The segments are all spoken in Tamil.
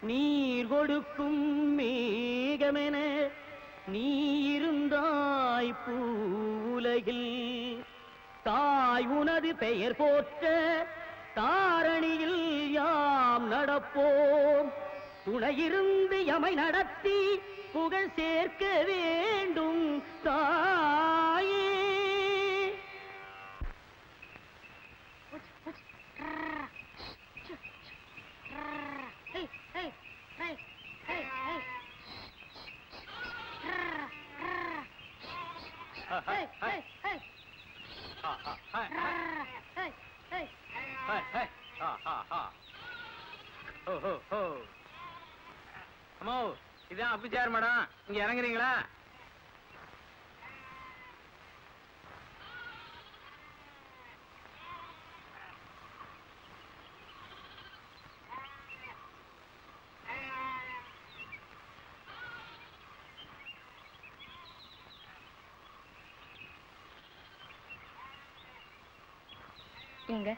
நீர் கொடுக்கும் மேகமென நீ இருந்தாய் பூவுலகில் தாய் உனது பெயர் போற்ற தாரணியில் யாம் நடப்போம் துணையிருந்து எமை நடத்தி புகழ் சேர்க்க வேண்டும் தாயே Hey, hey, hey, hey, hey. Hey, hey, hey. Hey, hey. அம்மா இதான் அப்பிச்சார் மேடம் இங்க இறங்குறீங்களா ஏங்க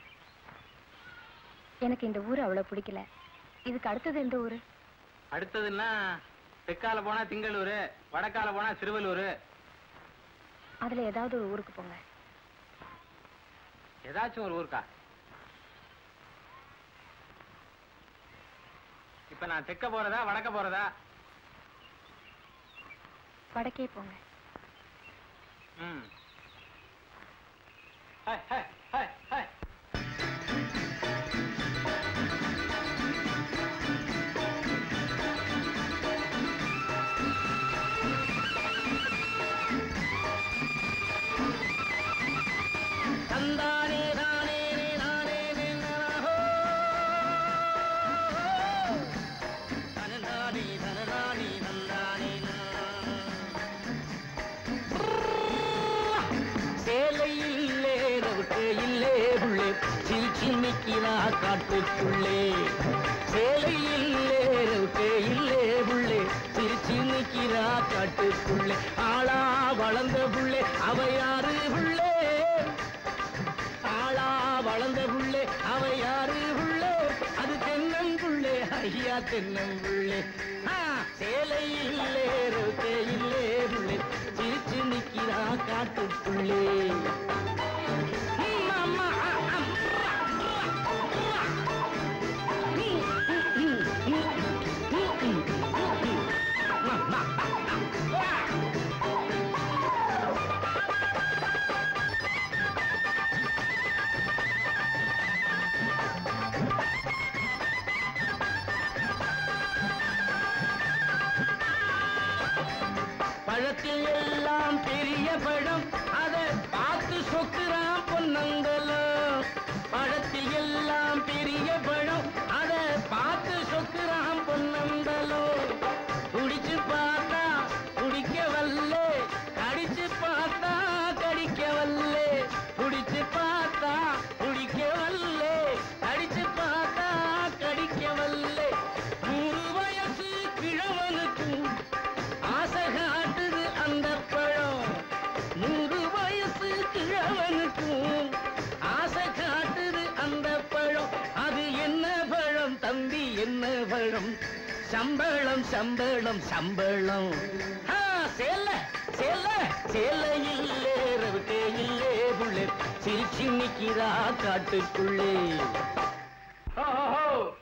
எனக்கு இந்த ஊர் அவ்வளவு பிடிக்கல இதுக்கு அடுத்தது எந்த ஊரு அடுத்ததுன்னா தெற்கால போனா திங்களூர் வடக்கால போனா திருவள்ளூர் அதுல ஏதாவது ஒரு ஊருக்கு போங்க ஏதாச்சும் ஒரு ஊருக்கா இப்ப நான் தெற்க போறதா வடக்க போறதா வடக்கே போங்க ம் ஹை, ஹை, ஹை, ஹை. தந்தானே தானே நானே நின்னோ தனநானே தனநானே நந்தானே சேலை இல்லே ரவுட்டே இல்லே உள்ளே சின்னிக்கினா காட்டுக்குள்ளே சேலை இல்லே ரவுட்டே இல்லே உள்ளே சின்னிக்கினா காட்டுக்குள்ளே ஆளா வளர்ந்த புள்ளே அவ யாரு புள்ளே ஆளா வளர்ந்த புள்ளே அவ யாரு புள்ளே அது தென்னங்குள்ளே ஐயா தென்னங்குள்ளே ஆ, சேலை இல்லே ரோட்டே இல்லே புள்ளே சிரிச்சு நிக்கிறா காட்டுக்குள்ளே ம், அம்மா, ஆ, அம்மா, ம், ம், ம், ம், ம், ம், ம். அம்மா, ஆ. பழத்தில் எல்லாம் பெரிய பழம் அதை பார்த்து சொக்குறான் பொன்னங்கலம் பழத்தில் எல்லாம் பெரிய பழம் அதை பார்த்து சொக்குறான் பொன்னங்கலம் குடிச்சு பார்த்தா குடிக்க வல்லே கடிச்சு பார்த்தா கடிக்க வல்லே குடிச்சு பார்த்தா குடிக்க வல்லே கடிச்சு பார்த்தா கடிக்க வல்லே நூறு வயசு கிழவனுக்கும் ஆசை காட்டுது அந்த பழம் நூறு வயசு கிழவனுக்கும் ஆசை காட்டுது அந்த பழம் அது என்ன பழம் தம்பி என்ன பழம் சம்பளம் சம்பளம் சம்பளம் ஆ, சேல சேல சேல இல்லே ரவுட்டே இல்லே புள்ளே சிரிச்சு நிக்கிறா காட்டுக்குள்ளே ஹோ, ஹோ, ஹோ.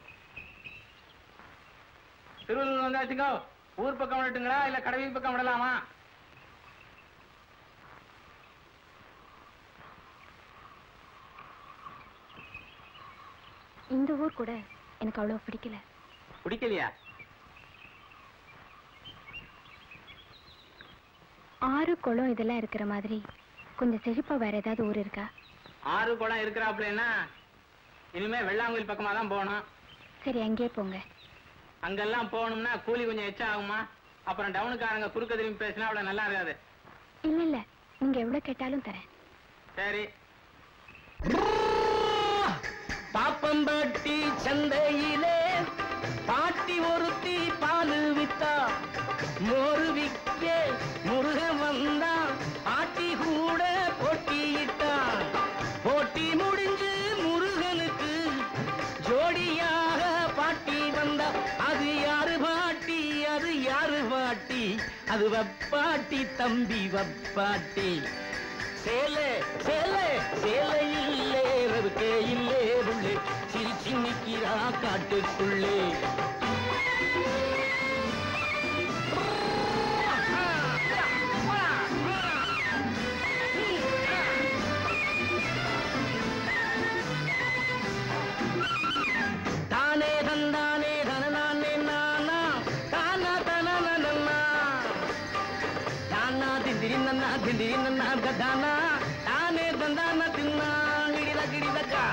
திருவள்ளூர் வந்தாச்சுங்க ஊர் பக்கம் விடட்டுங்களா இல்ல கடவி பக்கம் விடலாமா இந்த ஊர் கூட எனக்கு அவ்வளவு பிடிக்கல பிடிக்கலையா ஆறு குளம் இதெல்லாம் இருக்கிற மாதிரி கொஞ்சம் செழிப்பா வேற ஏதாவது ஊர் இருக்கா ஆறு குளம் இருக்கிறாப்புலன்னா இனிமே வெள்ளாங்குழி பக்கமா தான் போகணும் சரி அங்கேயே போங்க அங்கெல்லாம் போகணும்னா கூலி கொஞ்சம் எச்சா ஆகுமா அப்புறம் டவுனுக்காரங்க குறுக்க திரும்பி பேசினா அவ்வளவு நல்லா இருக்காது இல்ல இல்ல நீங்க எவ்வளவு கேட்டாலும் தரேன் சரி பாப்பம்பட்டி சந்தையிலே பாட்டி ஒருத்தி பாலு வித்தா மோரு விக்க முருக வந்தா பாட்டி கூட போட்டியிட்டான் போட்டி முடிஞ்சு முருகனுக்கு ஜோடியாக பாட்டி வந்தா அது வப்பாட்டி தம்பி வப்பாட்டி சேலை சேலை சேலை இல்லே ரவுக்கே இல்லே உள்ளே சிரிச்சு நிக்கிறா காட்டுக்குள்ளே தானே தந்தானே தனநானே நானா தானா தனநனா தானா திந்திரி நன்னா திந்திரி நன்னா தானா தானே தந்தான தின்னா கிடித கிடிதக்கா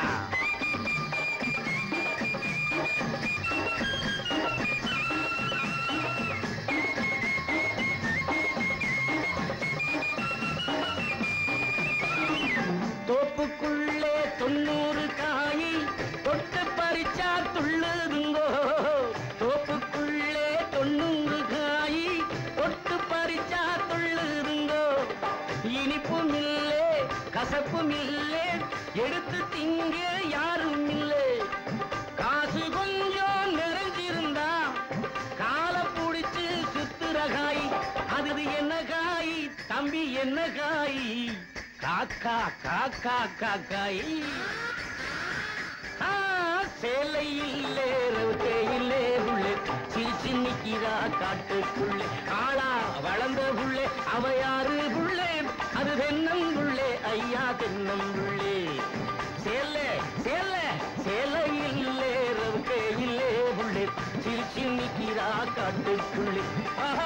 தோப்புக்குள்ளே தொண்ணூறு காய் தொட்டு பறிச்சா துள்ளுதுங்கோ தோப்புக்குள்ளே தொண்ணூறு காய் தொட்டு பறிச்சா துள்ளுதுங்கோ இனிப்பும் இல்லே கசப்பும் இல்லே எடுத்து திங்க யாரும் இல்லை காசு கொஞ்சம் நிறைஞ்சிருந்தா காலை புடிச்சு சுத்துற காய் அது என்ன காய் தம்பி என்ன காய் காக்கா காக்கா காக்காய் ஆ, சேலை இல்லே ரவுத்தே இல்லே புள்ளே சிரிச்சு நிக்கிறா காட்டுக்குள்ளே ஆளா வளர்ந்த புள்ளே அவ யாரு புள்ளே அது தென்னம் புள்ளே ஐயா தென்னம் புள்ளே சேலை சேலை சேலை இல்லே ரவுத்தே இல்லே புள்ளே சிரிச்சு நிக்கிறா காட்டுக்குள்ளே ஆஹா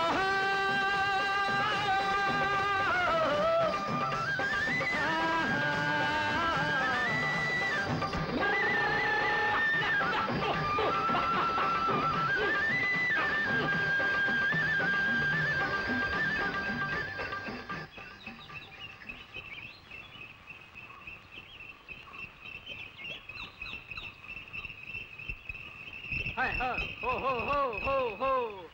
ஹை, ஹோ, ஹோ, ஹோ, ஹோ, ஹோ, ஹோ.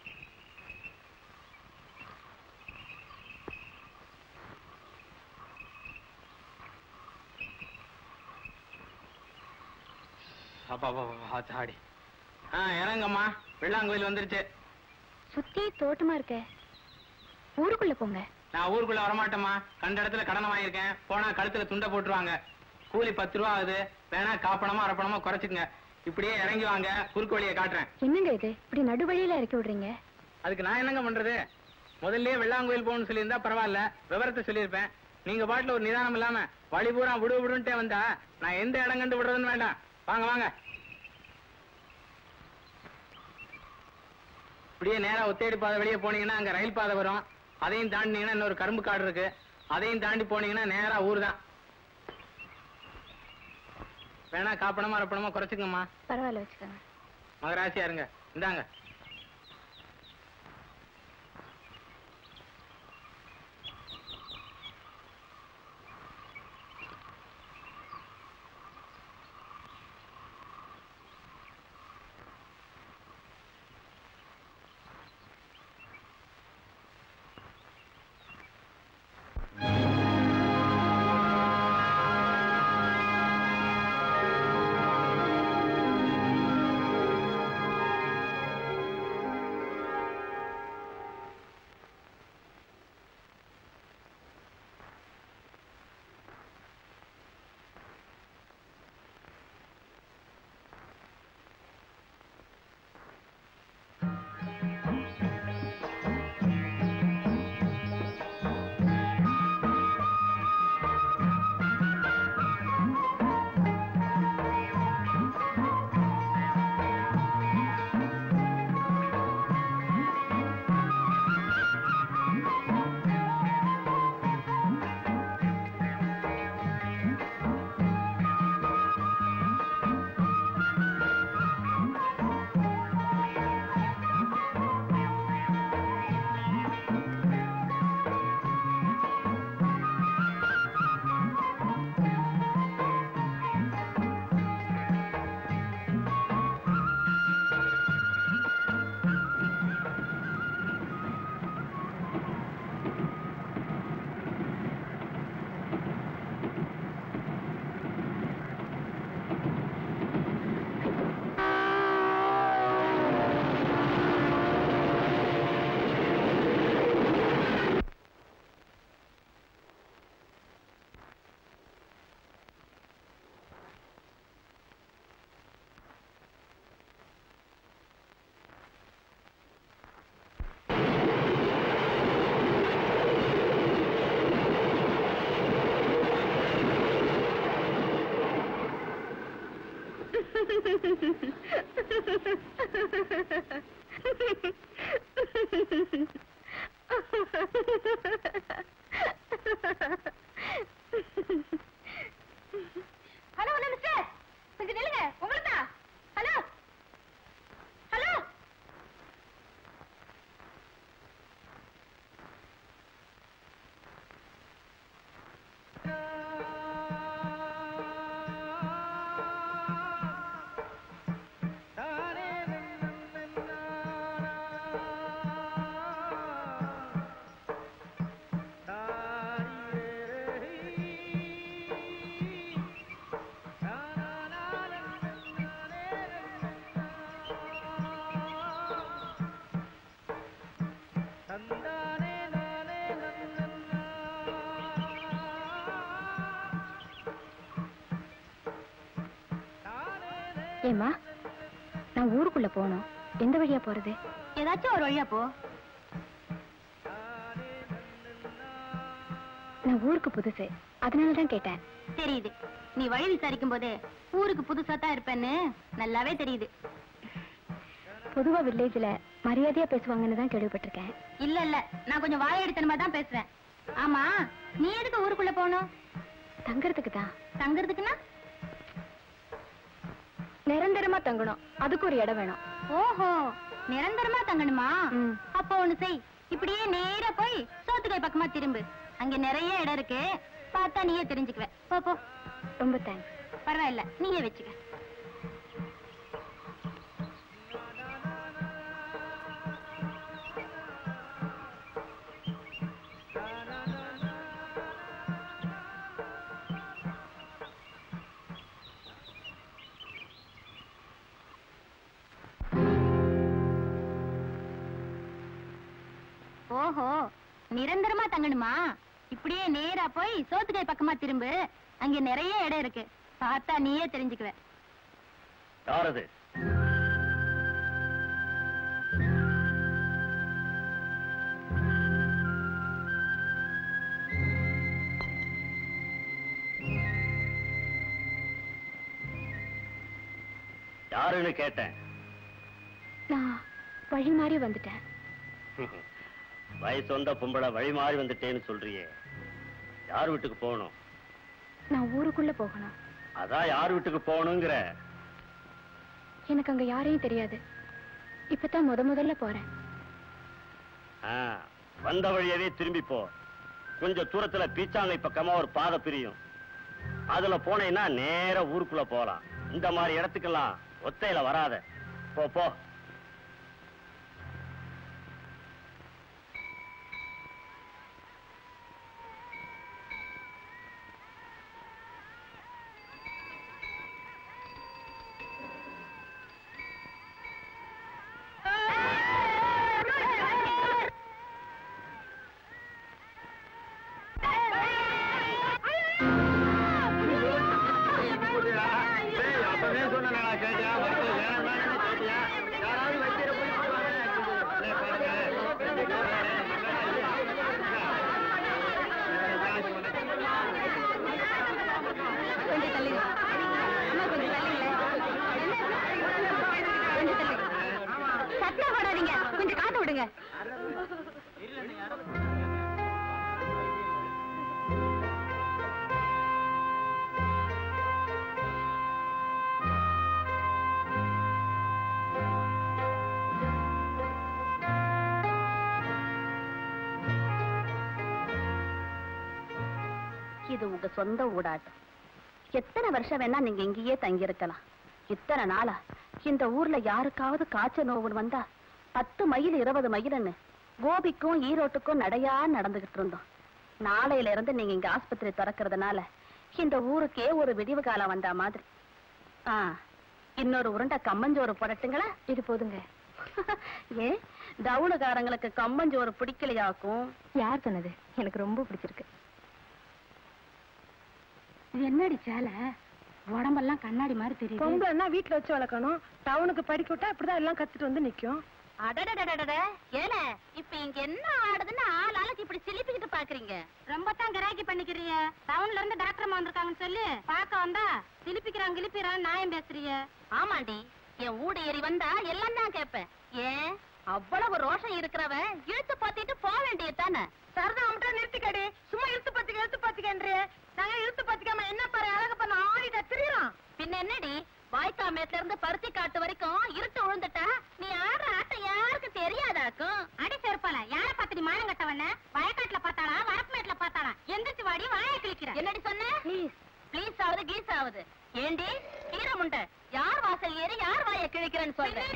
அப்பா, அப்பா, அப்பா, ஆத்தாடி. ஆ இறங்கம்மா வெள்ளாங்கோயில் வந்துருச்சு சுத்தி தோட்டமா இருக்க ஊருக்குள்ள போங்க நான் ஊருக்குள்ள வரமாட்டேம்மா கண்ட இடத்துல கடனை வாங்கியிருக்கேன் போனா கழுத்துல துண்டை போட்டுருவாங்க கூலி பத்து ரூபா ஆகுது வேணா காப்பணமா அரப்பணமா குறைச்சுக்குங்க இப்படியே இறங்கி வாங்க குறுக்கு வழியை காட்டுறேன் என்னங்க இது இப்படி நடுவழியில இறக்கி விடுறீங்க அதுக்கு நான் என்னங்க பண்றது முதல்லயே வெள்ளாங்கோயில் போகணும்னு சொல்லியிருந்தா பரவாயில்ல விவரத்தை சொல்லியிருப்பேன் நீங்க பாட்டுல ஒரு நிதானம் இல்லாம வழி பூரா விடு விடுன்ட்டே வந்தா நான் எந்த இடம் கண்டு விடுறதுன்னு வேண்டாம் வாங்க வாங்க இப்படியே நேரா ஒத்தேடி பாதை வெளியே போனீங்கன்னா அங்க ரயில் பாதை வரும் அதையும் தாண்டினீங்கன்னா இன்னொரு கரும்பு காடு இருக்கு அதையும் தாண்டி போனீங்கன்னா நேரா ஊர் தான் வேணா காப்பணமா அரப்பணமா குறைச்சுக்கங்கம்மா பரவாயில்ல வச்சுக்கோங்க மகராசியா இருங்க இந்தாங்க ஹலோ ஹலோ மிஸ்டர் கொஞ்சம் நில்லுங்க உங்களுக்கு தான் ஹலோ ஹலோ ஏம்மா நான் ஊருக்குள்ள போகணும் எந்த வழியா போறது ஏதாச்சும் ஒரு வழியா போ நான் ஊருக்கு புதுசு அதனால தான் கேட்டேன் தெரியுது நீ வழி விசாரிக்கும் போதே ஊருக்கு புதுசா தான் இருப்பேன்னு நல்லாவே தெரியுது பொதுவா வில்லேஜ்ல மரியாதையா பேசுவாங்கன்னு தான் கேள்விப்பட்டிருக்கேன் இல்ல இல்ல நான் கொஞ்சம் வாழையடித்தனமா தான் பேசுறேன் ஆமா நீ எதுக்கு ஊருக்குள்ள போகணும் தங்கறதுக்கு தான் தங்குறதுக்குன்னா நிரந்தரமா தங்கணும் அதுக்கு ஒரு இடம் வேணும் ஓஹோ நிரந்தரமா தங்கணுமா ம். அப்போ ஒண்ணு செய் இப்படியே நேரா போய் சோத்துக்காய் பக்கமா திரும்பு அங்க நிறைய இடம் இருக்கு பார்த்தா நீயே தெரிஞ்சுக்குவ போ போ ரொம்ப தேங்க்ஸ் பரவாயில்ல நீயே வச்சுக்க ஓஹோ நிரந்தரமா தங்கணுமா இப்படியே நேரா போய் சோத்துக்காய் பக்கமா திரும்பு அங்க நிறைய இடம் இருக்கு பார்த்தா நீயே தெரிஞ்சுக்குவ யாரது யாருன்னு கேட்டேன் நான் வழி மாறி வந்துட்டேன் வயசு வந்த பொம்பளை வழி மாறி வந்துட்டேன்னு சொல்றியே யார் வீட்டுக்கு போகணும் நான் ஊருக்குள்ள போகணும் அதான் யார் வீட்டுக்கு போகணுங்கிற எனக்கு அங்க யாரையும் தெரியாது இப்பதான் முத முதல்ல போறேன் ஆ, வந்த வழியவே திரும்பி போ கொஞ்சம் தூரத்துல பீச்சாங்கை பக்கமா ஒரு பாதை பிரியும் அதுல போனேன்னா நேரா ஊருக்குள்ள போலாம் இந்த மாதிரி இடத்துக்கெல்லாம் ஒத்தையில வராத போ போ கொஞ்சம் தள்ளுங்க அம்மா கொஞ்சம் தள்ளுங்க கொஞ்சம் தள்ளுங்க சத்தம் போடாதீங்க கொஞ்சம் காத்து விடுங்க இது உங்க சொந்த ஊடாட்டம் எத்தனை வருஷம் வேணா நீங்க இங்கேயே தங்கி இருக்கலாம் இத்தனை நாளா இந்த ஊர்ல யாருக்காவது காய்ச்சல் நோவுன்னு வந்தா பத்து மைல் இருபது மைல்னு கோபிக்கும் ஈரோட்டுக்கும் நடையா நடந்துகிட்டு இருந்தோம் நாளையில இருந்து நீங்க இங்க ஆஸ்பத்திரி திறக்கறதுனால இந்த ஊருக்கே ஒரு விடிவு காலம் வந்த மாதிரி ஆ இன்னொரு உருண்டை கம்மஞ்சோறு போடட்டுங்களா இது போதுங்க ஏ டவுனுக்காரங்களுக்கு கம்மஞ்சோறு பிடிக்கலையாக்கும் யார் சொன்னது எனக்கு ரொம்ப பிடிச்சிருக்கு இது என்னடி சேலை உடம்பெல்லாம் கண்ணாடி மாதிரி தெரியுது பொங்கல்னா வீட்டுல வச்சு வளர்க்கணும் டவுனுக்கு படிக்க விட்டா இப்படிதான் எல்லாம் கத்துட்டு வந்து நிக்கும் அடடடடடட ஏல இப்ப இங்க என்ன ஆடுதுன்னு ஆள் ஆளுக்கு இப்படி சிலிப்பிக்கிட்டு பாக்குற கேக்குறீங்க ரொம்ப தான் கிராக்கி பண்ணிக்கிறீங்க டவுன்ல இருந்து டாக்டர் அம்மா வந்திருக்காங்கன்னு சொல்லி பார்க்க வந்தா சிலிப்பிக்கிறான் கிளிப்பிக்கிறான் நியாயம் பேசுறீங்க ஆமாண்டி என் ஊடு ஏறி வந்தா எல்லாம் தான் கேட்பேன் ஏன் அவ்வளவு ரோஷம் இருக்கிறவன் இழுத்து பாத்திட்டு போக வேண்டியது தானே சரதா மட்டும் நிறுத்திக்கடி சும்மா இழுத்து பாத்துக்க இழுத்து பாத்துக்கன்றே நாங்க இழுத்து பாத்துக்காம என்ன பாரு அழக பண்ண ஆடிட்ட திரியறோம் பின்ன என்னடி வாய்க்காமேட்ல இருந்து பருத்தி காட்டு வரைக்கும் இருட்டு விழுந்துட்டா நீ ஆடுற ஆட்டம் யாருக்கும் தெரியாதாக்கும் அடி செருப்பால யார பார்த்து நீ மானம் கட்டவன வயக்காட்டுல பார்த்தாளா வரப்புமேட்ல பார்த்தாளா எந்திரிச்சு வாடி வாயை கிழிக்கிற என்னடி சொன்ன ப்ளீஸ் ஆகுது கீஸ் ஆகுது ஏண்டி கீரமுண்ட யார் வாசல் ஏறி யார் வாயை கிழிக்கிறேன்னு சொல்றேன்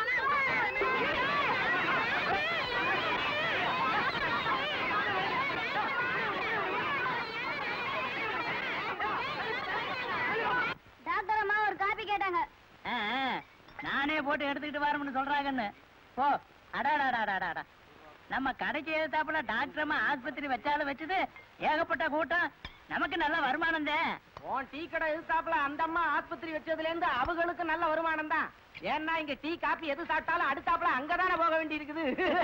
டாக்டர் அம்மா ஒரு காபி கேட்டாங்க ஆ, ஆ, நானே போட்டு எடுத்துக்கிட்டு வரணும்னு சொல்றாங்கன்னு போ அடாடாடாடாடா நம்ம கடைக்கு எதிர்த்தாப்புல டாக்டர் அம்மா ஆஸ்பத்திரி வச்சாலும் வச்சது ஏகப்பட்ட கூட்டம் நமக்கு நல்ல வருமானம் தான் உன் டீ கடை எதிர்த்தாப்புல அந்த அம்மா ஆஸ்பத்திரி வச்சதுல இருந்து அவங்களுக்கு நல்ல வருமானம் தான் ஏன்னா இங்க டீ காபி எது சாப்பிட்டாலும் அடுத்தாப்புல அங்கதானே போக வேண்டி இருக்குது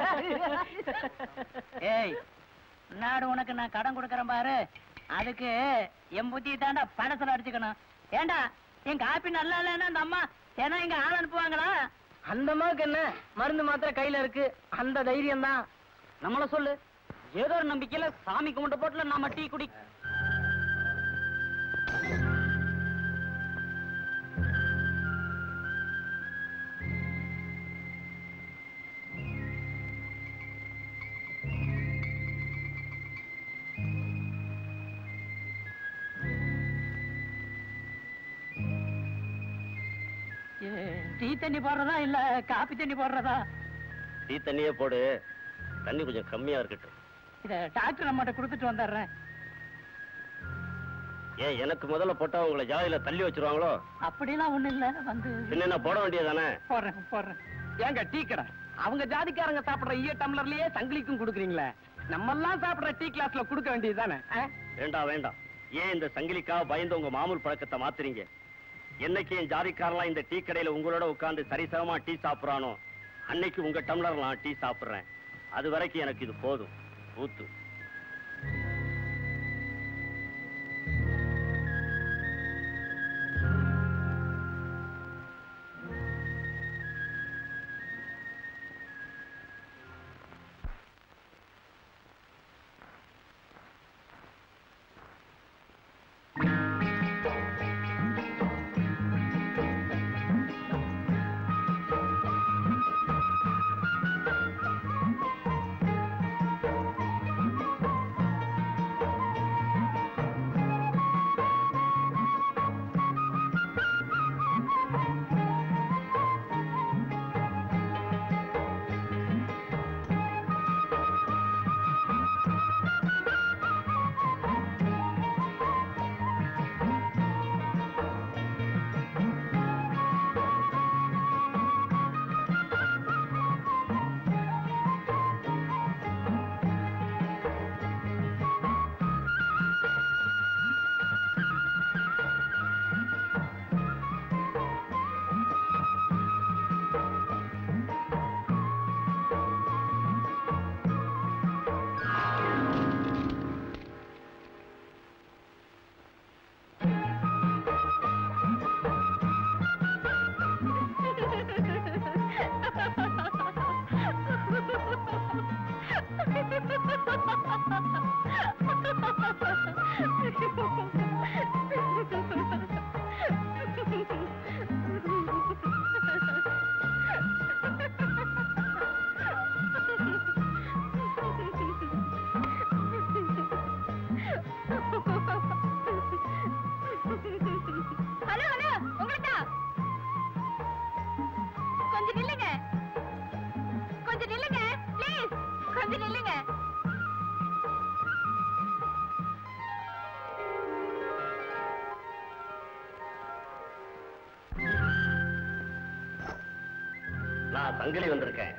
ஏய் முன்னாடி உனக்கு நான் கடன் கொடுக்கறேன் பாரு அதுக்கு என் புத்தி தாண்டா படத்துல அடிச்சுக்கணும் ஏண்டா என் காப்பி நல்லா இல்லைன்னா அந்த அம்மா ஏன்னா இங்க ஆள் அனுப்புவாங்களா அந்த அம்மாவுக்கு என்ன மருந்து மாத்திரை கையில இருக்கு அந்த தைரியம் தான் நம்மள சொல்லு ஏதோ ஒரு நம்பிக்கையில சாமி கும்பிட்ட போட்டுல நாம டீ குடி ஏ, டீ தண்ணி போடுறதா இல்ல காப்பி தண்ணி போடுறதா டீ தண்ணியே போடு தண்ணி கொஞ்சம் கம்மியா இருக்கட்டும் இத டாக்டர் நம்மகிட்ட கொடுத்துட்டு வந்துடுறேன் ஏன் எனக்கு முதல்ல போட்டா உங்களை ஜாதியில தள்ளி வச்சிருவாங்களோ அப்படிலாம் ஒண்ணு இல்ல வந்து பின்ன என்ன போட வேண்டியதானே போடுறேன் போடுறேன் ஏங்க டீ கடை அவங்க ஜாதிக்காரங்க சாப்பிடுற ஈய டம்ளர்லயே சங்கிலிக்கும் கொடுக்குறீங்களே நம்ம எல்லாம் சாப்பிடுற டீ கிளாஸ்ல கொடுக்க வேண்டியதுதானே ஆ? வேண்டாம் வேண்டாம் ஏன் இந்த சங்கிலிக்கா பயந்து உங்க மாமூல் பழக்கத்தை மாத்துறீங்க என்னைக்கு என் ஜாதிக்காரலாம் இந்த டீ கடையில உங்களோட உட்கார்ந்து சரிசமமா டீ சாப்பிடுறானோ அன்னைக்கு உங்க டம்ளர் நான் டீ சாப்பிடுறேன் அது வரைக்கும் எனக்கு இது போதும் ஊத்து ஹலோ ஹலோ உங்களுக்கா கொஞ்சம் நில்லுங்க கொஞ்சம் நில்லுங்க ப்ளீஸ் கொஞ்சம் நில்லுங்க நான் சங்கிலி வந்திருக்கேன்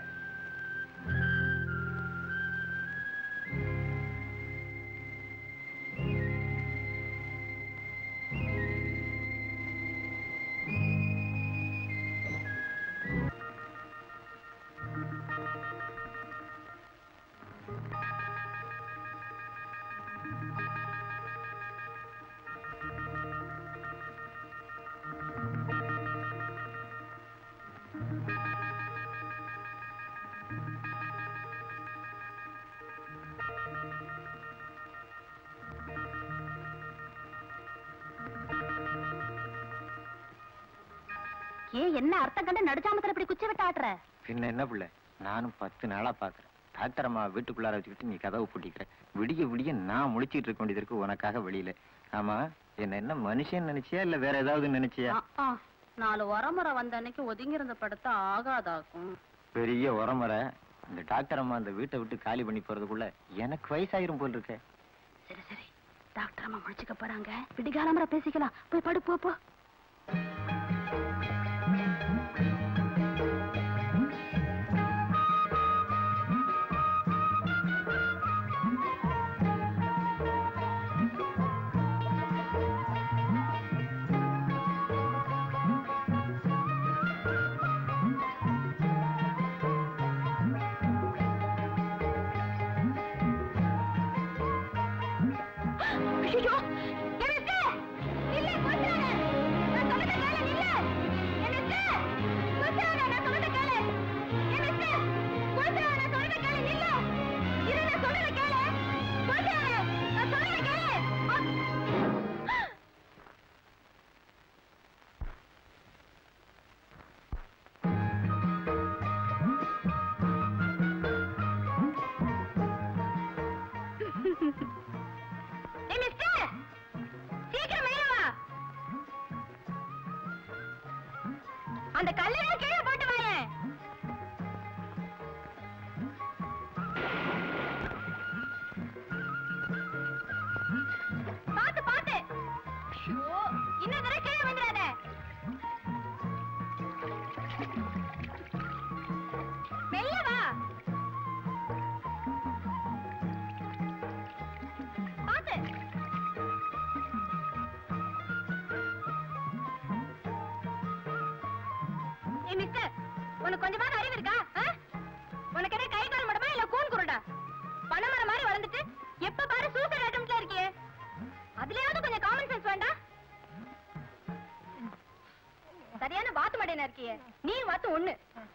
ஏன் என்ன அர்த்தம் கண்டு நடுச்சாமத்துல இப்படி குச்சி விட்டு ஆட்டுற பின்ன என்ன பிள்ளை நானும் பத்து நாளா பாக்குறேன் டாக்டர் அம்மா வீட்டுக்குள்ளார வச்சுக்கிட்டு நீ கதவு பூட்டிக்கிற விடிய விடிய நான் முழிச்சிட்டு இருக்க வேண்டியது இருக்கு உனக்காக வெளியில ஆமா என்ன என்ன மனுஷன் நினைச்சியா இல்ல வேற ஏதாவது நினைச்சியா ஆ, ஆ. நாலு உரமுறை வந்த அன்னைக்கு ஒதுங்கி இருந்த படுத்தா ஆகாதாக்கும் பெரிய உரமுறை இந்த டாக்டர் அம்மா அந்த வீட்டை விட்டு காலி பண்ணி போறதுக்குள்ள எனக்கு வயசாயிரும் போல் இருக்க சரி சரி டாக்டர் அம்மா முடிச்சுக்க போறாங்க விடிகாலம்பர பேசிக்கலாம் போய் படு போ போ ஐயோ எனக்கு இல்ல கொண்டானே நான் சொல்றத கேளு இல்ல எனக்கு கொண்டானே நான் சொல்றத கேளு எனக்கு கொண்டானே நான் சொல்றத கேளு இல்ல இரு நான் சொல்றத கேளு கொண்டானே நான் சொல்றத கேளு ஆ. ஏய் மிஸ்டர் சீக்கிரம் மேல வா அந்த கல்லெல்லாம் கீழே போட்டு வாயேன் பாத்து பாத்து ஐயோ இன்னும் தடவை கீழே வந்துடாத மெல்ல வா பாத்து ஏய் மிஸ்டர் உனக்கு கொஞ்சமாவது அறிவு இருக்கா ஆ? உனக்கு என்ன கை கால் மடமா இல்ல கூன் குருடா பணமரம் மாதிரி வளர்ந்துட்டு எப்ப பாரு சூசைட் அட்டம்ப்ட்ல இருக்கியே அதுலயாவது கொஞ்சம் காமன் சென்ஸ் வேண்டாம் சரியான வாத்து மடையனா இருக்கியே நீ வாத்து ஒண்ணு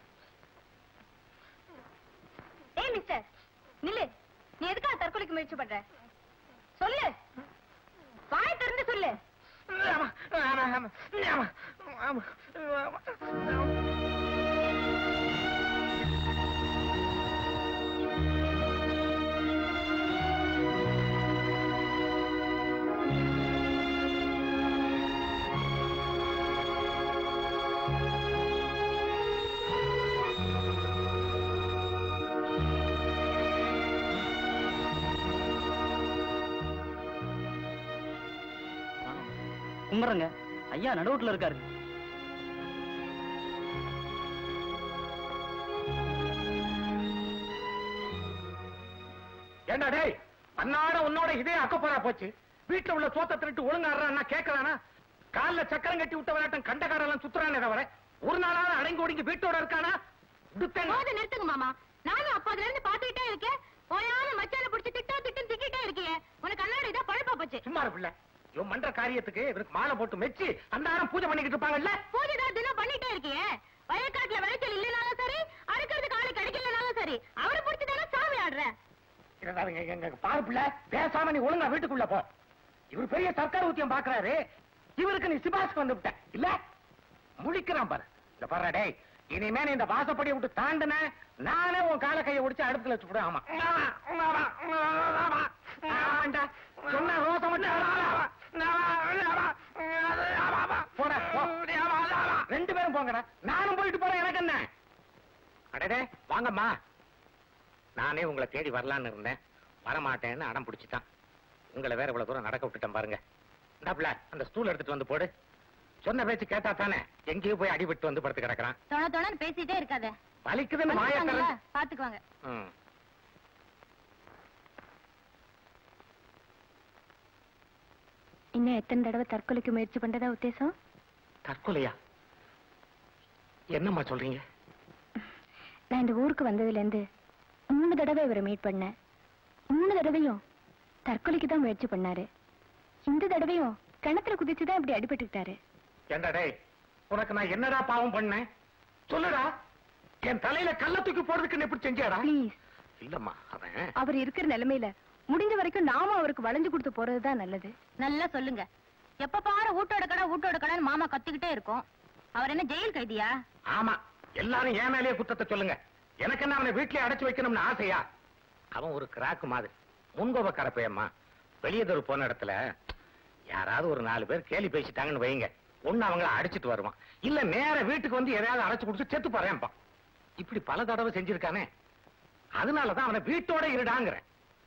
ஏய் மிஸ்டர் நில்லு நீ எதுக்காக தற்கொலைக்கு முயற்சி பண்ற சொல்லு வாய் திறந்து சொல்லு கும்பிடுறங்க ஐயா நடுவுட்ல இருக்காரு ஏண்டா டேய் அன்னாட உன்னோட இதே அக்கப்போரா போச்சு வீட்டுல உள்ள சோத்த திருட்டு ஒழுங்காடுறான்னா கேட்கலானா கால்ல சக்கரம் கட்டி விட்ட விளையாட்டம் கண்டக்காரெல்லாம் சுத்துறானே தவிர ஒரு நாளாவது அடங்கி ஒடுங்கி வீட்டோட இருக்கானா விடுத்தேன் போது நிறுத்துங்க மாமா நானும் அப்போதுல இருந்து பாத்துக்கிட்டே இருக்கேன் ஓயாம மச்சான புடிச்சு திட்டா திட்டம் திக்கிட்டே இருக்கியே உனக்கு கண்ணாடி தான் பழப்பா போச்சு சும்மா இருப்பில்ல இவன் பண்ற காரியத்துக்கு இவருக்கு மாலை போட்டு மெச்சி அன்னாரம் பூஜை பண்ணிக்கிட்டு இருப்பாங்கல்ல பூஜை தான் தினம் பண்ணிட்டே இருக்கியே வயக்காட்டுல விளைச்சல் இல்லனாலும் சரி அறுக்கிறதுக்கு ஆளு கிடைக்கலனாலும் சரி அவரை புடிச்சு தானே சாமி ஆடுற இருந்தாலும் இங்க- இங்க பாரு பிள்ளை பேசாம நீ ஒழுங்கா வீட்டுக்குள்ள போ இவர் பெரிய சர்க்கார் ஊத்தியம் பாக்குறாரு இவருக்கு நீ சிபாசுக்கு வந்து விட்ட இல்ல முழிக்கிறான் பாரு இந்த பாரு டேய் இனிமே நீ இந்த வாசப்படியை விட்டு தாண்டுன நானே உன் கால கையை ஒடிச்சு அடுப்புல வச்சு விடுவேன் ஆமா ஆமாண்டா. சொன்ன ரோசம் மட்டும் போடா, போ. ரெண்டு பேரும் போங்கடா நானும் போயிட்டு போறேன் எனக்கு என்ன அடடே வாங்கம்மா நானே உங்களை தேடி வரலான்னு இருந்தேன் வரமாட்டேன்னு அடம் பிடிச்சிட்டான் உங்களை வேற இவ்வளவு தூரம் நடக்க விட்டுட்டேன் பாருங்க இந்தாப்புல அந்த ஸ்டூல் எடுத்துட்டு வந்து போடு சொன்ன பேச்சு கேட்டா தானே எங்கேயும் போய் அடிபட்டு வந்து படுத்து கிடக்குறான் தொண தொணன்னு பேசிட்டே இருக்காத வலிக்குதுன்னு வந்துட்டாங்கல்ல, மாயக்கரன் பாத்துக்குவாங்க ம். இன்னும் எத்தனை தடவை தற்கொலைக்கு முயற்சி பண்றதா உத்தேசம் தற்கொலையா என்னம்மா சொல்றீங்க நான் இந்த ஊருக்கு வந்ததுல இருந்து மூணு தடவை இவரை மீட் பண்ணேன் மூணு தடவையும் தற்கொலைக்கு தான் முயற்சி பண்ணாரு இந்த தடவையும் கிணத்துல குதிச்சு தான் இப்படி அடிபட்டுக்கிட்டாரு ஏண்டா டேய் உனக்கு நான் என்னடா பாவம் பண்ணேன் சொல்லுடா என் தலையில கல்ல தூக்கி போடுறதுக்கு நீ இப்படி செஞ்சியாடா ப்ளீஸ் இல்லம்மா அவன் அவர் இருக்கிற நிலைமையில முடிஞ்ச வரைக்கும் நாம அவருக்கு வளைஞ்சு கொடுத்து போறதுதான் நல்லது நல்லா சொல்லுங்க எப்ப பாரு வீட்டோட கடை வீட்டோட கடைன்னு மாமா கத்திக்கிட்டே இருக்கும் அவர் என்ன ஜெயில் கைதியா ஆமா எல்லாரும் என் மேலேயே குத்தத்தை சொல்லுங்க எனக்கு என்ன அவனை வீட்லயே அடைச்சு வைக்கணும்னு ஆசையா அவன் ஒரு கிராக்கு மாதிரி முன்கோப கரப்பையம்மா வெளியே தெரு போன இடத்துல யாராவது ஒரு நாலு பேர் கேலி பேசிட்டாங்கன்னு வைங்க ஒண்ணு அவங்கள அடிச்சிட்டு வருவான் இல்ல நேர வீட்டுக்கு வந்து எதையாவது அடைச்சு குடிச்சு செத்து போறேன்ப்பா இப்படி பல தடவை செஞ்சிருக்கானே அதனாலதான் அவனை வீட்டோட இருடாங்கிறேன்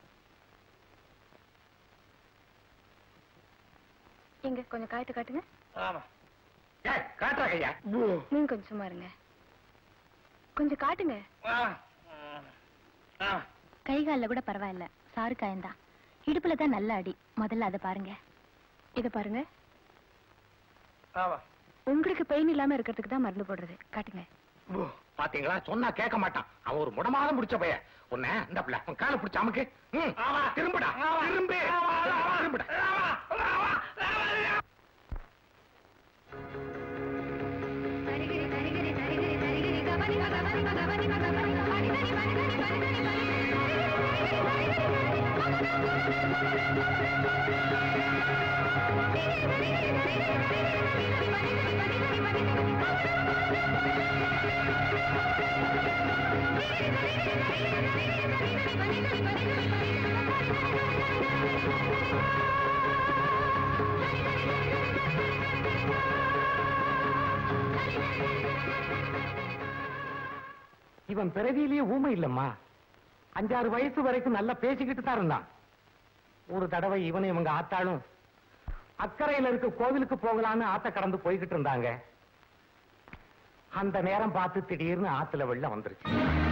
இங்க கொஞ்சம் காயத்தை காட்டுங்க ஆமா ஏய் காட்டுறா கையா நீங்க கொஞ்சம் சும்மா இருங்க கொஞ்சம் காட்டுங்க கை கால்ல கூட பரவாயில்ல சாரு காயந்தான் இடுப்புல தான் நல்ல அடி முதல்ல அதை பாருங்க இத பாருங்க ஆமா உங்களுக்கு பெயின் இல்லாம இருக்கிறதுக்கு தான் மருந்து போடுறது காட்டுங்க பாத்தீங்களா சொன்னா கேட்க மாட்டான் அவன் ஒரு முடமாதம் முடிச்ச பையன் உன்ன இந்த பிள்ளை உன் காலை பிடிச்ச அமுக்கு ம், திரும்புடா திரும்பு திரும்புடா இவன் பிறவியிலேயே ஊமை இல்லம்மா அஞ்சாறு வயசு வரைக்கும் நல்லா பேசிக்கிட்டு தான் இருந்தான் ஒரு தடவை இவனும் இவங்க ஆத்தாளும் அக்கறையில இருக்க கோவிலுக்கு போகலான்னு ஆத்த கடந்து போய்கிட்டு இருந்தாங்க அந்த நேரம் பார்த்து திடீர்னு ஆத்துல வெள்ளம் வந்துருச்சு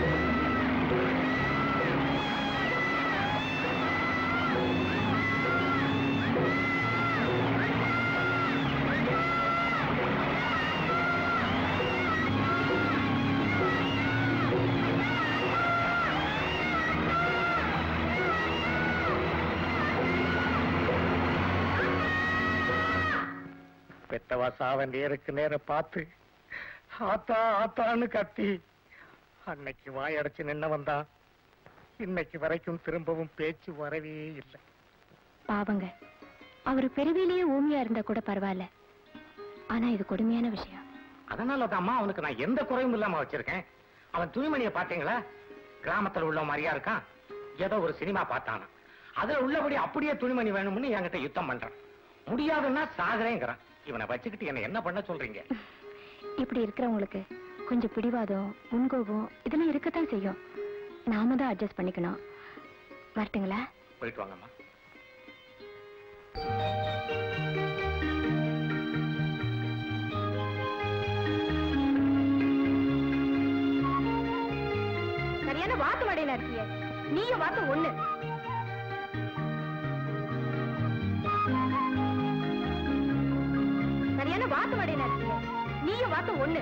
பெத்தவா சாவ நேருக்கு நேர பார்த்து ஆத்தா ஆத்தான்னு கத்தி அன்னைக்கு வாயடைச்சு நின்ன வந்தா இன்னைக்கு வரைக்கும் திரும்பவும் பேச்சு வரவே இல்லை பாவங்க அவர் பெருவிலேயே ஊமியா இருந்தா கூட பரவாயில்ல ஆனா இது கொடுமையான விஷயம் அதனால தாம்மா அவனுக்கு நான் எந்த குறையும் இல்லாம வச்சிருக்கேன் அவன் துணிமணியை பாத்தீங்களா கிராமத்துல உள்ள மாதிரியா இருக்கான் ஏதோ ஒரு சினிமா பார்த்தானா அதுல உள்ளபடி அப்படியே துணிமணி வேணும்னு என்கிட்ட யுத்தம் பண்றான் முடியாதுன்னா சாகுறேங்கிறான் இவனை வச்சுக்கிட்டு என்ன என்ன பண்ண சொல்றீங்க இப்படி இருக்கிறவங்களுக்கு கொஞ்சம் பிடிவாதம் முன்கோபம் இதெல்லாம் இருக்கத்தான் செய்யும் நாம தான் அட்ஜஸ்ட் பண்ணிக்கணும் வரட்டுங்களா போயிட்டு வாங்கம்மா சரியான வாத்து வடையில இருக்கிய நீயும் வாத்து ஒண்ணு சரியான வாத்து வடையில இருக்கிய நீயும் வாத்து ஒண்ணு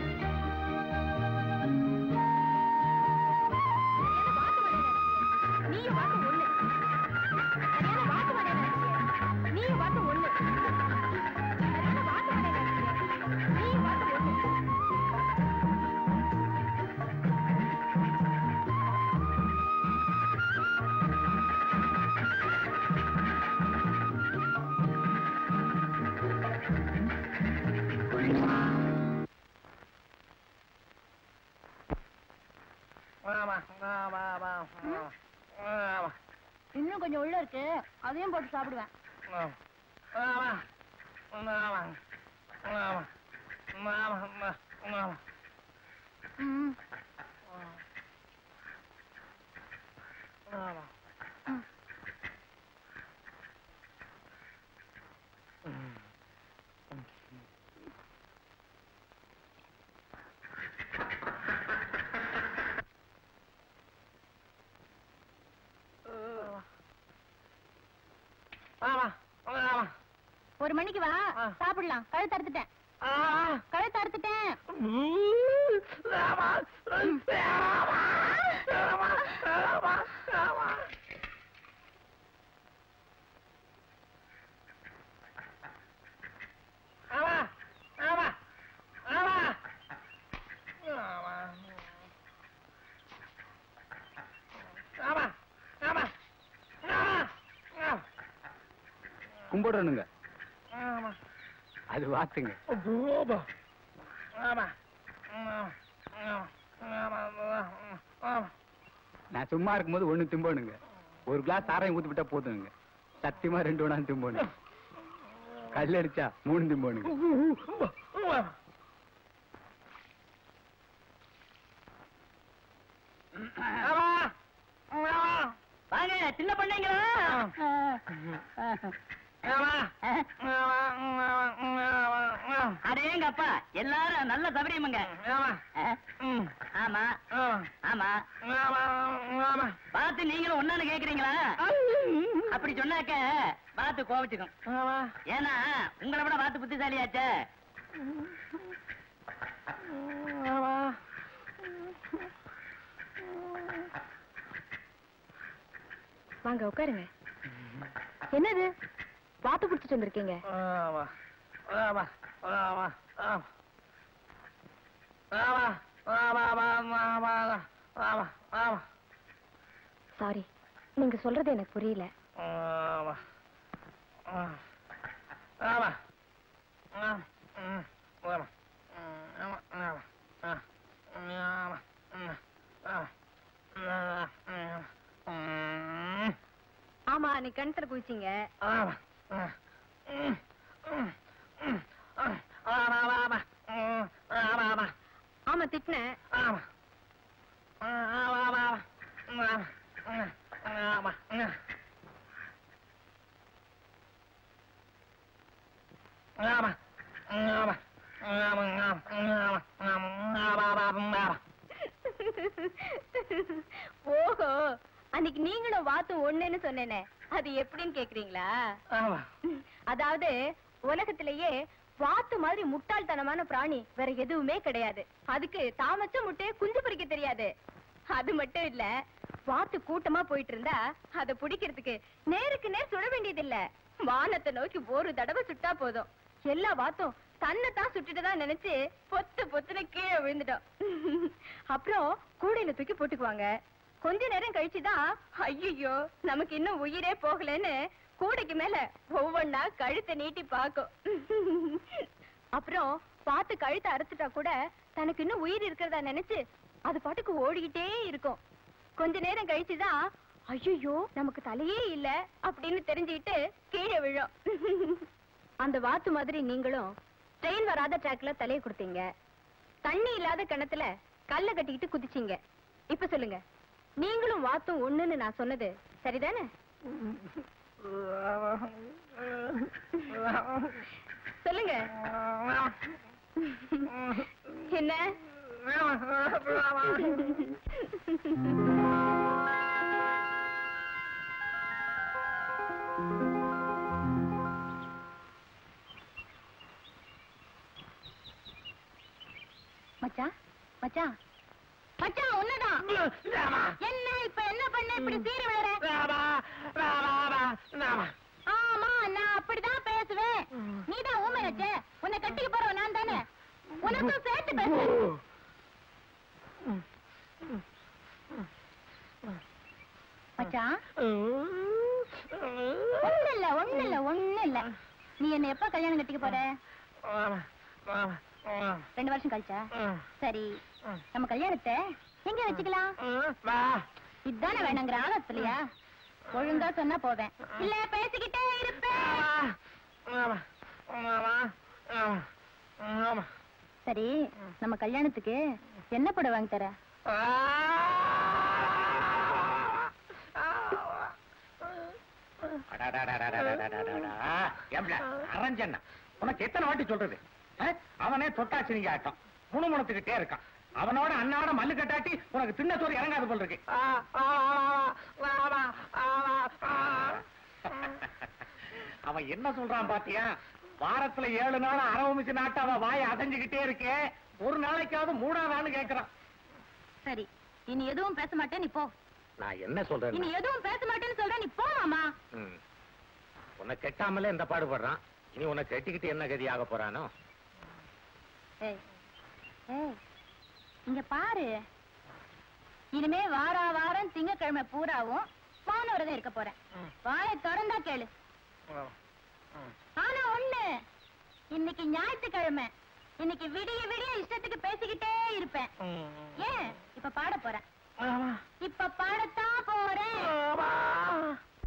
சரியான வாத்து வடையில இருக்கிய. நீயும் வாத்து ஒண்ணு சரியான வாத்து வடையில இருக்கிய. நீயும் வாத்து ஒண்ணு சரியான வாத்து வடையில இருக்கிய. நீயும் வாத்து ஒண்ணு இன்னும் கொஞ்சம் உள்ள இருக்கு அதையும் போட்டு சாப்பிடுவேன் ம். ஒரு மணிக்கு வா சாப்பிடலாம் கழுத்து அறுத்துட்டேன் கழுத்து அறுத்துட்டேன் கும்பிடணுங்க அது வாத்துங்க நான் சும்மா இருக்கும்போது ஒண்ணு திம்போனுங்க ஒரு கிளாஸ் சாராயம் ஊத்தி விட்டா போதுங்க சத்தியமா ரெண்டு வேணா திம்போனு கல் அடிச்சா மூணு திம்போனுங்க வாங்க சின்ன பண்ணீங்களா அடேங்கப்பா எல்லாரும் நல்ல சபரியமுங்க ஆமா ஆமா பார்த்து நீங்களும் ஒன்னு கேக்குறீங்களா அப்படி சொன்னாக்க பார்த்து கோவிச்சுக்கும் ஏன்னா உங்களை விட பார்த்து புத்திசாலியாச்சே வாங்க உட்காருங்க என்னது வாத்து பிடிச்சிட்டு வந்திருக்கீங்க சாரி நீங்க சொல்றது எனக்கு புரியல ஆமா நீ கிணத்துல குதிச்சீங்க ஆமா திட்டினேன் ஓஹோ அன்னைக்கு நீங்களும் வாத்தும் ஒண்ணுன்னு சொன்னேனே அது எப்படின்னு கேக்குறீங்களா அதாவது உலகத்திலேயே வாத்து மாதிரி முட்டாள்தனமான பிராணி வேற எதுவுமே கிடையாது அதுக்கு தாமச்ச முட்டைய குஞ்சு பொறிக்க தெரியாது அது மட்டும் இல்ல வாத்து கூட்டமா போயிட்டு இருந்தா அத பிடிக்கிறதுக்கு நேருக்கு நேர் சுட வேண்டியது இல்ல வானத்தை நோக்கி ஒரு தடவை சுட்டா போதும் எல்லா வாத்தும் தன்னை தான் சுட்டுட்டு தான் நினைச்சு பொத்து பொத்துன்னு கீழே விழுந்துட்டோம் அப்புறம் கூடையில தூக்கி போட்டுக்குவாங்க கொஞ்ச நேரம் கழிச்சுதான் ஐயோ நமக்கு இன்னும் உயிரே போகலன்னு கூடைக்கு மேல ஒவ்வொன்னா கழுத்தை நீட்டி பாக்கும் அப்புறம் பார்த்து கழுத்தை அறுத்துட்டா கூட தனக்கு இன்னும் உயிர் இருக்கிறதா நினைச்சு அது பாட்டுக்கு ஓடிக்கிட்டே இருக்கும் கொஞ்ச நேரம் கழிச்சுதான் ஐயோ நமக்கு தலையே இல்ல அப்படின்னு தெரிஞ்சுக்கிட்டு கீழே விழும் அந்த வாத்து மாதிரி நீங்களும் ட்ரெயின் வராத ட்ராக்ல தலையை கொடுத்தீங்க தண்ணி இல்லாத கிணத்துல கல்ல கட்டிக்கிட்டு குதிச்சீங்க இப்ப சொல்லுங்க நீங்களும் வாத்தும் ஒண்ணுன்னு நான் சொன்னது சரிதானே சொல்லுங்க என்ன மச்சான் மச்சான் மச்சான் ஒண்ணுதான் என்ன இப்ப என்ன பண்ண இப்படி சீர விழுற ஆமா நான் அப்படிதான் பேசுவேன் நீதான் ஊமையாச்சே உன்னை கட்டிக்க போறவன் நான் தானே உனக்கும் சேர்த்து பேசுறேன் மச்சான் ஒண்ணு இல்ல ஒண்ணு இல்ல ஒண்ணு இல்ல நீ என்ன எப்ப கல்யாணம் கட்டிக்க போற ரெண்டு வருஷம் கழிச்சா சரி நம்ம கல்யாணத்தை எங்க வச்சுக்கலாம் இதுதானே வேணுங்கிற ஆகத்துலயா ஒழுங்கா சொன்னா போவேன் இல்ல பேசிக்கிட்டே இருப்பேன் சரி நம்ம கல்யாணத்துக்கு என்ன படம் வாங்கி தர அரஞ்சண்ணா உனக்கு எத்தனை வாட்டி சொல்றது அஹ்? அவனே தொட்டாச்சு நீங்க ஆட்டம் முணுமுணுத்துக்கிட்டே இருக்கான் அவனோட அண்ணாட மல்லு கட்டாட்டி உனக்கு தின்ன சோறு இறங்காது போல் இருக்கு அவன் என்ன சொல்றான் பாத்தியா வாரத்துல ஏழு நாள் அரவமிச்சு நாட்டு அவன் வாயை அசைஞ்சுக்கிட்டே இருக்கே ஒரு நாளைக்காவது மூணாதான்னு கேக்குறான் சரி இனி எதுவும் பேச மாட்டேன் நீ போ நான் என்ன சொல்றேன் இனி எதுவும் பேச மாட்டேன்னு சொல்றேன் நீ போ மாமா ம். உன்னை கெட்டாமலே இந்த பாடுபடுறான் இனி உன்னை கெட்டிக்கிட்டு என்ன கதி ஆக போறானோ ஏய் ஏய் இங்க பாரு இனிமே வாரா வாரம் திங்கக்கிழமை பூராவும் மாணவரதான் இருக்க போறேன் வாயை திறந்தா கேளு ஆனா ஒண்ணு இன்னைக்கு ஞாயிற்றுக்கிழமை இன்னைக்கு விடிய விடிய இஷ்டத்துக்கு பேசிக்கிட்டே இருப்பேன் ஏன் இப்ப பாட போறேன் இப்ப பாடத்தான் போறேன்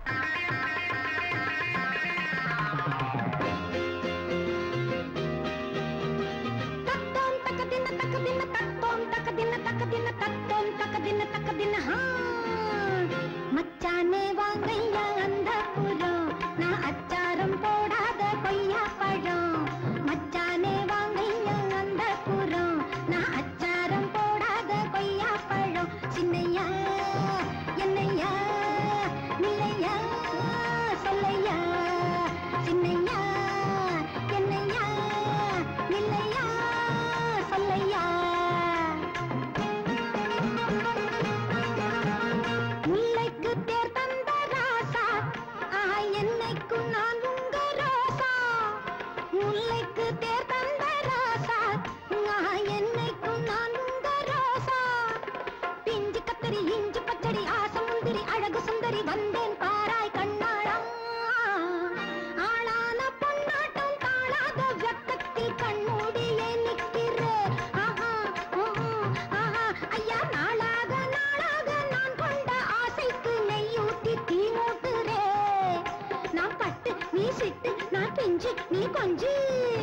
தத்தோம் தக்கதின்ன தக்கதின்ன தத்தோம் தக்கதின்ன தக்கதின்ன தத்தோம் தக்கதின்ன தக்கதின்ன ஹா. மச்சானே வாங்கையா அந்த புறம் நான் அச்சாரம் போடாத கொய்யா பழம் மச்சானே வாங்கையா அந்த புறம் நான் அச்சாரம் போடாத கொய்யா பழம் சின்னையா என்னையா நிலையா சொல்லையா சின்னையா என்னையா நிலையா சொல்லையா முல்லைக்கு தேர் தந்த ராசா ஆஹா என்னைக்கும் நான் உங்க ரோசா முல்லைக்கு தேர் தந்த ராசா ஆஹா என்னைக்கும் நான் உங்க ரோசா பிஞ்சு கத்தரி இஞ்சி பச்சடி ஆசை முந்திரி அழகு சுந்தரி வந்தேன் பாராய் கண்ணாளா ஆளான பொன்னாட்டம் தாழாத வெக்கத்தில் கண்மூடியே நிற்கிறே ஆஹா ஓஹோ ஆஹா ஐயா நாளாக நாளாக நான் கொண்ட ஆசைக்கு நெய்யூட்டி தீ மூட்டுறே நான் பட்டு நீ சிட்டு நான் பிஞ்சு நீ கொஞ்சு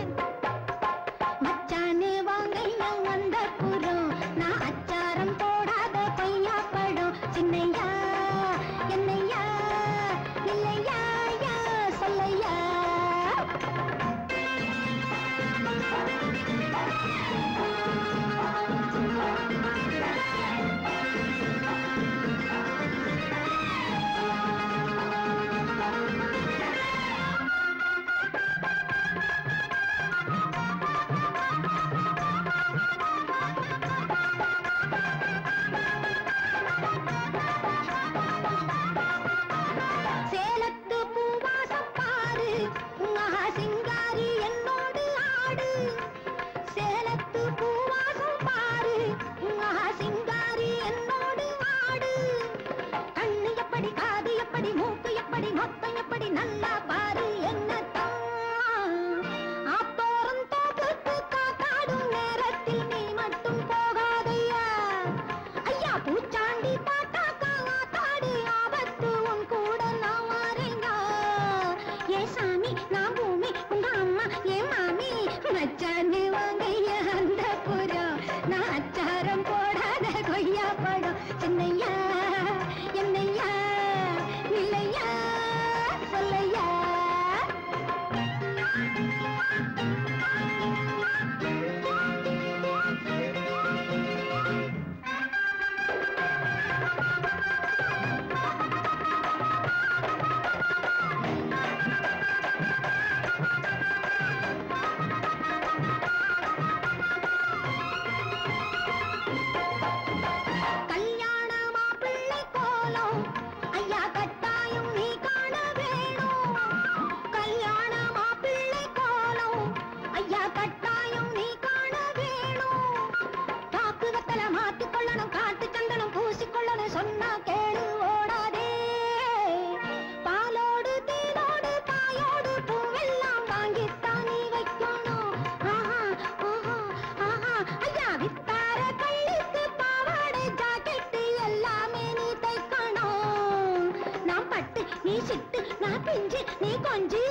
மச்சானே வாங்கையா வந்த புறம் நான் அச்சாரம் போடாத கொய்யா படம் சின்னையா என்னையா இல்லையா யா சொல்லையா சேலத்து பூவாசம் பாரு மகா சிங்காரி என்னோடு ஆடு சேலத்து பூவாசம் பாரு மகா சிங்காரி என்னோடு ஆடு கண்ணு எப்படி காது எப்படி மூக்கு எப்படி மொத்தம் எப்படி நல்லா பாரு என்னத்தான் ஆத்தோரம் தோப்புக்கு காத்தாடும் நேரத்தில் நீ மட்டும் போகாதையா ஐயா பூச்சாண்டி பாட்டாக்கா ஆத்தாடி ஆபத்து உன் கூட நான் வரேங்க ஏ சாமி நான் பூமி உங்க அம்மா ஏ மாமி மச்சானே வாங்கையா அந்த புறம் நான் அச்சாரம் போடாத கொய்யா படம் சின்னையா என்னையா இல்லையா சொல்லையா கல்யாண மாப்பிள்ளை கோலம் ஐயா கட்டாயம் நீ காண வேணும் கல்யாண மாப்பிள்ளை கோலம் ஐயா கட்டாயம் நீ காண வேணும் காக்கு வெத்தல மாத்திக் கொள்ளணும் காட்டு சந்தனம் பூசிக்கொள்ளணும் சொன்னா கேளு ஓடாதே பாலோடு தேனோடு பாயோடு பூவெல்லாம் வாங்கித்தான் நீ வைக்கணும் ஆஹா ஆஹா ஆஹா ஐயா வித்தார கள்ளிக்கு பாவாடை ஜாக்கெட்டு எல்லாமே நீ தைக்கணும் நான் பட்டு நீ சிட்டு நான் பிஞ்சு நீ கொஞ்சு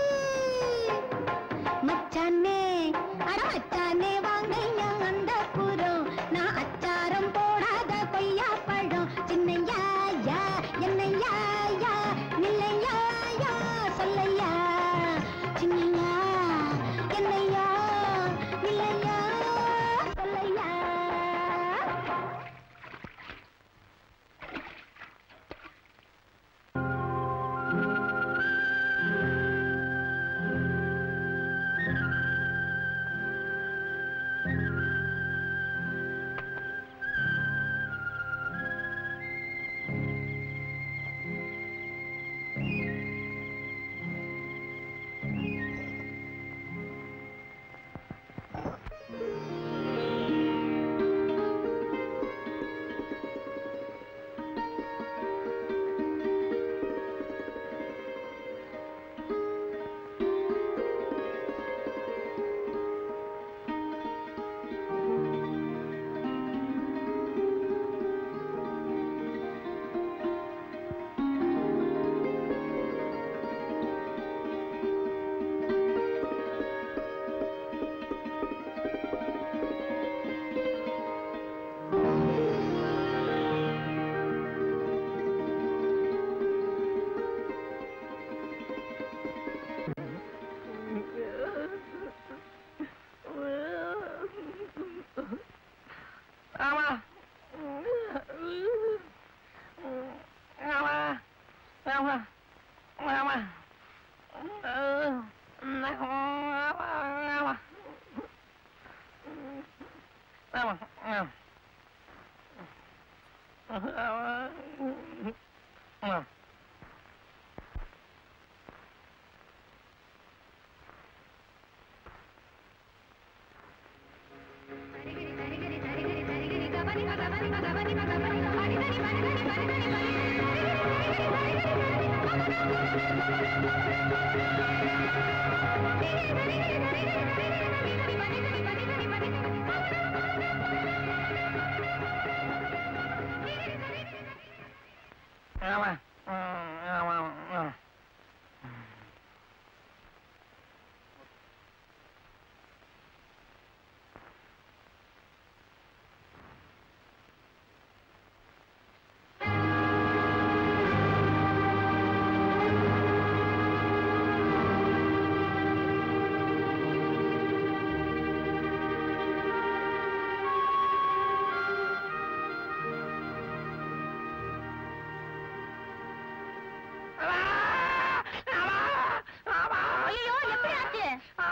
மச்சானே அட மச்சானே வாங்கையா அந்த புறம் நான் அச்சாரம் போடாத கொய்யா பழம் சின்னையா யா என்னையா யா நில்லையா யா சொல்லையா சின்னையா என்னையா நில்லையா சொல்லையா ஐயோ எப்படி ஆச்சு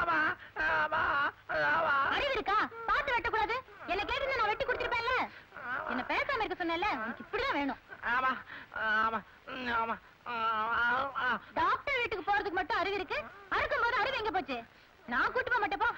அறிவு இருக்கா பார்த்து வெட்டக்கூடாது என்ன கேட்டு நான் வெட்டி கொடுத்துருப்பேன்ல என்ன பேசாம இருக்க சொன்னேன்ல உனக்கு இப்படிதான் வேணும் டாக்டர் வீட்டுக்கு போறதுக்கு மட்டும் அறிவு இருக்கு அறுக்கும் போது அறிவு எங்க போச்சு நான் கூட்டு போக மாட்டேன் போ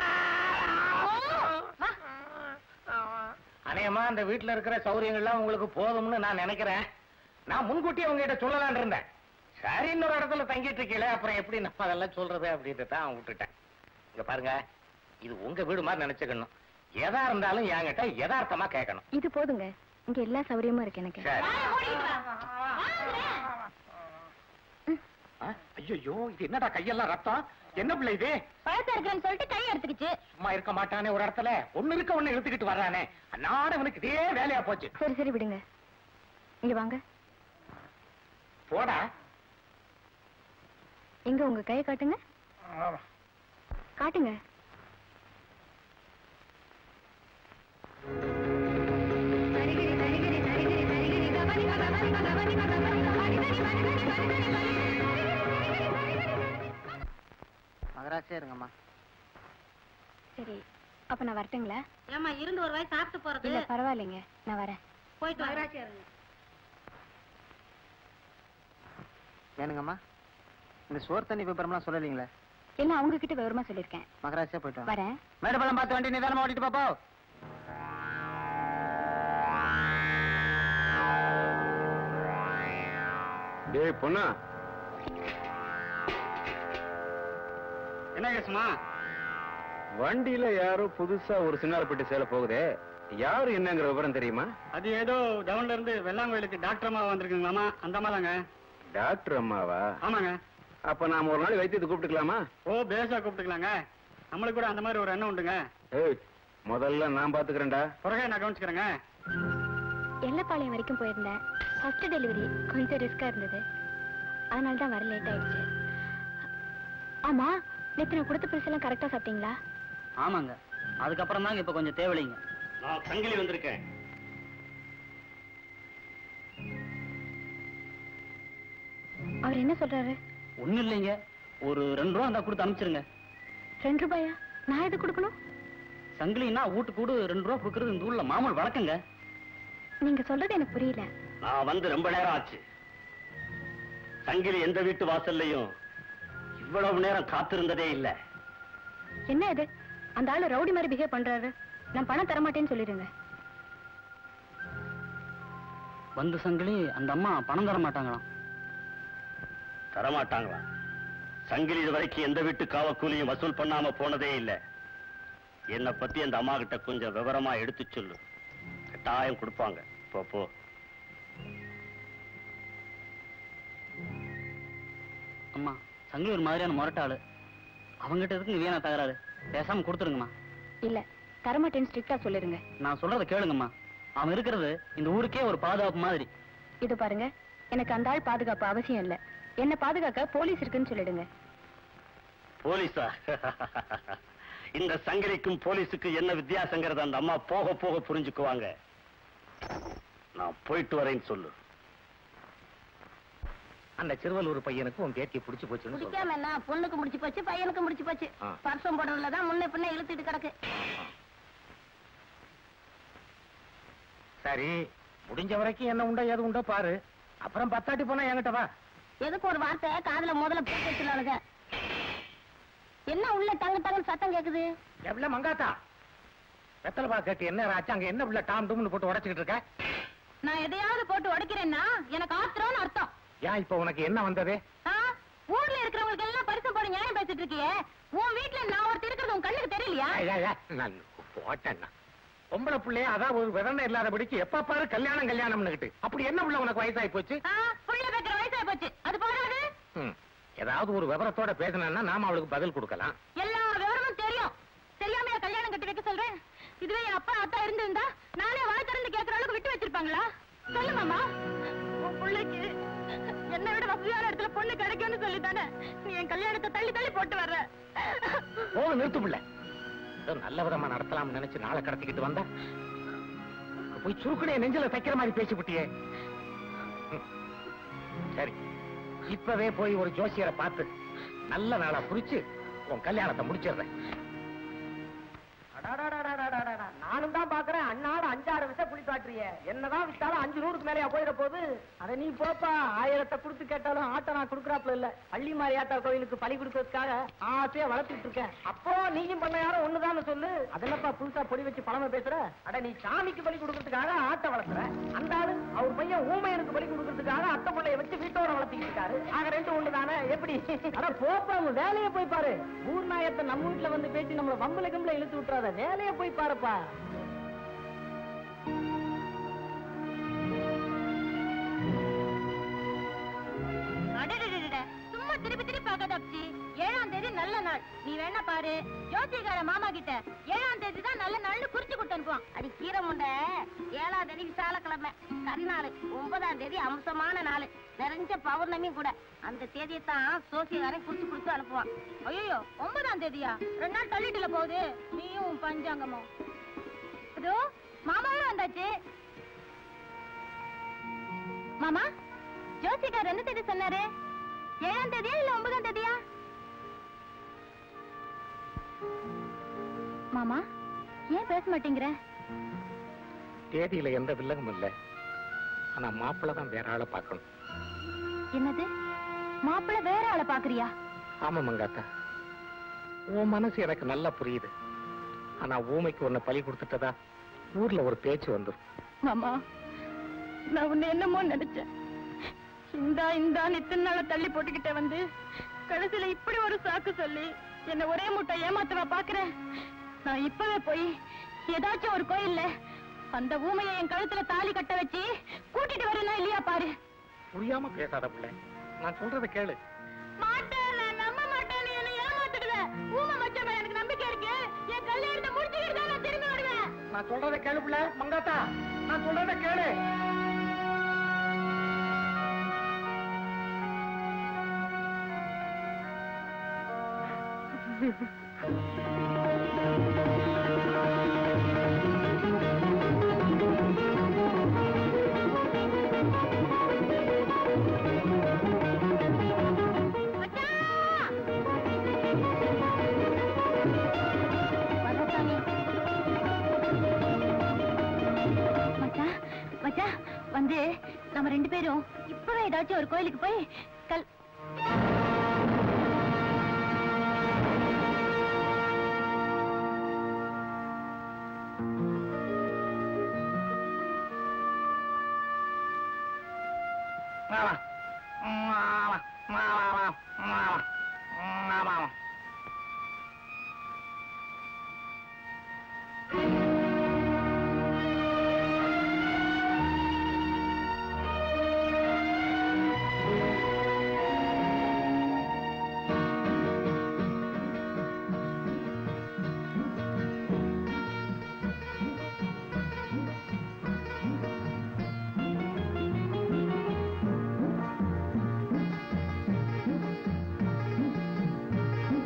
வா. அநேகமா அந்த வீட்டுல இருக்கிற சௌரியங்கள்லாம் உங்களுக்கு போதும்னு நான் நினைக்கிறேன் நான் முன்கூட்டியே உங்ககிட்ட சொல்லலாம்னு இருந்தேன் சரி இன்னொரு இடத்துல தங்கிட்டு இருக்கீங்களே அப்புறம் எப்படி நம்ம அதெல்லாம் சொல்றது அப்படின்ட்டு தான் விட்டுட்டேன் இங்க பாருங்க இது உங்க வீடு மாதிரி நினைச்சுக்கணும் எதா இருந்தாலும் என்கிட்ட யதார்த்தமா கேட்கணும் இது போதுங்க இங்க எல்லா சௌகரியமும் இருக்கு எனக்கு சரி வாயை மூடிக்கிட்டு வா. வாங்குறேன். ஐயோ இது என்னடா கையெல்லாம் ரத்தம் என்ன பிள்ளை இது பழசா இருக்கிறேன்னு சொல்லிட்டு கை எடுத்துக்கிச்சு சும்மா இருக்க மாட்டானே ஒரு இடத்துல ஒண்ணு இருக்க ஒண்ணு இழுத்துக்கிட்டு வர்றானே அன்னாட அவனுக்கு இதே வேலையா போச்சு சரி சரி விடுங்க இங்க வாங்க போடா எங்க உங்க கையை காட்டுங்க காட்டுங்க மகராட்சியா இருங்கம்மா சரி அப்ப நான் வரட்டுங்களா ஏம்மா இருந்து ஒரு வாய் சாப்பிட்டு போறது இல்ல பரவாயில்லைங்க நான் வரேன் போயிட்டு வா ஏனுங்கம்மா இந்த சோறு தண்ணி விபரம்லாம் சொல்லலீங்களே எல்லாம் அவங்க கிட்ட விவரமா சொல்லிருக்கேன் மகராட்சியா போயிட்டு வாங்க வரேன் மேடப்பழம் பார்த்து வண்டி நிதானமா ஓட்டிட்டு பாப்போ டேய் பொண்ணா என்ன கேசுமா வண்டியில யாரோ புதுசா ஒரு சின்னார பெட்டி சேல போகுதே யாரு என்னங்கிற விவரம் தெரியுமா அது ஏதோ டவுன்ல இருந்து வெள்ளாங்கோயிலுக்கு டாக்டர் அம்மா வந்திருக்குங்களாமா அந்த அம்மாதாங்க டாக்டர் அம்மாவா ஆமாங்க அப்ப நாம ஒரு நாள் வைத்தியத்தை கூப்பிட்டுக்கலாமா ஓ பேசா கூப்பிட்டுக்கலாங்க நம்மளுக்கு கூட அந்த மாதிரி ஒரு எண்ணம் உண்டுங்க ஏய் முதல்ல நான் பாத்துக்கிறேன்டா பிறகு நான் கவனிச்சுக்கிறேங்க எல்லப்பாளையம் வரைக்கும் போயிருந்தேன் ஃபர்ஸ்ட் டெலிவரி கொஞ்சம் ரிஸ்கா இருந்தது அதனால தான் வர லேட் ஆயிடுச்சு ஆமா நேத்து நான் கொடுத்த பரிசு எல்லாம் கரெக்டா சாப்பிட்டீங்களா ஆமாங்க அதுக்கப்புறம் தாங்க இப்ப கொஞ்சம் தேவலைங்க நான் சங்கிலி வந்திருக்கேன் அவர் என்ன சொல்றாரு ஒண்ணும் இல்லைங்க ஒரு ரெண்டு ரூபா இருந்தா கொடுத்து அனுப்பிச்சிருங்க ரெண்டு ரூபாயா நான் எது கொடுக்கணும் சங்கிலின்னா வீட்டு கூடு ரெண்டு ரூபா கொடுக்கறது இந்த ஊர்ல மாமூல் வழக்கங்க நீங்க சொல்றது எனக்கு புரியல நான் வந்து ரொம்ப நேரம் ஆச்சு சங்கிலி எந்த வீட்டு வாசல்லையும் இவ்வளவு நேரம் காத்திருந்ததே இல்ல என்ன இது அந்த ஆளு ரவுடி மாதிரி பிஹேவ் பண்றாரு நான் பணம் தரமாட்டேன்னு சொல்லிடுங்க வந்து சங்கிலி அந்த அம்மா பணம் தர மாட்டாங்களாம் தரமாட்டாங்களா சங்கிலி இது வரைக்கும் எந்த வீட்டு காவக்கூலியும் வசூல் பண்ணாம போனதே இல்ல என்னை பத்தி அந்த அம்மா கிட்ட கொஞ்சம் விவரமா எடுத்து சொல்லு கட்டாயம் கொடுப்பாங்க போ போ அம்மா சங்கிலி ஒரு மாதிரியான முரட்டாளு அவங்ககிட்ட எதுக்கு வீணா தகராறு பேசாம கொடுத்துருங்கம்மா இல்ல தரமாட்டேன்னு ஸ்ட்ரிக்டா சொல்லிருங்க நான் சொல்றத கேளுங்கம்மா அவன் இருக்கிறது இந்த ஊருக்கே ஒரு பாதுகாப்பு மாதிரி இது பாருங்க எனக்கு அந்த ஆள் பாதுகாப்பு அவசியம் இல்ல என்ன பாதுகாக்க போலீஸ் இருக்குன்னு சொல்லிடுங்க போலீஸா இந்த சங்கிலிக்கும் போலீஸுக்கு என்ன வித்தியாசங்கிறத அந்த அம்மா போக போக புரிஞ்சுக்குவாங்க நான் போயிட்டு வரேன்னு சொல்லு அந்த சிறுவலூர் பையனுக்கு உன் பேத்தியை பிடிச்சு போச்சுன்னு சொல்றேன். பிடிக்காம என்ன பொண்ணுக்கு முடிச்சு போச்சு பையனுக்கு முடிச்சு போச்சு ஆ. பர்சம் போடுறதுல தான் முன்ன பின்ன இழுத்துட்டு கிடக்கு சரி முடிஞ்ச வரைக்கும் என்ன உண்டோ எது உண்டோ பாரு அப்புறம் பத்தாட்டி போனா என்கிட்ட வா எதுக்கு ஒரு வார்த்தை காதுல முதல்ல போட்டு வச்சுலானுங்க என்ன உள்ள டங்கு டங்கு சத்தம் கேக்குது எவ்வளவு மங்காத்தா வெத்தலை பா கேட்டு என்ன ஆச்சு அங்க என்ன உள்ள டாம் டும்னு போட்டு உடைச்சுக்கிட்டு இருக்க நான் எதையாவது போட்டு உடைக்கிறேன்னா எனக்கு ஆத்திரம்னு அர்த்தம் ஏன் இப்ப உனக்கு என்ன வந்தது ஆ? ஊர்ல இருக்கிறவங்களுக்கு எல்லாம் பரிசு போட நியாயம் பேசிட்டு இருக்கியே உன் வீட்டுல நான் ஒருத்தர் இருக்கிறது உன் கண்ணுக்கு தெரியலையா ஏய், ஏய், ஏய், நான் போட்டேன்னா பொம்பளை பிள்ளைய அதான் ஒரு விதனை இல்லாதபடிக்கு எப்ப பாரு கல்யாணம் கல்யாணம்னுகிட்டு அப்படி என்ன புள்ள உனக்கு வயசாகி போச்சு ஆ, புள்ள வைக்கிற வயசாகி போச்சு அது போதாது ம். ஏதாவது ஒரு விவரத்தோட பேசினா நாம அவளுக்கு பதில் கொடுக்கலாம் எல்லா விவரமும் தெரியும் தெரியாம கல்யாணம் கட்டி வைக்க சொல்றேன் இதுவே என் அப்பா அத்தா இருந்திருந்தா நானே வாய் திறந்து கேட்கற அளவுக்கு விட்டு வச்சிருப்பாங்களா சொல்லு மாமா உன் பிள்ளைக்கு என்னை விட வசதியான இடத்துல பொண்ணு கிடைக்கும்னு சொல்லி தானே நீ என் கல்யாணத்தை தள்ளி தள்ளி போட்டு வர்ற ஓ நிறுத்து பிள்ளை ஏதோ நல்ல விதமா நடத்தலாம்னு நினைச்சு நாளை கடத்திக்கிட்டு வந்தா போய் சுருக்குடைய நெஞ்சில தைக்கிற மாதிரி பேசிவிட்டியே ம். சரி இப்பவே போய் ஒரு ஜோசியரை பார்த்து நல்ல நாளா குறிச்சு உன் கல்யாணத்தை முடிச்சிடுறேன் நானும் தான் பாக்குறேன் அண்ணாடு அஞ்சாறு விஷம் புளி காட்டுறிய என்னதான் வித்தாலும் அஞ்சு நூறுக்கு மேலயா போயிட போகுது அத நீ போப்பா ஆயிரத்தை கொடுத்து கேட்டாலும் ஆட்டை நான் கொடுக்குறாப்புல இல்ல பள்ளி மாரியாத்தா கோயிலுக்கு பலி கொடுக்கறதுக்காக ஆசையா வளர்த்துட்டு இருக்கேன் அப்போ நீயும் பண்ண யாரும் ஒண்ணுதான்னு சொல்லு அதென்னப்பா புதுசா பொடி வச்சு பழம பேசுற அட நீ சாமிக்கு பலி கொடுக்கறதுக்காக ஆட்டை வளர்த்துற அந்த ஆளு அவர் பையன் ஊமையனுக்கு பலி கொடுக்கறதுக்காக அத்தை பிள்ளைய வச்சு வீட்டோட வளர்த்திட்டு இருக்காரு ஆக ரெண்டு ஒண்ணுதானே எப்படி அட போப்பா உங்க வேலையை போய் பாரு ஊர் நாயத்தை நம்ம வீட்டுல வந்து பேசி நம்மள வம்பல கம்பல இழுத்து விட்டுறாத வேலையை போய் பாருப்பா அடடடடட, சும்மா திருப்பி திருப்பி பார்க்காத அப்சி ஏழாம் தேதி நல்ல நாள் நீ வேணா பாரு ஜோசியக்கார மாமா கிட்ட ஏழாம் தேதி தான் நல்ல நாள்னு குறிச்சு கொடுத்து அனுப்புவான் அடி கீரை முண்டை ஏழாம் தேதி விசாலக்கிழமை கரிநாள் ஒன்பதாம் தேதி அம்சமான நாள் நிறைஞ்ச பௌர்ணமி கூட அந்த தேதியை தான் சோசியக்காரன் குறிச்சு கொடுத்து அனுப்புவான் ஐயோ ஒன்பதாம் தேதியா ரெண்டு நாள் தள்ளிட்டுல போகுது நீயும் உன் பஞ்சாங்கமும் இதோ மாமாவே வந்தாச்சு மாமா ஜோசிகார் எந்த தேதி சொன்னாரு ஏழாம் தேதியா இல்ல ஒன்பதாம் தேதியா மாமா ஏன் பேச மாட்டேங்கிற தேதியில எந்த வில்லங்கும் இல்ல ஆனா மாப்பிள்ளை தான் வேற ஆளை பார்க்கணும் என்னது மாப்பிள்ளை வேற ஆளை பாக்குறியா ஆமா மங்காத்தா உன் மனசு எனக்கு நல்லா புரியுது ஆனா ஊமைக்கு உன்னை பலி கொடுத்துட்டதா ஊர்ல ஒரு பேச்சு வந்துரும் மாமா நான் உன்னை என்னமோ நினைச்சேன் இந்தா இந்தான்னு இத்தனை நாள தள்ளி போட்டுக்கிட்டே வந்து கடைசியில இப்படி ஒரு சாக்கு சொல்லி என்ன ஒரே முட்டை ஏமாத்தவா பாக்குறேன் நான் இப்பவே போய் ஏதாச்சும் ஒரு கோயில்ல அந்த ஊமையை என் கழுத்துல தாலி கட்ட வச்சு கூட்டிட்டு வரேனா இல்லையா பாரு புரியாம பேசாத பிள்ளை நான் சொல்றத கேளு மாட்டேன் நான் நம்ப மாட்டேன் நீ என்ன ஏமாத்திடுவ ஊமை மச்சவன் எனக்கு நம்பிக்கை இருக்கு என் கல்யாணத்தை முடிச்சுக்கிட்டு தான் நான் திரும்பி வருவேன் நான் சொல்றத கேளு பிள்ளை மங்காத்தா நான் சொல்றத கேளு மச்சான் மச்சான் வந்து நம்ம ரெண்டு பேரும் இப்பவே ஏதாச்சும் ஒரு கோயிலுக்கு போய் கல் மாமா மாமா மாமா மாமா மாமா ஆ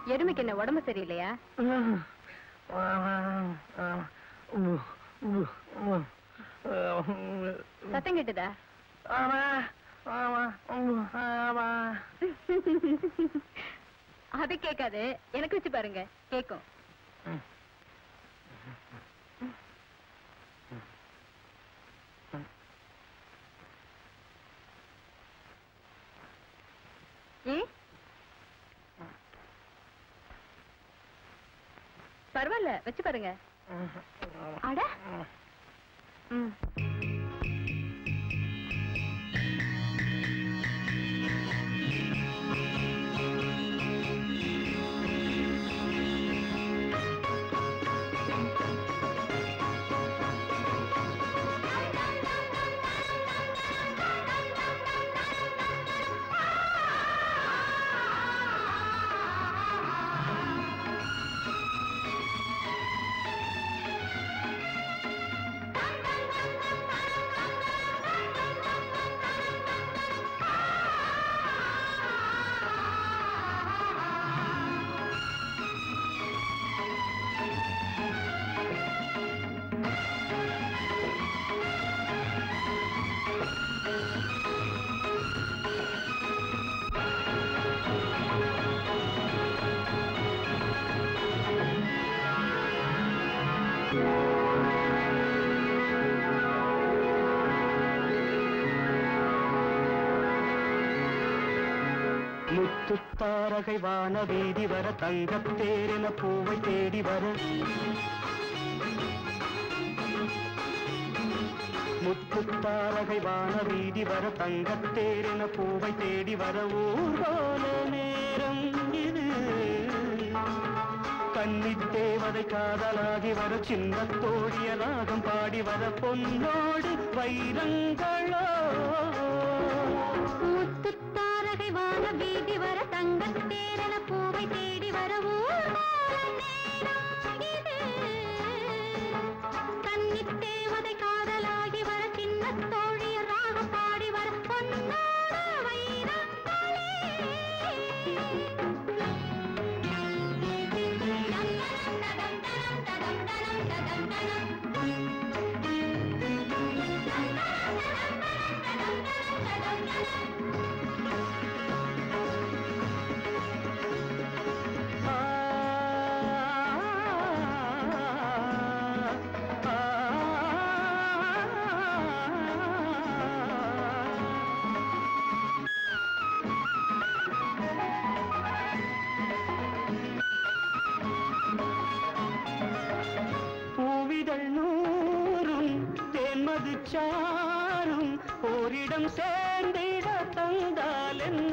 எருமைக்கு என்ன உடம்பு சரியில்லையா சத்தம் கேட்டுதா அது கேட்காது எனக்கு வச்சு பாருங்க கேக்கும் ம்? பரவாயில்ல வச்சு பாருங்க அட ம் முத்துத்தாரகை வான வீதி வர தங்கத் தேரென பூவை தேடி வர முத்துத்தாரகை வான வீதி வர தங்கத் தேரென பூவை தேடி வர ஊர்வல நேரம் இது கன்னித் தேவதை காதலாகி வர சின்ன தோழிய ராகம் பாடி வர பொன்னோடு வைரங்களோ முத்துத்தாரகை வான வீதி வர தங்கத் தேரன பூவை தேடி வர கன்னித் தேவதை காதலாகி வர சின்ன தோழிய ராகம் பாடி வர பொன்னோட பூவிதழ் நூறும் தேன்மது சாரும் ஓரிடம் சேர்ந்திட தந்தால் என்ன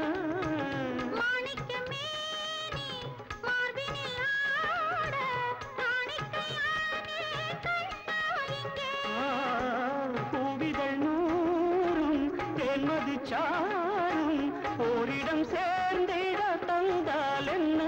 ஆ, பூவிதழ் நூறும் தேன்மது சாரும் ஓரிடம் சேர்ந்திட தந்தால் என்ன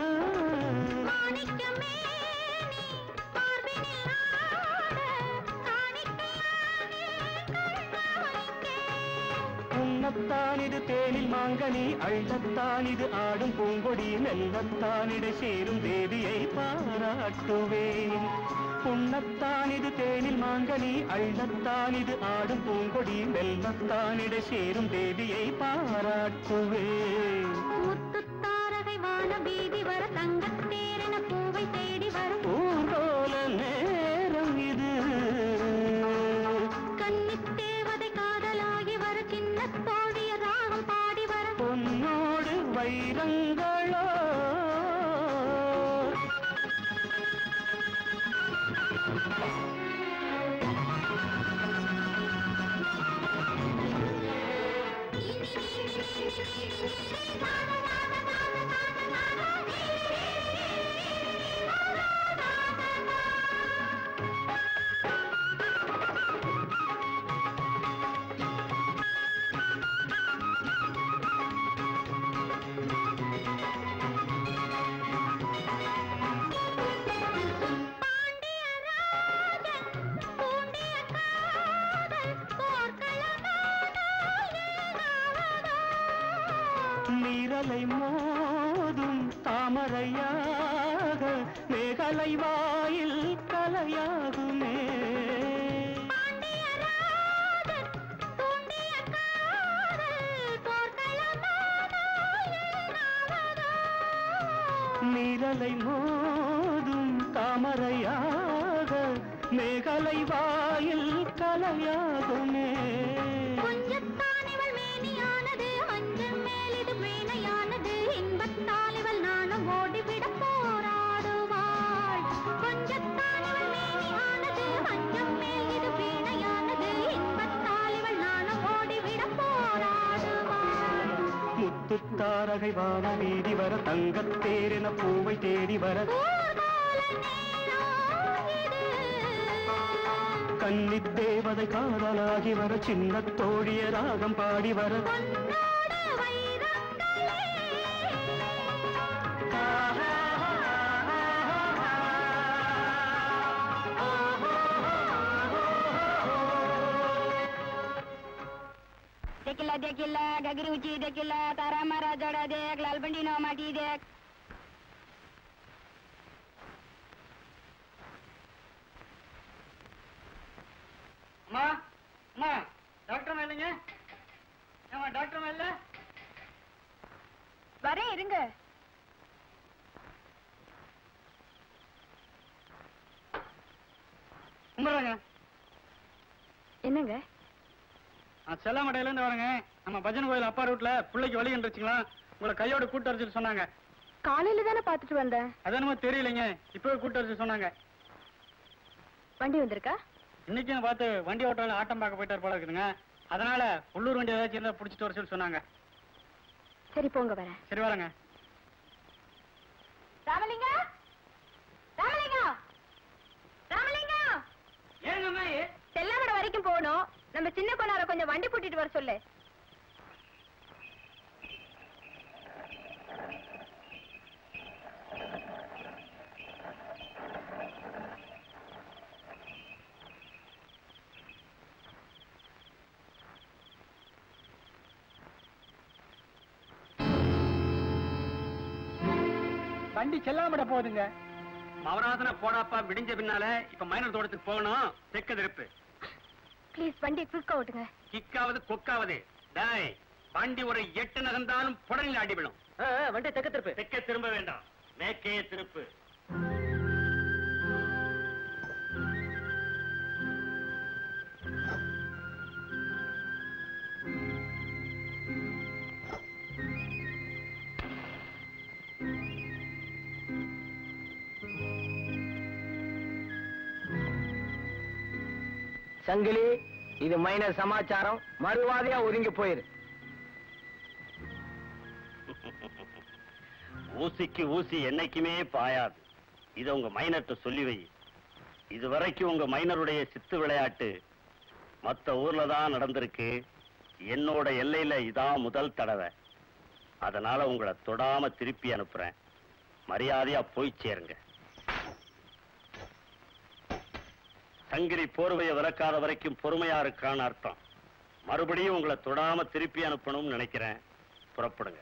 உண்ணத்தான் இது தேனில் மாங்கனி அள்ளத்தான் இது ஆடும் பூங்கொடி மெல்லத்தானிட சேரும் தேவியை பாராட்டுவேன் உண்ணத்தான் இது தேனில் மாங்கனி அள்ளத்தான் இது ஆடும் பூங்கொடி மெல்லத்தானிட சேரும் தேவியை பாராட்டுவேன் முத்துத்தாரகை வான வீதி வர தங்கத் தேரன பூவை தேடி வரும் ஊர்கோல நேரம் இது கன்னித் தேவதை காதலாகி வர சின்ன தோழிய ராகம் பாடி வர பொன்னோடு வைரங்களோ நீரலை மோதும் தாமரையாக மேகலை வாயில் கலையாகுமே நீரலை மோதும் தாமரையாக மேகலை வாயில் கலையாகுமே கொஞ்சத்தான் இவள் மேனியானது மஞ்சள் மேல் இது மேனையானது இன்பத்தால் இவள் நானும் ஓடிவிட போராடுவாள் கொஞ்சத்தான் இவள் மேனியானது மஞ்சள் மேல் இது வீணையானது இன்பத்தால் இவள் நானும் ஓடிவிட போராடுவாள் முத்துத்தாரகை வான வீதி வர தங்கத்தேரென பூவை தேடி வர ஊர்கோல நேரம் இது கன்னித் தேவதை காதலாகி வர சின்ன தோழிய ராகம் பாடி வர பொன்னோட வைரங்களே देखिला देखिला गगरी ऊंची देखिला तारा मारा जड़ा देख लाल बंडी नो माटी देख அம்மா அம்மா டாக்டர் இல்லைங்க ஏமா டாக்டர் இல்ல வரேன் இருங்க கும்பிடுறேங்க என்னங்க நான் செல்லாமடையில இருந்து வரேங்க நம்ம பஜன் கோயில் அப்பா ரூட்ல பிள்ளைக்கு வழி இருந்துச்சுங்களா உங்களை கையோட கூட்டு வர சொல்லி சொன்னாங்க காலையில தானே பாத்துட்டு வந்தேன் அது என்னமோ தெரியலைங்க இப்பவே கூட்டு வர சொல்லி சொன்னாங்க வண்டி வந்திருக்கா இன்னைக்கும் பார்த்து வண்டி ஓட்டால ஆட்டம் பார்க்க போயிட்டார் போல இருக்குதுங்க அதனால உள்ளூர் வண்டி ஏதாச்சும் இருந்தா பிடிச்சிட்டு வர சொல்லி சொன்னாங்க சரி போங்க வரேன் சரி வரேங்க ராமலிங்கா ராமலிங்கா ராமலிங்கா ஏங்கம்மா செல்லாமட வரைக்கும் போகணும் நம்ம சின்ன கொண்டார கொஞ்சம் வண்டி கூட்டிட்டு வர சொல்லு வண்டி செல்லாமட போகுதுங்க மவராதனை போடாப்பா விடிஞ்ச பின்னால இப்ப மைனர் தோட்டத்துக்கு போகணும் தெக்க திருப்பு ப்ளீஸ் வண்டி குயிக்கா ஓட்டுங்க கிக்காவது கொக்காவது டேய் வண்டி ஒரு எட்டு நகர்ந்தாலும் புடலில் அடி விழும் வண்டி தெக்க திருப்பு தெக்க திரும்ப வேண்டாம் மேற்கே திருப்பு சங்கிலி இது மைனர் சமாச்சாரம் மறுவாதையா ஒதுங்கி போயிரு ஊசிக்கு ஊசி என்னைக்குமே பாயாது இத உங்க மைனர்ட்ட சொல்லி வை இது வரைக்கும் உங்க மைனருடைய சித்து விளையாட்டு மத்த ஊர்ல தான் நடந்திருக்கு என்னோட எல்லையில இதான் முதல் தடவை அதனால உங்களை தொடாம திருப்பி அனுப்புறேன் மரியாதையா போய் சேருங்க சங்கிலி போர்வையை விளக்காத வரைக்கும் பொறுமையா இருக்கான்னு அர்த்தம் மறுபடியும் உங்களை தொடாம திருப்பி அனுப்பணும்னு நினைக்கிறேன் புறப்படுங்க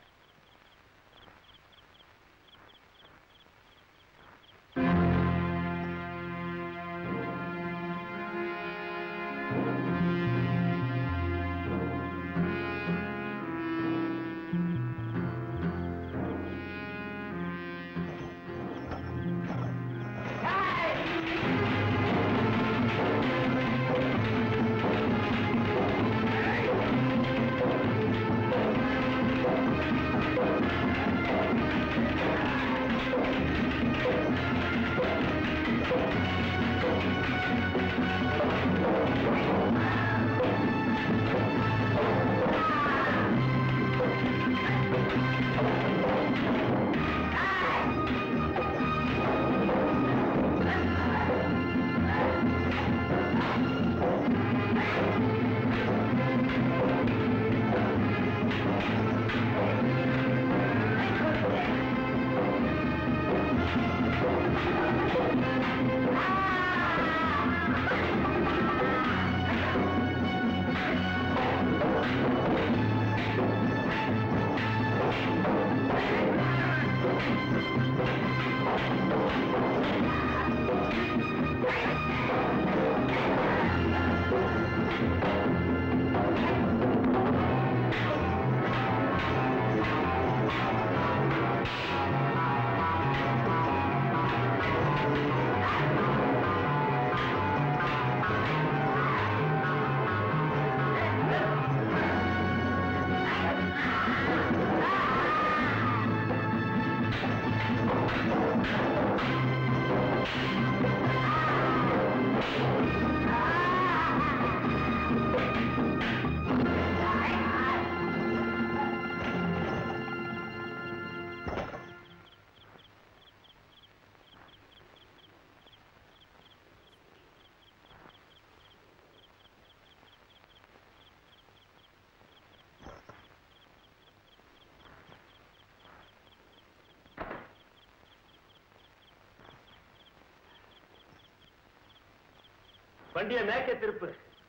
வண்டியை மேற்கே திருப்பு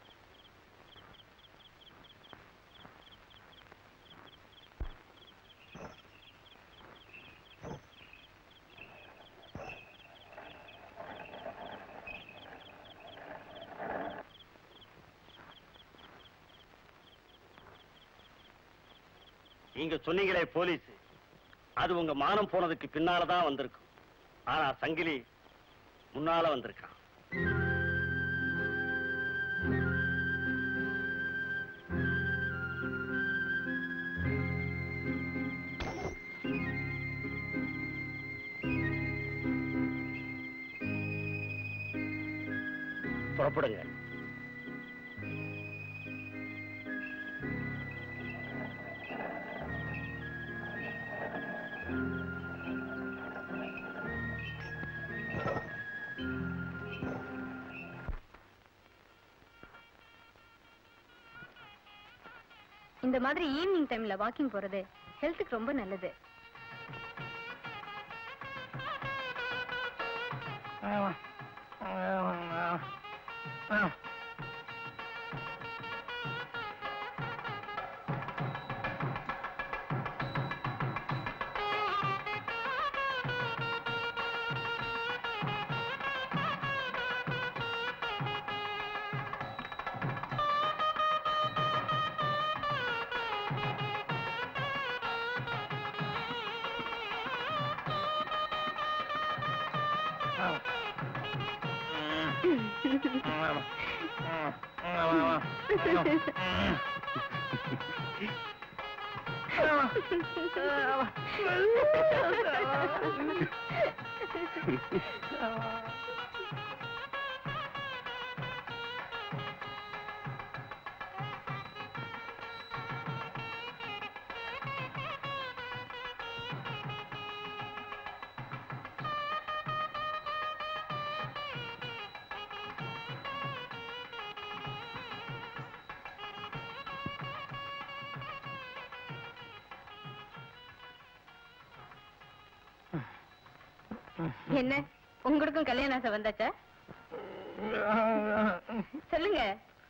நீங்க சொன்னீங்களே போலீஸ் அது உங்க மானம் போனதுக்கு பின்னாலதான் வந்திருக்கும் ஆனா சங்கிலி முன்னால வந்திருக்கான் புறப்படுங்க இந்த மாதிரி ஈவினிங் டைம்ல வாக்கிங் போறது ஹெல்த்துக்கு ரொம்ப நல்லது என்ன உங்களுக்கும் கல்யாண ஆசை வந்தாச்சா சொல்லுங்க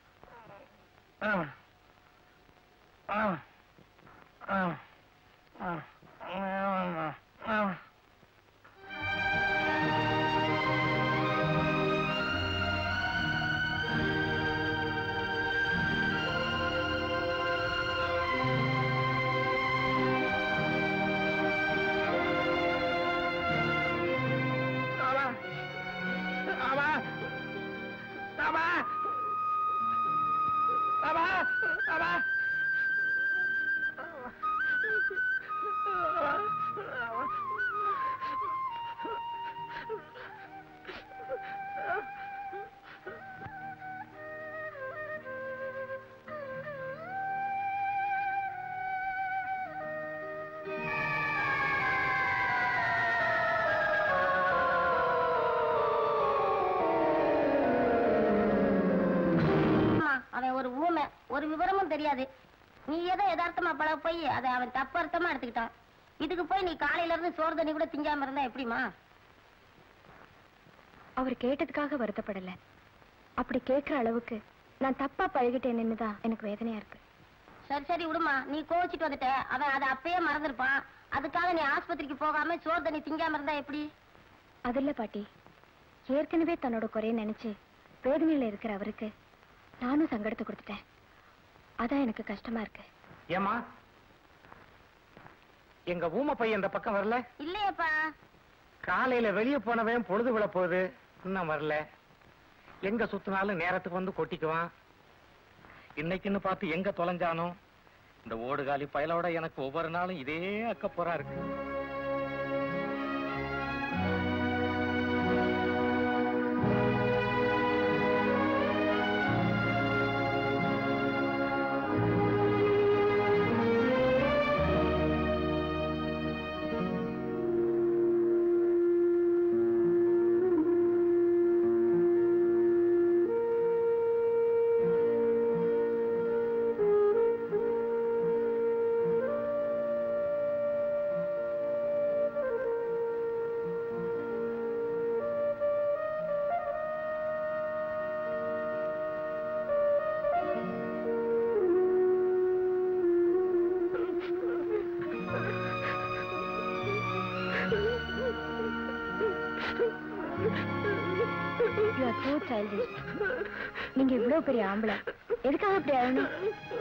அம்மா, அவன் ஒரு ஊமை ஒரு விவரமும் தெரியாது நீ ஏதோ யதார்த்தமா பழக போய் அதை அவன் தப்பு அர்த்தமா எடுத்துக்கிட்டான் இதுக்கு போய் நீ காலையில இருந்து சோறு தண்ணி கூட திங்காம இருந்தா எப்படிமா அவர் கேட்டதுக்காக வருத்தப்படல அப்படி கேட்கிற அளவுக்கு நான் தப்பா பழகிட்டேன்னு தான் எனக்கு வேதனையா இருக்கு சரி சரி விடுமா நீ கோவிச்சிட்டு வந்துட்ட அவன் அதை அப்பயே மறந்துருப்பான் அதுக்காக நீ ஆஸ்பத்திரிக்கு போகாம சோறு தண்ணி திங்காம இருந்தா எப்படி அதில்ல பாட்டி ஏற்கனவே தன்னோட குறைய நினைச்சு வேதனையில இருக்கிற அவருக்கு நானும் சங்கடத்தை கொடுத்துட்டேன் அதான் எனக்கு கஷ்டமா இருக்கு ஏமா எங்க ஊம பையன் இந்த பக்கம் வரல இல்லையேப்பா காலையில வெளிய போனவன் பொழுது விழ போகுது இன்னும் வரல எங்க சுத்தினாலும் நேரத்துக்கு வந்து கொட்டிக்குவான் இன்னைக்குன்னு பார்த்து எங்க தொலைஞ்சானோ இந்த ஓடுகாலி பயலோட எனக்கு ஒவ்வொரு நாளும் இதே அக்கப்போரா இருக்கு childish. நீங்க இவ்வளவு பெரிய ஆம்பளை எதுக்காக இப்படி அழணும்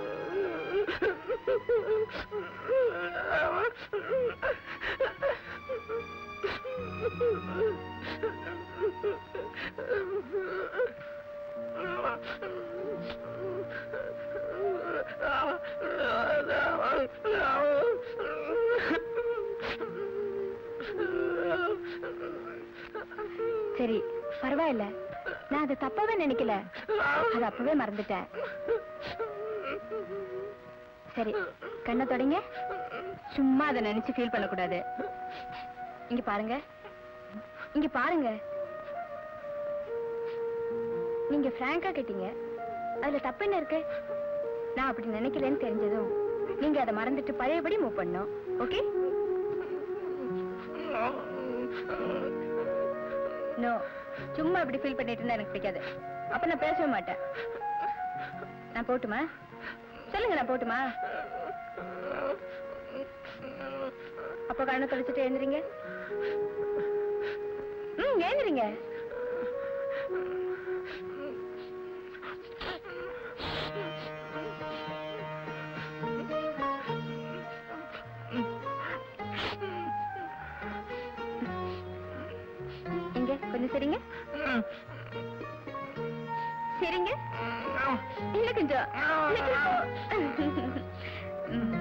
சரி பரவாயில்ல நான் அதை தப்பாவே நினைக்கல அது அப்பவே மறந்துட்டேன் சரி கண்ணை தொடங்க சும்மா அதை நினைச்சு ஃபீல் பண்ணக்கூடாது இங்க பாருங்க இங்க பாருங்க நீங்க பிராங்கா கேட்டீங்க அதுல தப்பு என்ன இருக்கு நான் அப்படி நினைக்கலன்னு தெரிஞ்சதும் நீங்க அதை மறந்துட்டு பழையபடி மூவ் பண்ணணும் ஓகே நோ சும்மா இப்படி ஃபீல் பண்ணிட்டு இருந்தா எனக்கு பிடிக்காது அப்ப நான் பேசவே மாட்டேன் நான் போட்டுமா சொல்லுங்க நான் போட்டுமா அப்போ கண்ணை தொலைச்சிட்டு எழுந்துறீங்க ம் எழுந்துறீங்க இங்க கொஞ்சம் சரிங்க சரிங்க இன்னும் கொஞ்சம் இன்னும் கொஞ்சம். ம்.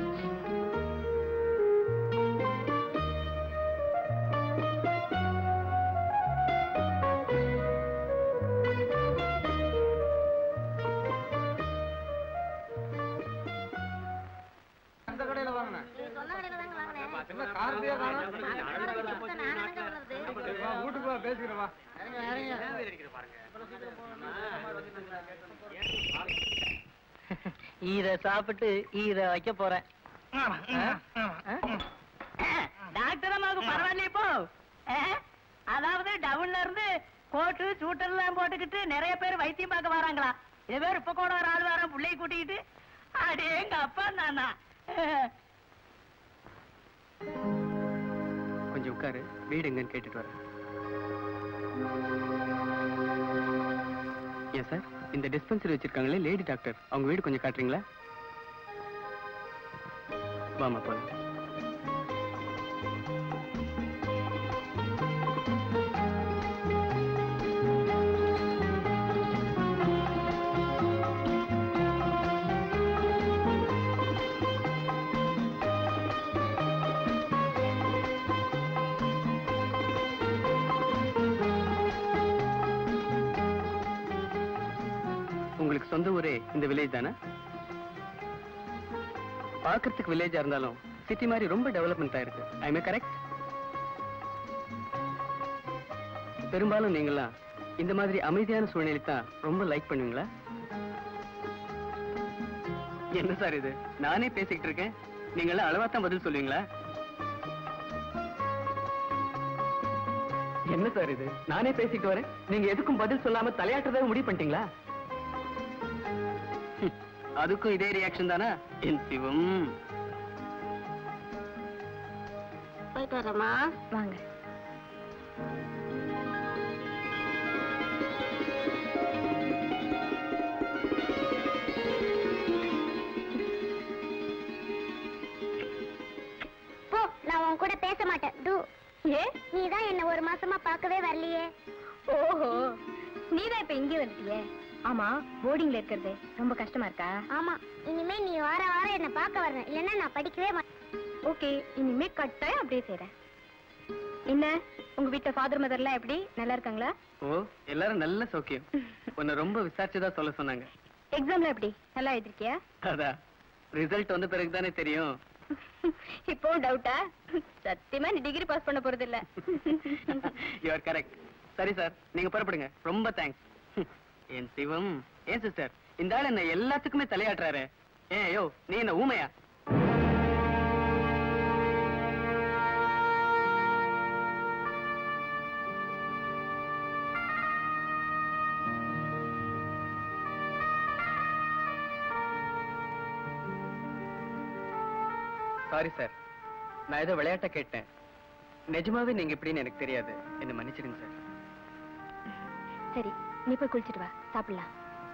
அந்த கடையில வாங்கினேன் சொன்ன கடையில தாங்க வாங்கினேன் என்ன காரத்தையே காணோம் நான் என்னங்க பண்றது வா, வீட்டுக்கு வா பேசிக்கிறேன் வா இத சாப்பிட்டு இத வைக்க போறேன் டாக்டர் அம்மாவுக்கு பரவாயில்லையே இப்போ அஹ், அதாவது டவுன்ல இருந்து கோட்டு சூட்டர் எல்லாம் போட்டுக்கிட்டு நிறைய பேர் வைத்தியம் பார்க்க வராங்களா இது பேர் இப்ப கூட ஒரு ஆள் வரான் பிள்ளைய கூட்டிக்கிட்டு அடே எங்க அப்பா நானா கொஞ்சம் உட்காரு வீடு எங்கன்னு கேட்டுட்டு வரேன் ஏன் சார் இந்த டிஸ்பென்சரி வச்சிருக்காங்களே லேடி டாக்டர் அவங்க வீடு கொஞ்சம் காட்டுறீங்களா வாமா போலாம் உங்களுக்கு சொந்த ஊரே இந்த வில்லேஜ் தானே பார்க்கறதுக்கு வில்லேஜா இருந்தாலும் சிட்டி மாதிரி ரொம்ப டெவலப்மெண்ட் ஆயிருக்கு ஐ மே கரெக்ட் பெரும்பாலும் நீங்களாம் இந்த மாதிரி அமைதியான சூழ்நிலை தான் ரொம்ப லைக் பண்ணுவீங்களா என்ன சார் இது நானே பேசிக்கிட்டு இருக்கேன் நீங்களாம் அளவா தான் பதில் சொல்லுவீங்களா என்ன சார் இது நானே பேசிட்டு வரேன் நீங்க எதுக்கும் பதில் சொல்லாம தலையாட்டுறதை முடிவு பண்ணிட்டீங்களா ஹம், அதுக்கும் இதே ரியாக்ஷன் தானா என் சிவம் போயிட்டு வரேம்மா வாங்க போ நான் உன் கூட பேச மாட்டேன் டு ஏ நீ தான் என்ன ஒரு மாசமா பார்க்கவே வரலையே ஓஹோ நீதான் இப்ப இங்கே வந்துட்டியே ஆமா போர்டிங்ல இருக்கிறது ரொம்ப கஷ்டமா இருக்கா ஆமா இனிமே நீ வார வாரம் என்ன பார்க்க வரணும் இல்லைன்னா நான் படிக்கவே மாட்டேன் ஓகே இனிமே கட்டாயம் அப்படியே செய்றேன் என்ன உங்க வீட்டுல ஃபாதர் மதர்லாம் எப்படி நல்லா இருக்காங்களா ஓ எல்லாரும் நல்ல சௌக்கியம் உன்னை ரொம்ப விசாரிச்சுதான் சொல்ல சொன்னாங்க எக்ஸாம்ல எப்படி நல்லா எழுதிருக்கியா அதான் ரிசல்ட் வந்த பிறகு தானே தெரியும் இப்போ டவுட்டா சத்தியமா நீ டிகிரி பாஸ் பண்ண போறது இல்ல யூ ஆர் கரெக்ட் சரி சார் நீங்க புறப்படுங்க ரொம்ப தேங்க்ஸ் என் சிவம் ஏன் சிஸ்டர் இந்த ஆள் என்ன எல்லாத்துக்குமே தலையாட்டுறாரு ஏன் யோ நீ என்ன ஊமையா சாரி சார் நான் ஏதோ விளையாட்ட கேட்டேன் நிஜமாவே நீங்க எப்படின்னு எனக்கு தெரியாது என்ன மன்னிச்சிடுங்க சார் சரி நீ போய் குளிச்சிட்டு வா சாப்பிடலாம்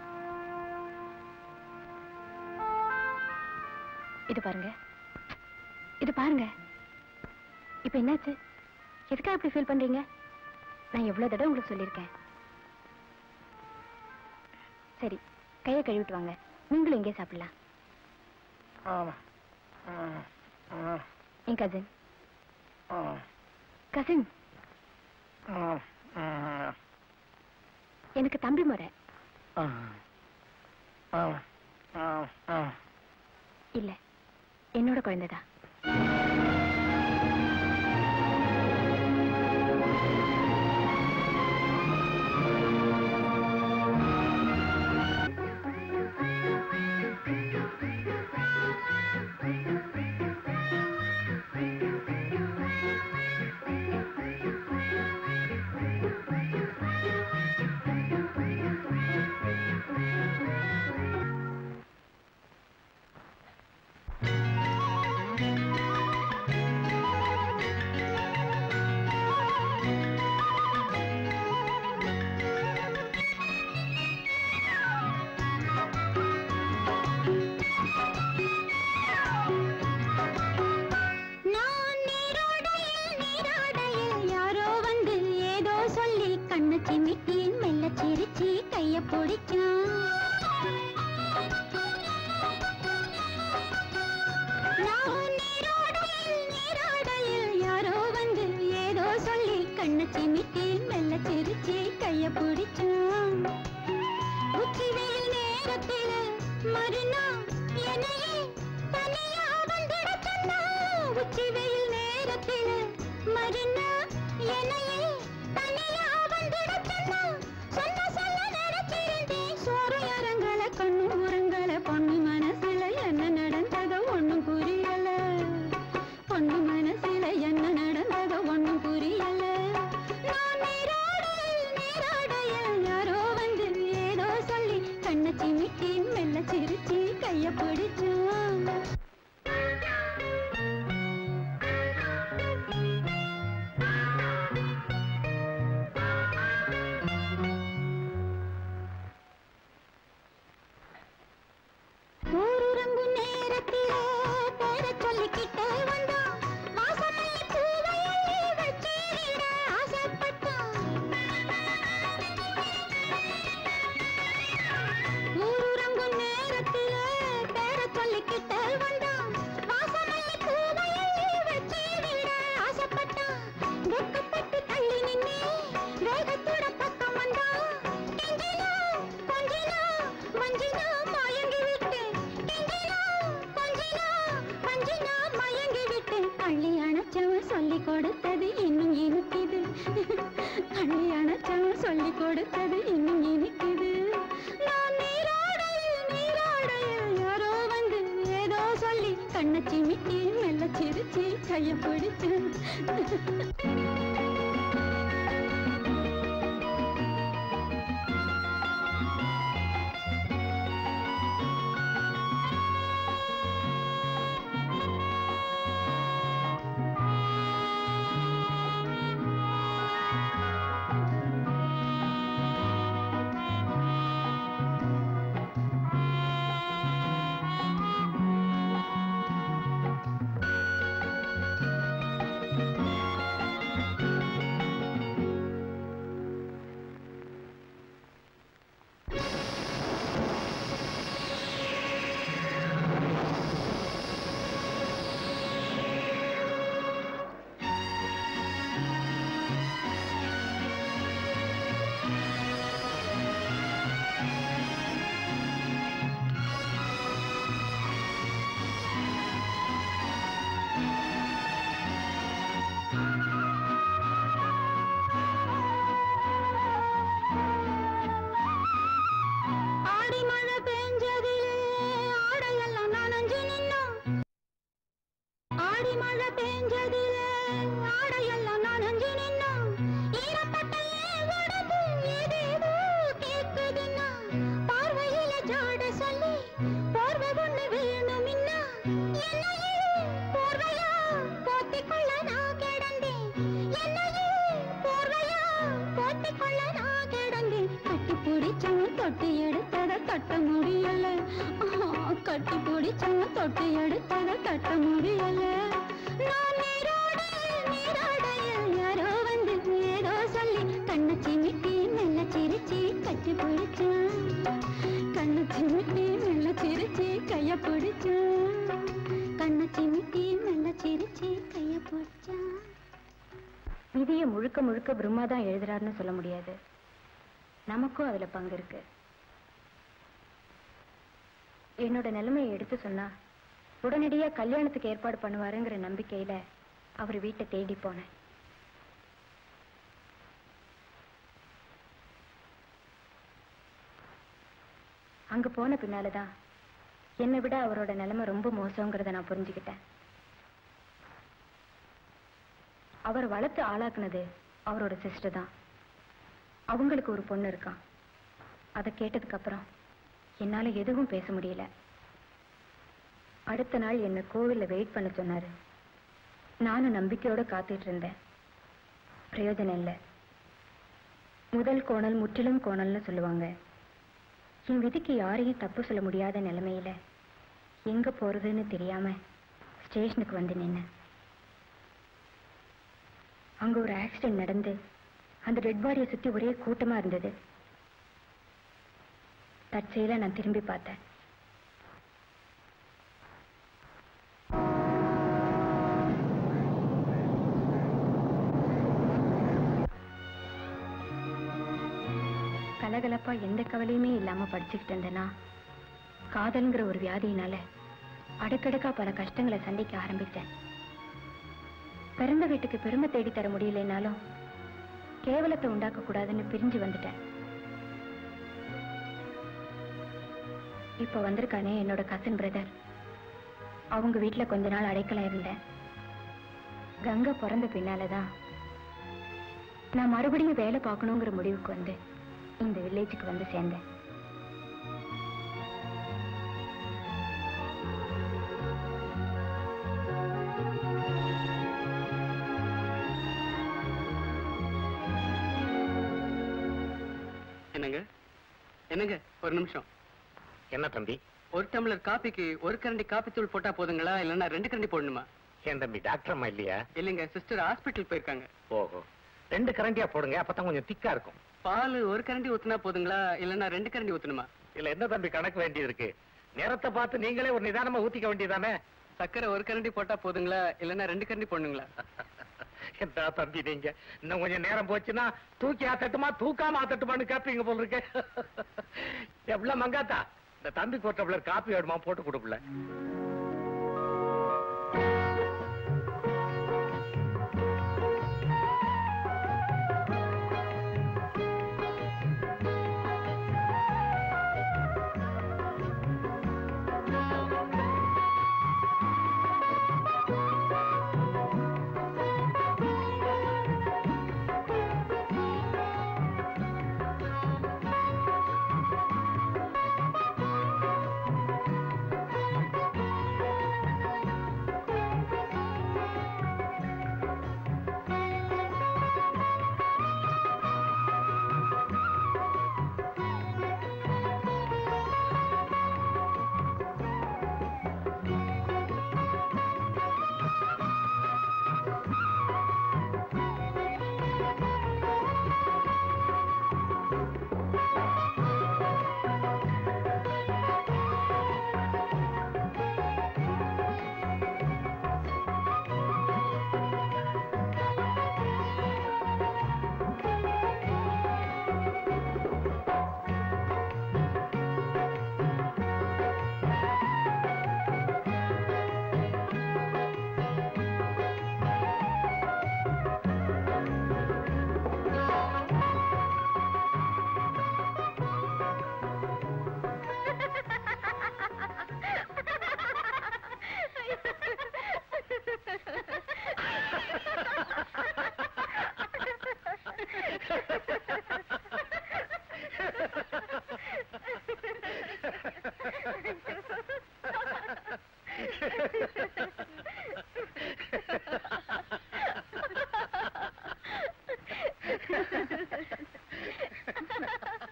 இது பாருங்க இது பாருங்க இப்ப என்னாச்சு எதுக்காக இப்படி ஃபீல் பண்றீங்க நான் எவ்வளவு தடவை உங்களுக்கு சொல்லியிருக்கேன் சரி கையை கழுவிட்டு வாங்க நீங்களும் இங்கே சாப்பிடலாம் என் கசின் கசின் எனக்கு தம்பி முறை இல்ல என்னோட குழந்தைதான் நான் நீரோடையில் நீரோடையில் யாரோ வந்து ஏதோ சொல்லி கண்ணு சிமிட்டின் மெல்ல சிரிச்சு கைய பிடிச்சான் நான் நீரோடையில் நீரோடையில் யாரோ வந்து ஏதோ சொல்லி கண்ணு சிமிட்டின் மெல்ல சிரிச்சு கைய பிடிச்சான் உச்சி வெயில் நேரத்தில மறுநாள் என்னையே தனியா வந்துட சொன்னா உச்சி வெயில் நேரத்தில மறுநாள் என்னையே தனியா வந்துட சொன்னா சொன்ன சொல்ல நினைச்சிருந்தேன் சோறு இறங்கல கண்ணு உரங்கல பொண்ணு மனசுல என்ன நடந்ததோ ஒண்ணும் புரியல பொண்ணு மனசுல என்ன நடந்ததோ ஒண்ணும் புரியல நான் நீராடையில் நீராடையில் யாரோ வந்து ஏதோ சொல்லி கண்ண சிமிட்டின் மெல்ல சிரிச்சு கைய பிடிச்சான் ஊருறங்கும் நேரத்திலே பேரை சொல்லிக்கிட்டே வந்தான் வாசமல்லி பூவையை வச்சிட ஆசைப்பட்டான் ஊருறங்கும் நேரத்திலே பேரை சொல்லிக்கிட்டே வந்தான் வாசமல்லி பூவையை வச்சிட ஆசைப்பட்டான் வெட்கப்பட்டு தள்ளி நின்னே வேகத்தோட பக்கம் வந்தான் கெஞ்சினா கொஞ்சினா வஞ்சினா மயங்கி விட்டேன் கெஞ்சினா கொஞ்சினா வஞ்சினா மயங்கி விட்டேன் அள்ளி அணைச்சவன் சொல்லி கொடுத்தது இன்னும் இனிக்குது அள்ளி அணைச்சவன் சொல்லி கொடுத்தது இன்னும் இனிக்குது நான் நீராடையில் நீராடையில் யாரோ வந்து ஏதோ சொல்லி கண்ணை சிமிட்டி மெல்ல சிரிச்சு கைய பிடிச்சு ஆடி மழை பெஞ்சதிலே ஆடையெல்லாம் நனைஞ்சு நின்னோம் ஆடி மழை பெஞ்சதிலே ஆடையெல்லாம் நனைஞ்சு நின்னோம் ஈரப்பட்ட என் உடம்பு ஏதேதோ கேக்குதுன்னா பார்வையில ஜாட சொல்லி போர்வை ஒண்ணு வேணுமின்னா என்னையே போர்வையா போத்திக்கொள்ள நான் கிடந்தேன் என்னையே போர்வையா போத்திக்கொள்ள நான் கிடந்தேன் கட்டி மொட்டை எடுத்தத கட்ட முடியல நான் நீரோடையில் நீரோடையில் யாரோ வந்து ஏதோ சொல்லி கண்ணு சிமிட்டி மெல்ல சிரிச்சி கட்டி பிடிச்சான் கண்ணு சிமிட்டி மெல்ல சிரிச்சி கைய பிடிச்சான் கண்ணு சிமிட்டி மெல்ல சிரிச்சி கைய பிடிச்சான் விதியை முழுக்க முழுக்க பிரம்மா தான் எழுதுறாருன்னு சொல்ல முடியாது நமக்கும் அதுல பங்கு இருக்கு என்னோட நிலைமையை எடுத்து சொன்னா உடனடியா கல்யாணத்துக்கு ஏற்பாடு பண்ணுவாருங்கிற நம்பிக்கையில அவர் வீட்டை தேடி போனேன் அங்க போன பின்னாலதான் என்னை விட அவரோட நிலைமை ரொம்ப மோசங்கிறத நான் புரிஞ்சுக்கிட்டேன் அவர் வளர்த்து ஆளாக்குனது அவரோட சிஸ்டர் தான் அவங்களுக்கு ஒரு பொண்ணு இருக்கான் அதை கேட்டதுக்கு அப்புறம் என்னால எதுவும் பேச முடியல அடுத்த நாள் என்ன கோவில்ல வெயிட் பண்ண சொன்னாரு நானும் நம்பிக்கையோட காத்துட்டு இருந்தேன் பிரயோஜனம் இல்லை முதல் கோணல் முற்றிலும் கோணல்னு சொல்லுவாங்க என் விதிக்கு யாரையும் தப்பு சொல்ல முடியாத நிலைமையில எங்க போறதுன்னு தெரியாம ஸ்டேஷனுக்கு வந்து நின்னேன் அங்க ஒரு ஆக்சிடென்ட் நடந்து அந்த டெட் பாடியை சுத்தி ஒரே கூட்டமா இருந்தது தற்செயலா நான் திரும்பி பார்த்தேன் கலகலப்பா எந்த கவலையுமே இல்லாம படிச்சுக்கிட்டு இருந்தேனா காதல்ங்கிற ஒரு வியாதியினால அடுக்கடுக்கா பல கஷ்டங்களை சந்திக்க ஆரம்பிச்சேன் பிறந்த வீட்டுக்கு பெருமை தேடி தர முடியலைனாலும் கேவலத்தை உண்டாக்க கூடாதுன்னு பிரிஞ்சு வந்துட்டேன் இப்ப வந்திருக்கானே என்னோட கசின் பிரதர் அவங்க வீட்டுல கொஞ்ச நாள் அடைக்கலம் இருந்தேன் கங்கா பிறந்த பின்னாலதான் நான் மறுபடியும் வேலை பார்க்கணுங்கிற முடிவுக்கு வந்து இந்த வில்லேஜுக்கு வந்து சேர்ந்தேன் என்னங்க என்னங்க ஒரு நிமிஷம் என்ன தம்பி ஒரு டம்ளர் காப்பிக்கு ஒரு கரண்டி காப்பி தூள் போட்டா போதுங்களா இல்லைன்னா ரெண்டு கரண்டி போடணுமா என் தம்பி டாக்டர் அம்மா இல்லையா இல்லைங்க சிஸ்டர் ஹாஸ்பிட்டல் போயிருக்காங்க ஓஹோ ரெண்டு கரண்டியா போடுங்க அப்பதான் கொஞ்சம் திக்கா இருக்கும் பால் ஒரு கரண்டி ஊத்துனா போதுங்களா இல்லைன்னா ரெண்டு கரண்டி ஊத்தணுமா இல்ல என்ன தம்பி கணக்கு வேண்டியது இருக்கு நேரத்தை பார்த்து நீங்களே ஒரு நிதானமா ஊத்திக்க வேண்டியதானே சக்கரை ஒரு கரண்டி போட்டா போதுங்களா இல்லைன்னா ரெண்டு கரண்டி போடணுங்களா என்ன தம்பி நீங்க இன்னும் கொஞ்சம் நேரம் போச்சுன்னா தூக்கி ஆத்தட்டுமா தூக்காம ஆத்தட்டுமான்னு கேப்பீங்க போல இருக்கு எவ்வளவு மங்காத்தா இந்த தம்பி கொட்டப்புல காப்பி வேணுமா போட்டு கொடுக்கல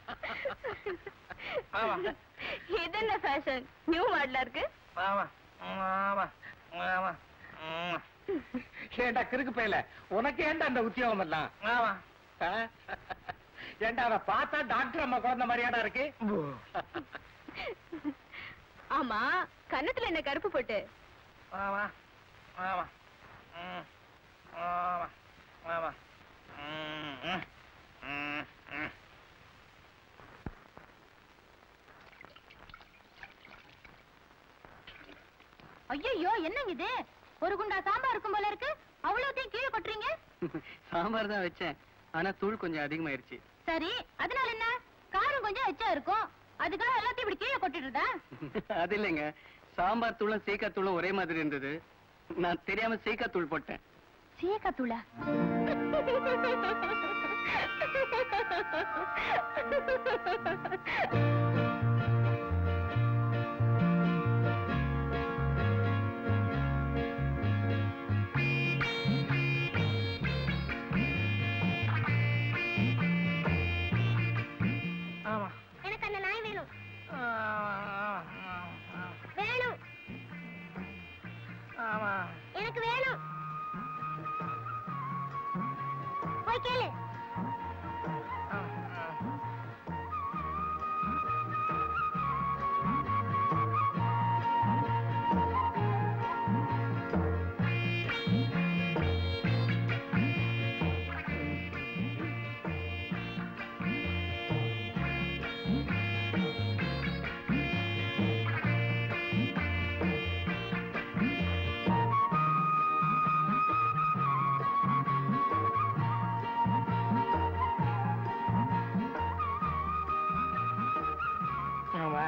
இது என்ன ஃபேஷன் நியூ மாடலா இருக்கு ஆமா ஆமா ஆமா ஆமா. ஏண்டா கிறுக்கு பையல உனக்கு ஏன்டா அந்த உத்தியோகம் எல்லாம் ஆமா ஆ? ஏண்டா அவ பார்த்தா டாக்டர் அம்மா குழந்தை மாதிரியாடா இருக்கு ஆமா கன்னத்துல என்ன கருப்பு போட்டு ஆமா ஆமா ம். ஆமா ஆமா ம், ம், ம், ம். ஐயோ என்னங்க இது ஒரு குண்டா சாம்பார் இருக்கும் போல இருக்கு அவ்வளவுத்தையும் கீழே கொட்டுறீங்க சாம்பார் தான் வச்சேன் ஆனா தூள் கொஞ்சம் அதிகமாயிருச்சு சரி அதனால என்ன காரம் கொஞ்சம் எச்சா இருக்கும் அதுக்காக எல்லாத்தையும் இப்படி கீழே கொட்டிடுறதா அது இல்லைங்க சாம்பார் தூளும் சீக்கா தூளும் ஒரே மாதிரி இருந்தது நான் தெரியாம சீக்கா தூள் போட்டேன் சீக்கா தூளா ஆமா எனக்கு அந்த நாய் வேணும் ஆமா வேணும் ஆமா எனக்கு வேணும் போய் கேளு ஆமா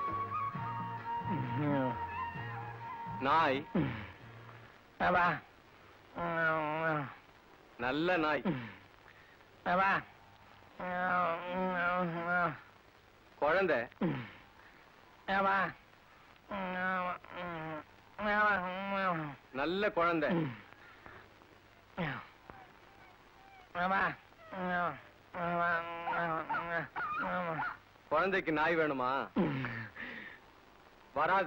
நாய் ஆமா நல்ல நாய் ஆமா குழந்தை ஆமா நல்ல குழந்தை ஆமா குழந்தைக்கு நாய் வேணுமா வராது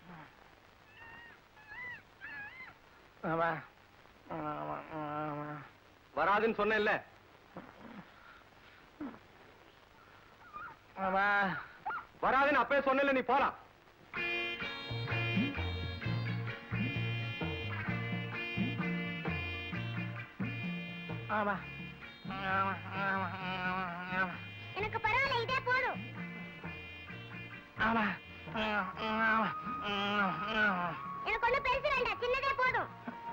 ஆமா வராதுன்னு சொன்னேன்ல ஆமா வராதுன்னு அப்பவே சொன்னேன்ல நீ போலாம் ஆமா ஆமா ஆமா ஆமா எனக்கு பரவாயில்ல இதே போதும் ஆமா ஆமா எனக்கு ஒண்ணு பெருசு வேண்டாம் சின்னதே போதும்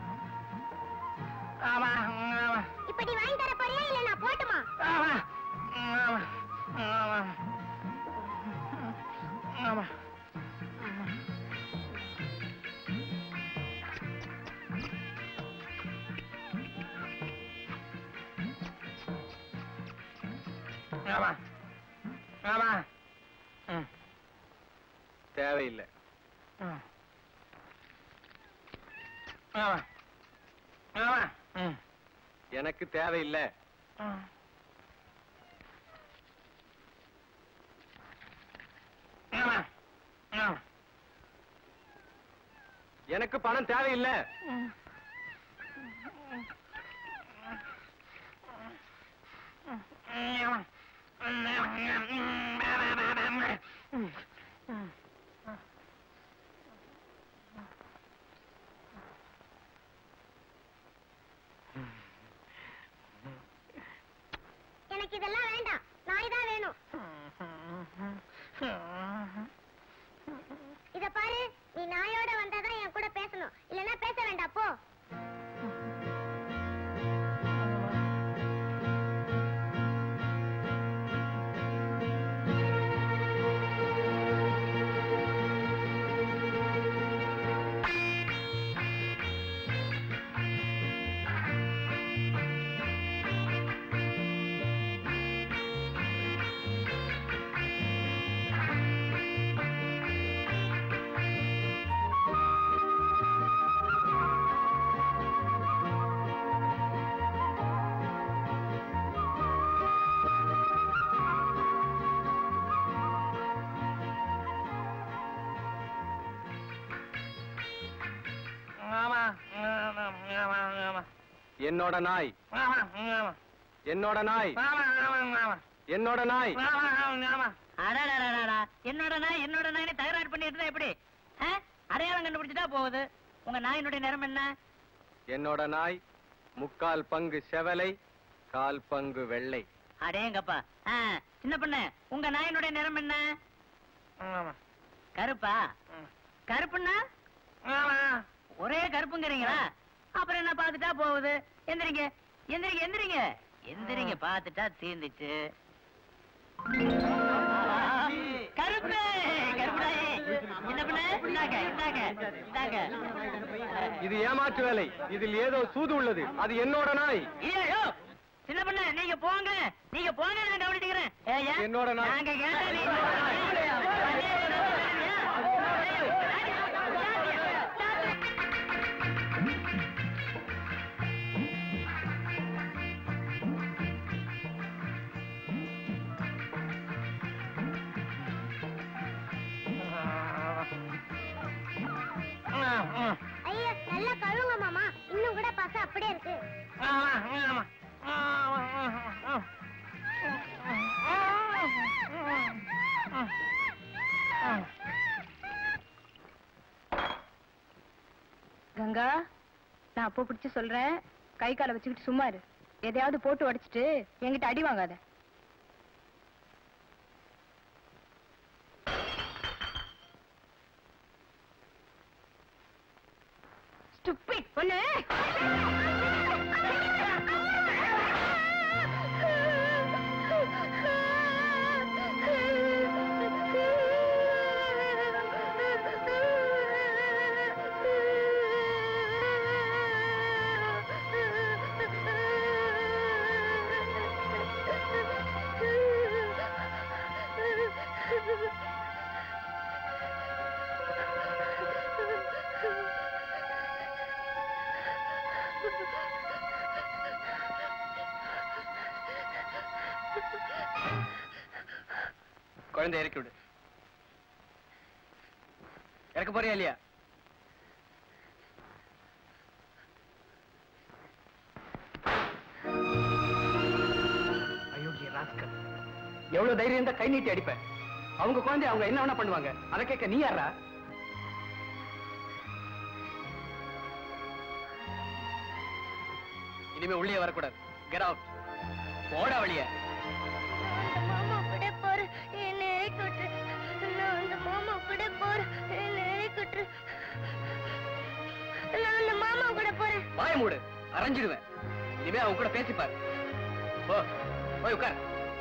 ஆமா ஆமா இப்ப நீ வாங்கி தர போறியா இல்ல நான் போட்டுமா ஆமா ஆமா ஆமா ஆமா ஆமா ஆமா ம் தேவையில்லை ம் ஆமா ஆமா ம் எனக்கு தேவையில்லை ம் ஆமா ஆமா எனக்கு பணம் தேவையில்லை எனக்கு இதெல்லாம் வேண்டாம் நாய் தான் வேணும் இத பாரு நீ நாயோட வந்தாதான் என் கூட பேசணும் இல்லனா பேச வேண்டாம் போ என்னோட நாய் ஆமா ஆமா என்னோட நாய் ஆமா ஆமா ஆமா என்னோட நாய் ஆமா ஆமா ஆமா அடாடாடாடா என்னோட நாய் என்னோட நாய் தகராறு பண்ணிட்டு இருந்தா எப்படி ஆ? அடையாளம் கண்டுபிடிச்சிட்டா போகுது உங்க நாயினுடைய நிறம் என்ன என்னோட நாய் முக்கால் பங்கு செவலை கால் பங்கு வெள்ளை அடேங்கப்பா ஆ, சின்ன பொண்ணு உங்க நாயினுடைய நிறம் என்ன ஆமா கருப்பா கருப்புன்னா ஆமா ஒரே கருப்புங்கிறீங்களா அப்புறம் என்ன பாத்துட்டா போகுது எந்திரிங்க எந்திரிங்க எந்திரிங்க எந்திரிங்க பாத்துட்டா தீர்ந்துச்சு கருப்பு கருப்புடாயே என்ன பண்ண இந்தாங்க இந்தாங்க இந்தாங்க இது ஏமாற்று வேலை இதில் ஏதோ சூது உள்ளது அது என்னோட நாய் ஐயோ சின்ன பண்ண நீங்க போங்க நீங்க போங்க நான் கவனிச்சுக்கிறேன் ஏய்யா, என்னோட நாய். நாங்க கேட்டா நீங்க ஐயா நல்லா கழுவுங்க மாமா இன்னும் கூட பச அப்படியே இருக்கு கங்கா நான் அப்போ பிடிச்சு சொல்றேன் கை காலை வச்சுக்கிட்டு சும்மா இரு எதையாவது போட்டு உடைச்சிட்டு என்கிட்ட அடி வாங்காத Stupid பொண்ணு குழந்தை இறக்கி விடு இறக்க போறியா இல்லையா அயோக்கிய ராஸ்கல் எவ்வளவு தைரியம் இருந்தா கை நீட்டி அடிப்பேன் அவங்க குழந்தை அவங்க என்ன வேணா பண்ணுவாங்க அதை கேட்க நீ யாரா இனிமே உள்ளே வரக்கூடாது கெட் அவுட் போடா வெளியே மாமா கூட போற என்ன இறக்கி நான் அந்த மாமா கூட போற என்ன இறக்கி நான் அந்த மாமா கூட போறேன் வாய மூடு அரைஞ்சிடுவேன் இனிமே அவன் கூட பேசிப்பார் போ போய் உட்கார்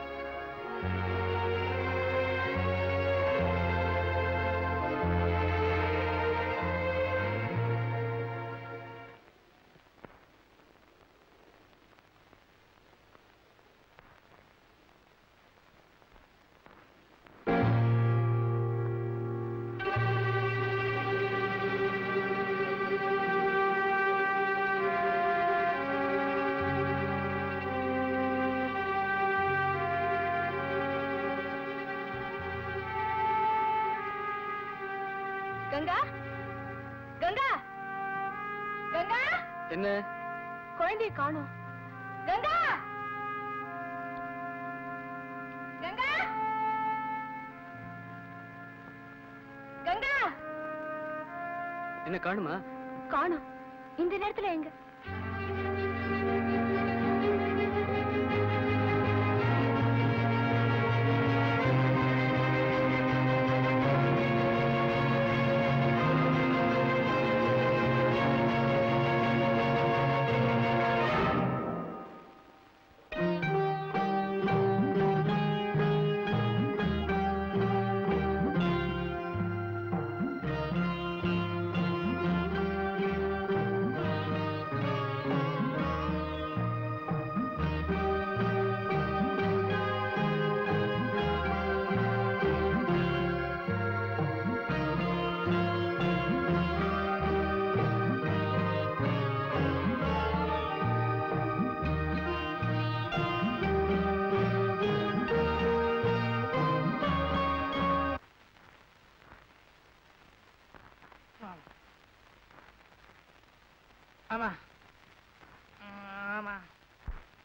கங்கா கங்கா கங்கா என்ன குழந்தைய காணோம் கங்கா கங்கா கங்கா என்ன காணுமா காணோம் இந்த நேரத்துல எங்க ஆ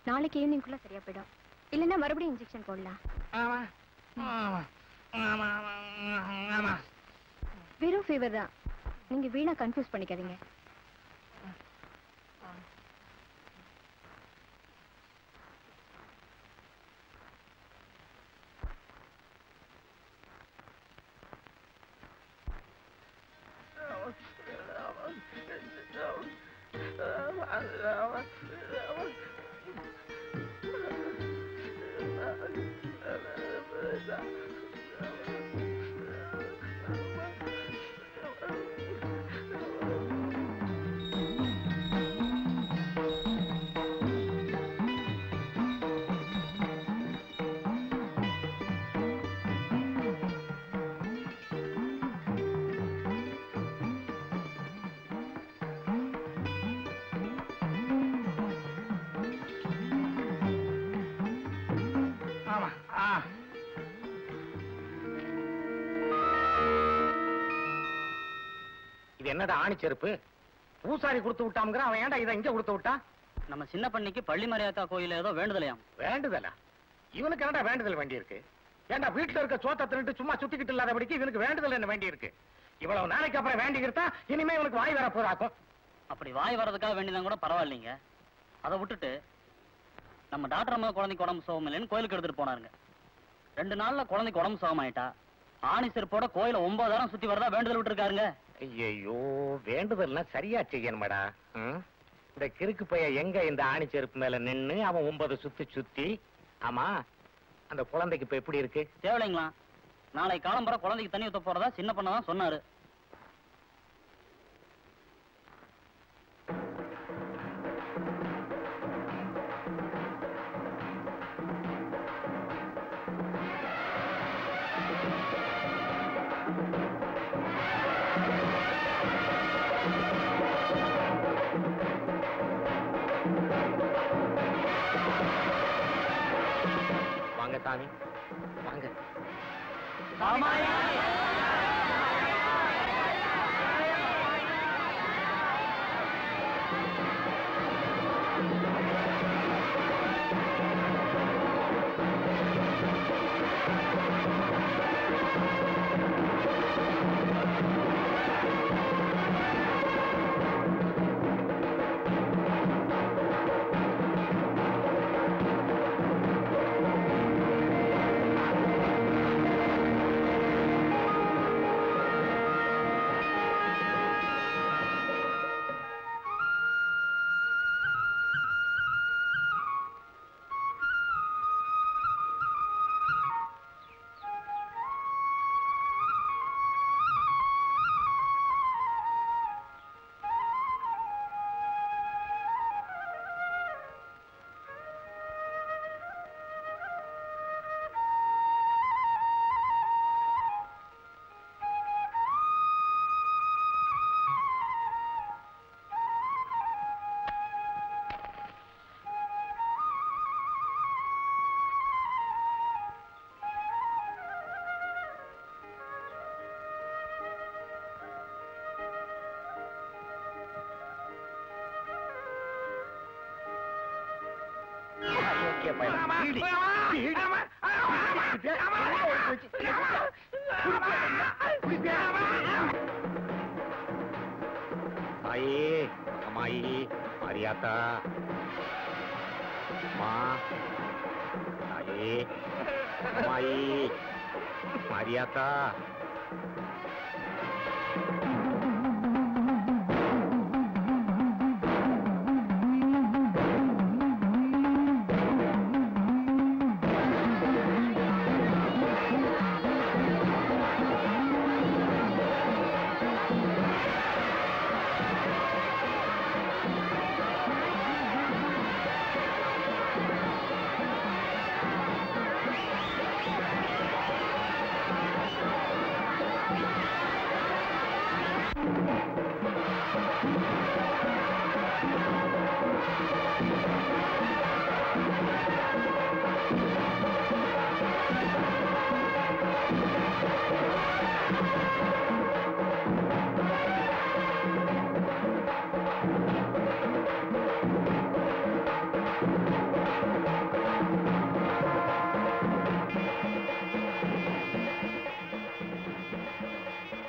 நாளைக்கு ஈவினிங்குள்ள சரியா போயிடும் இல்லைன்னா மறுபடியும் இன்ஜெக்ஷன் போடலாம் ஆமா ஆமா ஆமா ஆமா ஆமா வெறும் ஃபீவர் தான் நீங்க வீணா கன்ஃபியூஸ் பண்ணிக்காதீங்க ஆமா ஆ இது என்னடா ஆணி செருப்பு பூசாரி கொடுத்து விட்டாம்ங்கிற அவன் ஏன்டா இதை இங்க கொடுத்து விட்டான் நம்ம சின்ன பண்ணிக்கு பள்ளி மரியாதா கோயில ஏதோ வேண்டுதலையாம் வேண்டுதலா இவனுக்கு என்னடா வேண்டுதல் வேண்டி இருக்கு ஏன்டா வீட்டுல இருக்க சோத்த தின்னுட்டு சும்மா சுத்திக்கிட்டு இல்லாதபடிக்கு இவனுக்கு வேண்டுதல் என்ன வேண்டி இருக்கு இவ்வளவு நாளைக்கு அப்புறம் வேண்டிக்கிட்டா இனிமே இவனுக்கு வாய் வர போதாக்கும் அப்படி வாய் வர்றதுக்காக வேண்டியதான் கூட பரவாயில்லைங்க அதை விட்டுட்டு நம்ம டாக்டர் அம்மா குழந்தைக்கு உடம்பு சுகம் இல்லைன்னு கோயிலுக்கு எடுத்துட்டு போனாருங்க ரெண்டு நாள்ல குழந்தைக்கு உடம்பு சுகம் ஆயிட்டா ஆணி செருப்போட கோயில ஒன்பதாயிரம் சுத்தி வரதா வேண்டுதல் விட்டுருக்காருங்க ஐயோ வேண்டுதல்லாம் சரியா செய்யணுமாடா ம்? இந்த கிறுக்கு பைய எங்க இந்த ஆணி செருப்பு மேல நின்னு அவன் ஒன்பது சுத்தி சுத்தி ஆமா அந்த குழந்தைக்கு இப்ப எப்படி இருக்கு தேவலைங்களா நாளை காலம்பர குழந்தைக்கு தண்ணி ஊத்த போறதா சின்ன பண்ணதான் சொன்னாரு வாங்க சாமி வாங்க ஓகே பையன் பீடி. பீடி. மாயி மாயி மாரியாத்தா மா மாயி மாயி மாரியாத்தா ஆ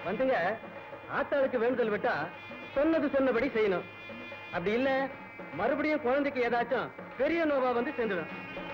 வந்துங்க ஆத்தாளுக்கு வேண்டுதல் விட்டா சொன்னது சொன்னபடி செய்யணும் அப்படி இல்ல மறுபடியும் குழந்தைக்கு ஏதாச்சும் பெரிய நோவா வந்து சேர்ந்துடும்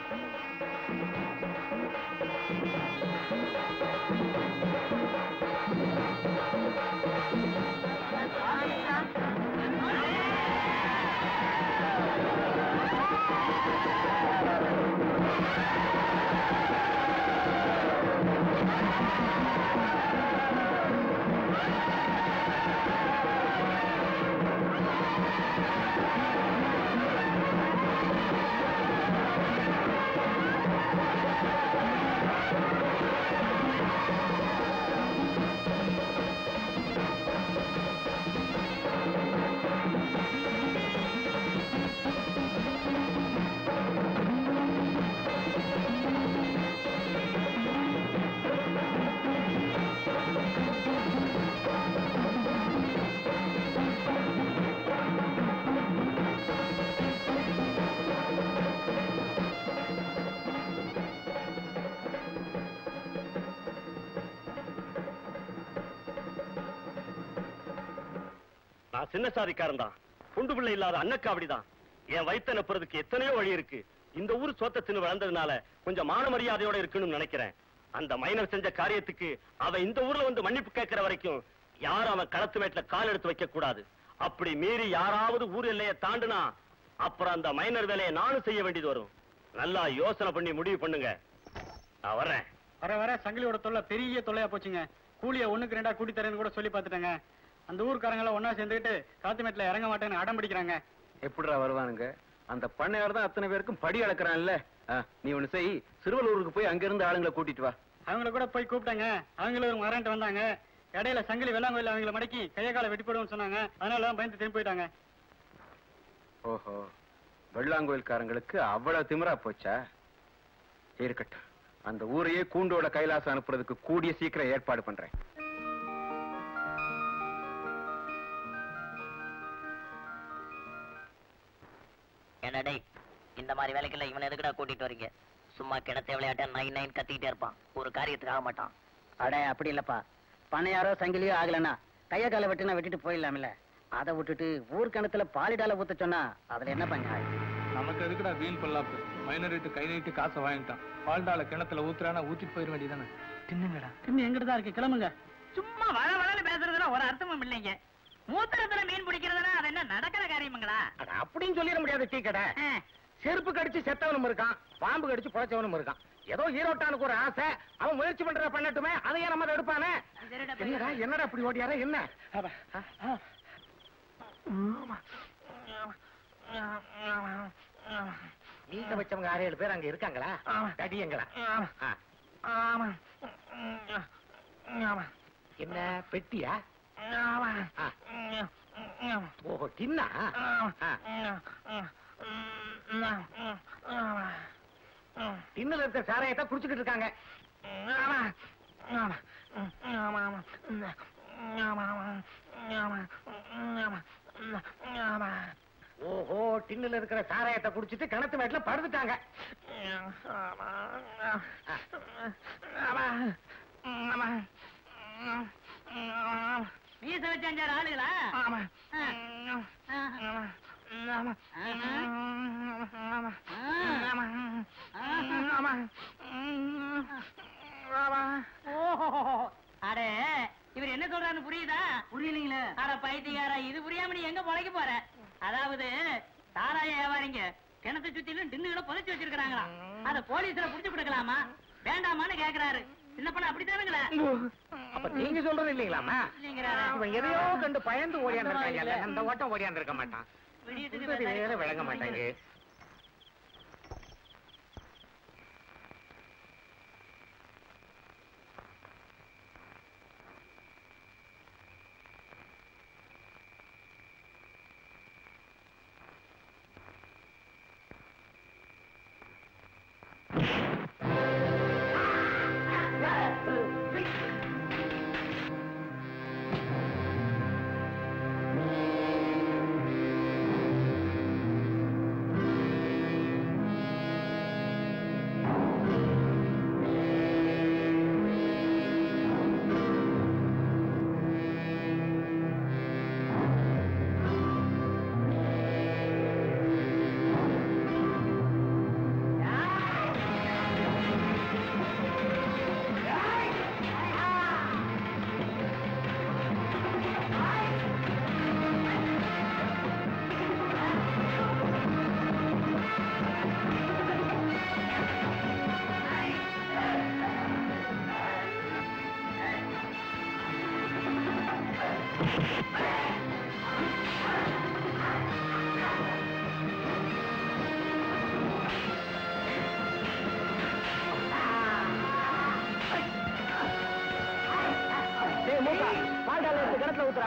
நான் சின்ன சாதிக்காரன் தான் குண்டு பிள்ளை இல்லாத அன்னக்காவடிதான் என் வயித்த நப்புறதுக்கு எத்தனையோ வழி இருக்கு இந்த ஊர் சோத்த தின்னு வளர்ந்ததுனால கொஞ்சம் மான மரியாதையோட இருக்கணும்னு நினைக்கிறேன் அந்த மைனர் செஞ்ச காரியத்துக்கு அவன் இந்த ஊர்ல வந்து மன்னிப்பு கேட்கிற வரைக்கும் யாரும் அவன் களத்து மேட்ல கால் எடுத்து வைக்க கூடாது அப்படி மீறி யாராவது ஊர் எல்லையை தாண்டுனா அப்புறம் அந்த மைனர் வேலையை நானும் செய்ய வேண்டியது வரும் நல்லா யோசனை பண்ணி முடிவு பண்ணுங்க நான் வர்றேன் வர வர சங்கிலியோட தொல்லை பெரிய தொல்லையா போச்சுங்க கூலிய ஒண்ணுக்கு ரெண்டா கூட்டி தரேன்னு கூட சொல்லி பார்த்துட்டேங்க அந்த ஊர்க்காரங்கள ஒண்ணா சேர்ந்துக்கிட்டு காத்துமேட்ல இறங்க மாட்டேன்னு அடம் பிடிக்கிறாங்க எப்படிடா வருவானுங்க அந்த பண்ணையார் தான் அத்தனை பேருக்கும் படி அளக்குறான்ல ஆ, நீ ஒண்ணு செய் சிறுவலூருக்கு போய் அங்கிருந்து ஆளுங்களை கூட்டிட்டு வா அவங்கள கூட போய் கூப்பிட்டாங்க அவங்களும் வரேன்ட்டு வந்தாங்க இடையில சங்கிலி வெள்ளாங்கோயில் அவங்கள மடக்கி கைய காலை வெட்டி போடுவோம்னு சொன்னாங்க அதனால தான் பயந்து திரும்பி போயிட்டாங்க ஓஹோ வெள்ளாங்கோயில்காரங்களுக்கு அவ்வளவு திமிரா போச்சா இருக்கட்டும் அந்த ஊரையே கூண்டோட கைலாசம் அனுப்புறதுக்கு கூடிய சீக்கிரம் ஏற்பாடு பண்றேன் என்னடே இந்த மாதிரி வேலைக்கெல்லாம் இவனை எதுக்குடா கூட்டிட்டு வரீங்க சும்மா கிணத்த விளையாட்ட நைன் நைன் கத்திக்கிட்டே இருப்பான் ஒரு காரியத்துக்கு ஆக மாட்டான் அட அப்படி இல்லப்பா பணையாரோ சங்கிலியோ ஆகலன்னா கைய காலை வெட்டினா வெட்டிட்டு போயிடலாம்ல அதை விட்டுட்டு ஊர் கிணத்துல பாலிடால ஊத்த சொன்னா அதுல என்ன பண்ண நமக்கு எதுக்குடா வீண் பொல்லாப்பு மைனரிட்டு கை நீட்டு காசை வாங்கிட்டான் பால்டால கிணத்துல ஊத்துறானா ஊத்திட்டு போயிட வேண்டியதானே தின்னுங்கடா இன்னும் எங்கிட்ட தான் இருக்கு கிளம்புங்க சும்மா வள வளன்னு பேசுறதுல ஒரு அர்த்தமும் இல்லைங்க மூத்திரத்துல மீன் பிடிக்கிறதுனா அது என்ன நடக்கிற காரியமுங்களா அட, அப்படின்னு சொல்லிட முடியாது டீ கடை செருப்பு கடிச்சு செத்தவனும் இருக்கான் பாம்பு கடிச்சு புழைச்சவனும் இருக்கான் ஏதோ ஈரோட்டானுக்கு ஒரு ஆசை அவன் முயற்சி பண்றத பண்ணட்டுமே அதையே நம்ம அதை எடுப்பானே என்னடா என்னடா இப்படி ஓடியாரா என்ன அவ, ஆ, ஆ. வீட்டை வச்சவங்க ஆறு ஏழு பேர் அங்க இருக்காங்களா கடியங்களா ஆ. என்ன பெட்டியா ஆ. ஓஹோ டின்னா டின்னுல இருக்க சாராயத்தை குடிச்சுக்கிட்டு இருக்காங்க ஓஹோ டின்னுல இருக்கிற சாராயத்தை குடிச்சிட்டு கிணத்து மேட்ல படுத்துட்டாங்க மீச வச்சு அஞ்சாறு ஆளுகளா அடே இவர் என்ன சொல்றாருன்னு புரியுதா புரியலீங்களே அட பைத்தியக்காரா இது புரியாம நீ எங்க பொழைக்க போற அதாவது சாராய வியாபாரிங்க கிணத்தை சுத்திலும் டின்னுகளை புதைச்சு வச்சிருக்காங்களா அத போலீஸ்ல புடிச்சு கொடுக்கலாமா வேண்டாமான்னு கேக்குறாரு சின்ன பண்ண அப்படித்தானுங்களே அப்ப நீங்க சொல்றது இல்லீங்களாமா இல்லைங்கிறாரே. இவன் எதையோ கண்டு பயந்து ஓடியாந்துருக்காங்க அந்த ஓட்டம் ஓடியாந்துருக்க மாட்டான் விடியத்துக்கு சொல்றது வேலை. வேற விளங்க மாட்டாங்க ஆ பால்டால எடுத்து கிணத்துல ஊத்துறா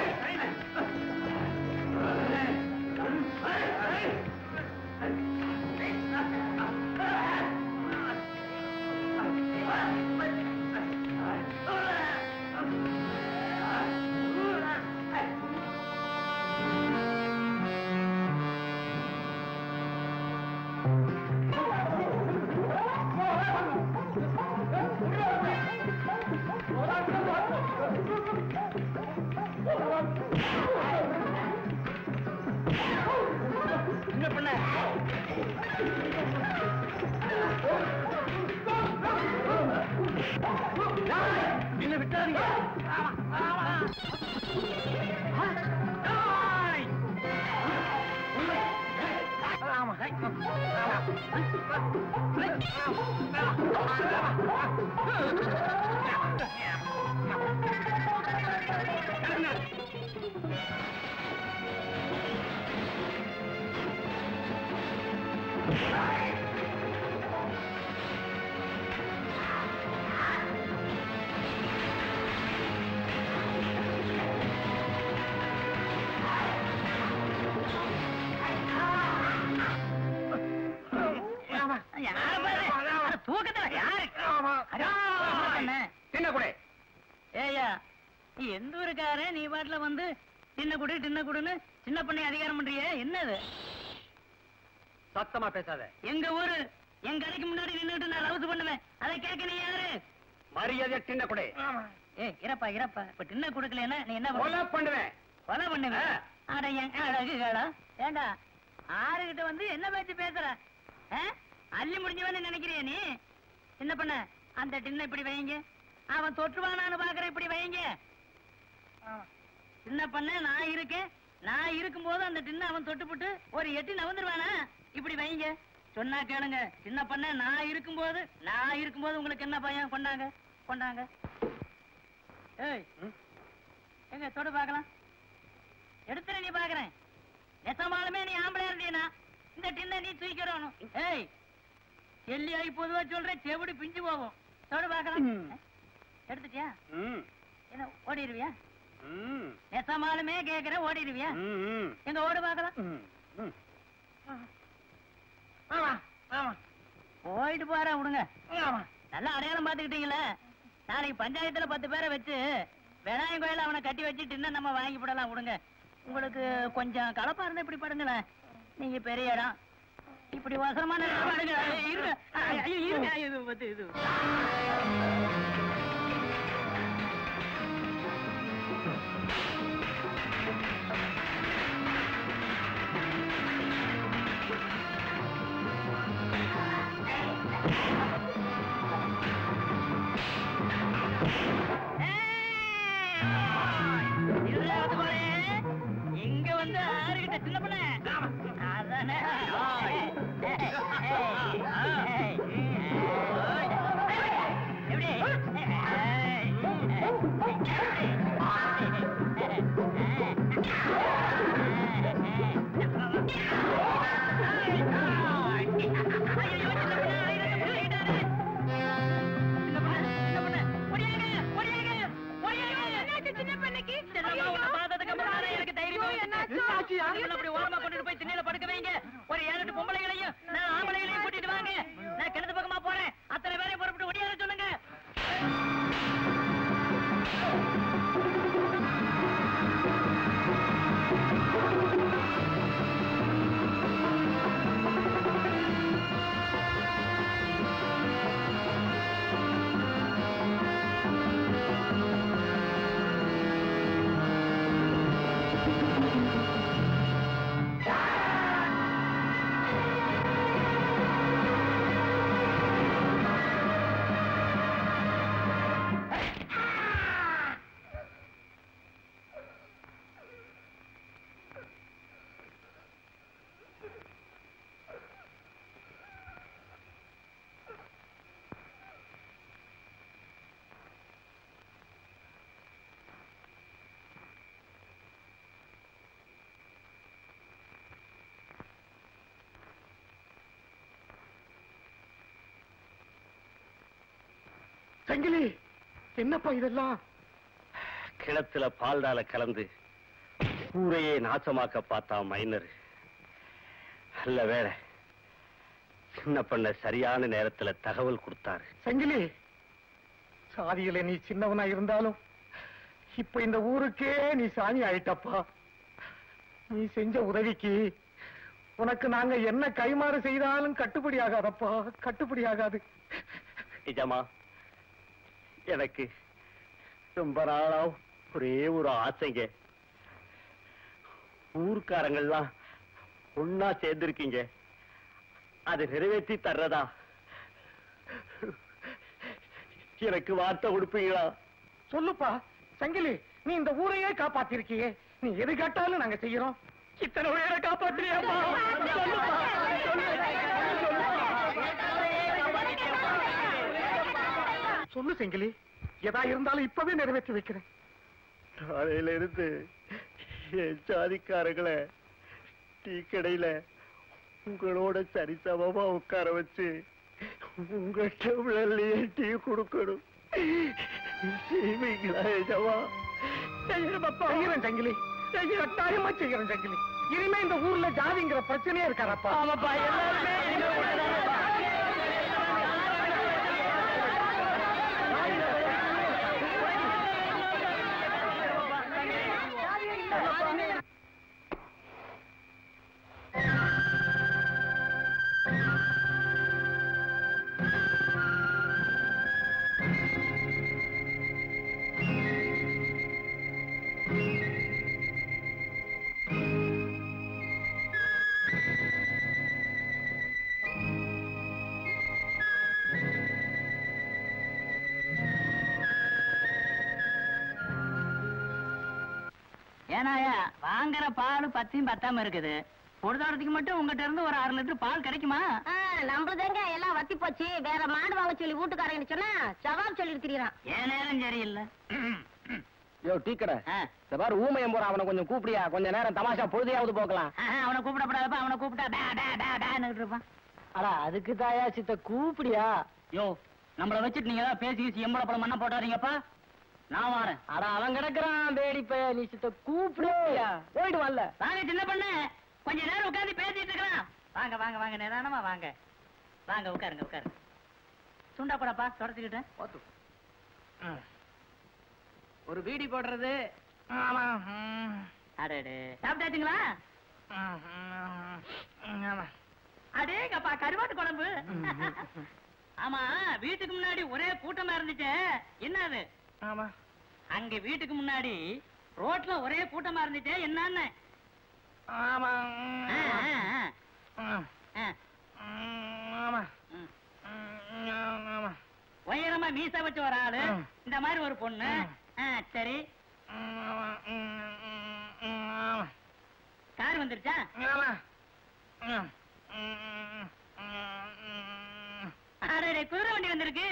என்ன பண்ண என்ன விட்டாதீங்க யாரு பாரு தூக்கத்துல யாரு அடா, என்ன? என்ன கூட ஏய்யா நீ எந்த ஊருக்காரன் நீ பாட்டுல வந்து சின்ன குடு சின்ன குடுன்னு சின்ன பண்ணி அதிகாரம் பண்றியே என்னது சத்தமா பேசாத எங்க ஊரு என் கடைக்கு முன்னாடி நின்னுட்டு நான் ரவுஸ் பண்ணுவேன் அதை கேட்க நீ யாரு மரியாதை சின்ன கூட ஏய் இறப்பா இறப்பா இப்ப டின்ன கொடுக்கலன்னா நீ என்ன கொலை பண்ணுவ? பண்ணுவேன் கொலை பண்ணுவேன் அட என் அழகுகளா ஏண்டா ஆறுகிட்ட வந்து என்ன பேச்சு பேசுற ஆ? அள்ளி முடிஞ்சவன்னு நினைக்கிறிய நீ என்ன பண்ண அந்த டின்ன இப்படி வைங்க அவன் தொற்றுவானான்னு பாக்குற இப்படி வைங்க என்ன பண்ண நான் இருக்கேன் நான் இருக்கும்போது அந்த டின்ன அவன் தொட்டுப்புட்டு ஒரு எட்டி நவந்துருவானா இப்படி வைங்க சொன்னா கேளுங்க சின்ன பண்ண நான் இருக்கும்போது நான் இருக்கும்போது உங்களுக்கு என்ன பயம் கொண்டாங்க கொண்டாங்க ஏய் எங்க தொடு பார்க்கலாம் எடுத்துற நீ பாக்குறேன் நெசமாலுமே நீ ஆம்பளையா இருந்தீனா இந்த டின்ன நீ தூக்கிறோம் ஏய் எல்லி ஆகி பொதுவா சொல்றேன் செவிடி பிஞ்சு போகும் தொடு பார்க்கலாம் எடுத்துட்டியா ம் என்ன ஓடிடுவியா ம் நெசமாலுமே கேக்குறேன் ஓடிடுவியா ம் எங்க ஓடு பார்க்கலாம் ம் ம் போயிட்டு போற விடுங்க நல்லா அடையாளம் பாத்துக்கிட்டீங்களே நாளைக்கு பஞ்சாயத்துல பத்து பேரை வச்சு விநாயகன் கோயில அவனை கட்டி வச்சுட்டு இன்னும் நம்ம வாங்கி போடலாம் விடுங்க உங்களுக்கு கொஞ்சம் கலப்பா இருந்தா இப்படி படுங்களேன் நீங்க பெரிய இடம் இப்படி வசமான இடத்துல படுங்க ஐயோ, இருங்க ஐயோ, இருங்க இது வந்து இது இருபதாவது போலே இங்க வந்து ஆறுகிட்ட சின்ன பண்ண அதானே எப்படி ஐயோ சின்ன பண்ண சங்கிலி என்னப்பா இதெல்லாம் கிணத்துல பால்டால கலந்து ஊரையே நாசமாக்க பார்த்தான் மைனர் நல்ல வேலை சின்ன பண்ண சரியான நேரத்துல தகவல் கொடுத்தாரு சங்கிலி சாதியில நீ சின்னவனா இருந்தாலும் இப்ப இந்த ஊருக்கே நீ சாமி ஆயிட்டப்பா நீ செஞ்ச உதவிக்கு உனக்கு நாங்க என்ன கைமாறு செய்தாலும் கட்டுப்படி ஆகாதப்பா கட்டுப்படி ஆகாது நிஜமா எனக்கு ரொம்ப நாளா ஒரே ஒரு ஆசைங்க ஊர்க்காரங்கள்லாம் ஒன்னா சேர்ந்திருக்கீங்க அதை நிறைவேற்றி தர்றதா எனக்கு வார்த்தை கொடுப்பீங்களா சொல்லுப்பா சங்கிலி நீ இந்த ஊரையே காப்பாத்திருக்கியே நீ எது கேட்டாலும் நாங்க செய்யறோம் இத்தனை உயிரை காப்பாத்துறியாப்பா சொல்லுப்பா சொல்லு செங்கிலி எதா இருந்தாலும் இப்பவே நிறைவேற்றி வைக்கிறேன் நாளையில இருந்து என் ஜாதிக்காரங்களை டீ கடையில உங்களோட சரிசமமா உட்கார வச்சு உங்க டம்ளர்லயே டீ கொடுக்கணும் செய்வீங்களா எஜமா செய்யறேன் சங்கிலி செய்ய கட்டாயமா செய்யறேன் சங்கிலி இனிமே இந்த ஊர்ல ஜாதிங்கிற பிரச்சனையே இருக்காரப்பா ஆமாப்பா எல்லாருமே ஏனாயா வாங்குற பால் பத்தையும் பத்தாம இருக்குது பொழுதாரத்துக்கு மட்டும் உங்ககிட்ட இருந்து ஒரு ஆறு லிட்டர் பால் கிடைக்குமா நம்மளுதாங்க எல்லாம் வத்தி போச்சு வேற மாடு வாங்க சொல்லி வீட்டுக்காரங்க சொன்னா ஜவாப் சொல்லிட்டு திரியறான் என் நேரம் சரியில்லை யோ டீ கடை இந்த பாரு ஊமையம் போற அவனை கொஞ்சம் கூப்பிடியா கொஞ்ச நேரம் தமாஷா பொழுதையாவது போக்கலாம் ஆஹா, அவனை கூப்பிடப்படாதப்பா அவனை கூப்பிட்டா பே பே பே பேன்னு இருப்பான் அடா அதுக்கு தாயா சித்த கூப்பிடியா யோ நம்மள வச்சுட்டு நீங்க ஏதாவது பேசி கீசி எம்பளை படம் மண்ண போட்டாதீங்கப்பா நான் வரேன் அட அவன் கிடக்குறான் பேடி பைய நீ சித்த கூப்பிடியா போயிட்டு வரல வாங்க சின்ன பொண்ணு கொஞ்ச நேரம் உட்கார்ந்து பேசிட்டு இருக்கலாம் வாங்க வாங்க வாங்க நிதானமா வாங்க வாங்க உட்காருங்க உட்காருங்க சுண்டா போடப்பா தொடச்சுக்கிட்டேன் ஒரு பீடி போடுறது அடடே சாப்பிட்டாச்சுங்களா அடேங்கப்பா கருவாட்டு குழம்பு ஆமா வீட்டுக்கு முன்னாடி ஒரே கூட்டமா இருந்துச்சே என்ன அது ஆமா அங்க வீட்டுக்கு முன்னாடி ரோட்ல ஒரே கூட்டமா இருந்துச்சே என்னன்னு ஆமா ஆ, ஆ, ஆ. ஆ. ஆமா ம். ஆமா உயரமா மீச வச்சு ஒரு ஆளு ம். இந்த மாதிரி ஒரு பொண்ணு ஆ, சரி கார் வந்துருச்சா அடடே குதிரை வண்டி வந்திருக்கு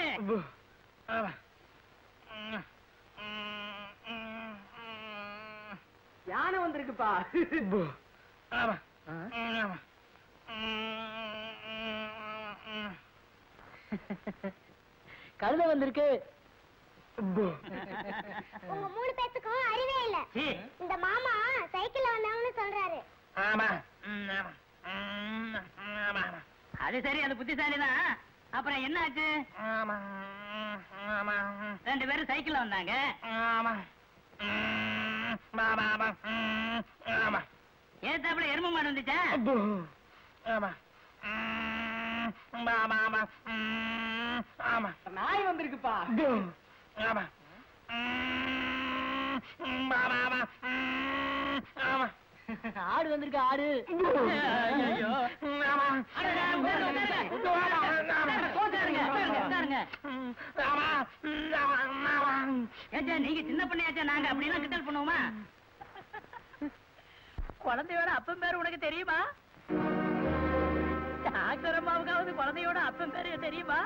யானை வந்திருக்குப்பா கழுத வந்திருக்கு உங்க மூணு பேத்துக்கும் அறிவே இல்ல சீ. இந்த மாமா சைக்கிள்ல வந்தாங்கன்னு சொல்றாரு ஆமா அது சரி அது புத்திசாலிதான் அப்புறம் என்ன ஆச்சு ஆமா ஆமா ரெண்டு பேரும் சைக்கிள்ல வந்தாங்க ஆமா ஆமா ஆமா ஏத்தாப்புல எருமை மாடு வந்துச்சா ஆமா ஆமா ஆமா ஆமா நாய் வந்திருக்குப்பா ஆமா ஆமா ஆமா ஆமா ஆடு வந்திருக்கு ஆடு ஐயோ. ஆமா அடடே, உட்காருங்க, உட்காருங்க. உட்காருங்க, உட்காருங்க, உட்காருங்க. ஆமா ஆமா ஏச்சா நீங்க சின்ன பண்ணியாச்சா நாங்க அப்படிலாம் கிண்டல் பண்ணுவோமா குழந்தையோட அப்பன் பேர் உனக்கு தெரியுமா டாக்டர் அம்மாவுக்காவது குழந்தையோட அப்பன் பேரு தெரியுமா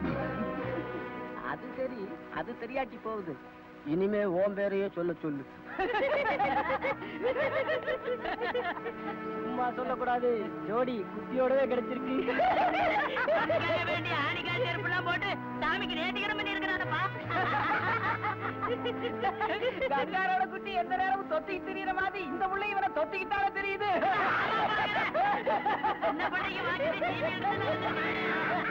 அது சரி அது தெரியாட்டி போகுது இனிமே ஓம் பேரையே சொல்ல சொல்லு சும்மா சொல்லக்கூடாது ஜோடி குத்தியோடவே கிடைச்சிருக்கு அதுக்காக வேண்டிய ஆணிக்கால் செருப்புலாம் போட்டு சாமிக்கு நேர்த்திக்கடன் பண்ணி இருக்கிறானப்பா கங்காரோட குட்டி எந்த நேரமும் தொத்திக்கிட்டு தெரியற மாதிரி இந்த முள்ளை இவனை தொத்திக்கிட்டாலே தெரியுது என்ன பண்ணீங்க வாங்கிட்டு டிவி எடுத்து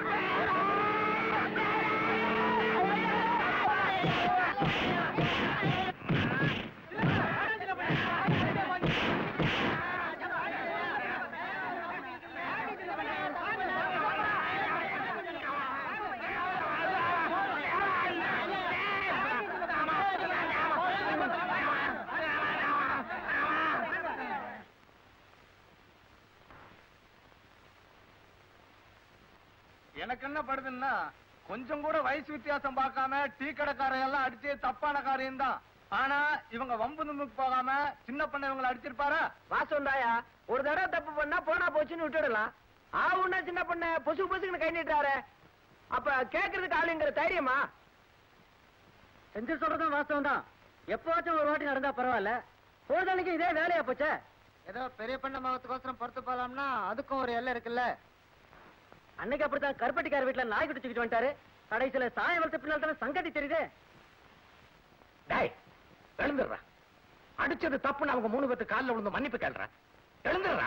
எனக்கு என்ன படுதுன்னா கொஞ்சம் கூட வயசு வித்தியாசம் பார்க்காம டீ கடைக்காரையெல்லாம் எல்லாம் அடிச்சு தப்பான காரியம் தான் ஆனா இவங்க வம்பு நிமிக்கு போகாம சின்ன பண்ண இவங்களை அடிச்சிருப்பாரா வாசம்தாயா ஒரு தடவை தப்பு பண்ணா போனா போச்சுன்னு விட்டுடலாம் ஆவுன்னா சின்ன பண்ண பொசு பொசுக்குன்னு கை நீட்டாரு அப்ப கேக்குறதுக்கு ஆளுங்கிற தைரியமா செஞ்சு சொல்றதும் வாஸ்தவம் தான் எப்பவாச்சும் ஒரு வாட்டி நடந்தா பரவாயில்ல பொழுதனைக்கு இதே வேலையா போச்சே ஏதோ பெரிய பண்ண மகத்துக்கோசரம் பொறுத்து போலாம்னா அதுக்கும் ஒரு எல்லை இருக்குல்ல அன்னைக்கு அப்படித்தான் கருப்பட்டிக்கார வீட்டுல நாய் குடிச்சுக்கிட்டு வந்துட்டாரு கடைசியில சாயம் வளர்த்த பின்னால் தானே சங்கதி தெரியுது டேய் எழுந்துடுறா அடிச்சது தப்புன்னு அவங்க மூணு பேத்து காலில் விழுந்து மன்னிப்பு கேள்றா எழுந்துடுறா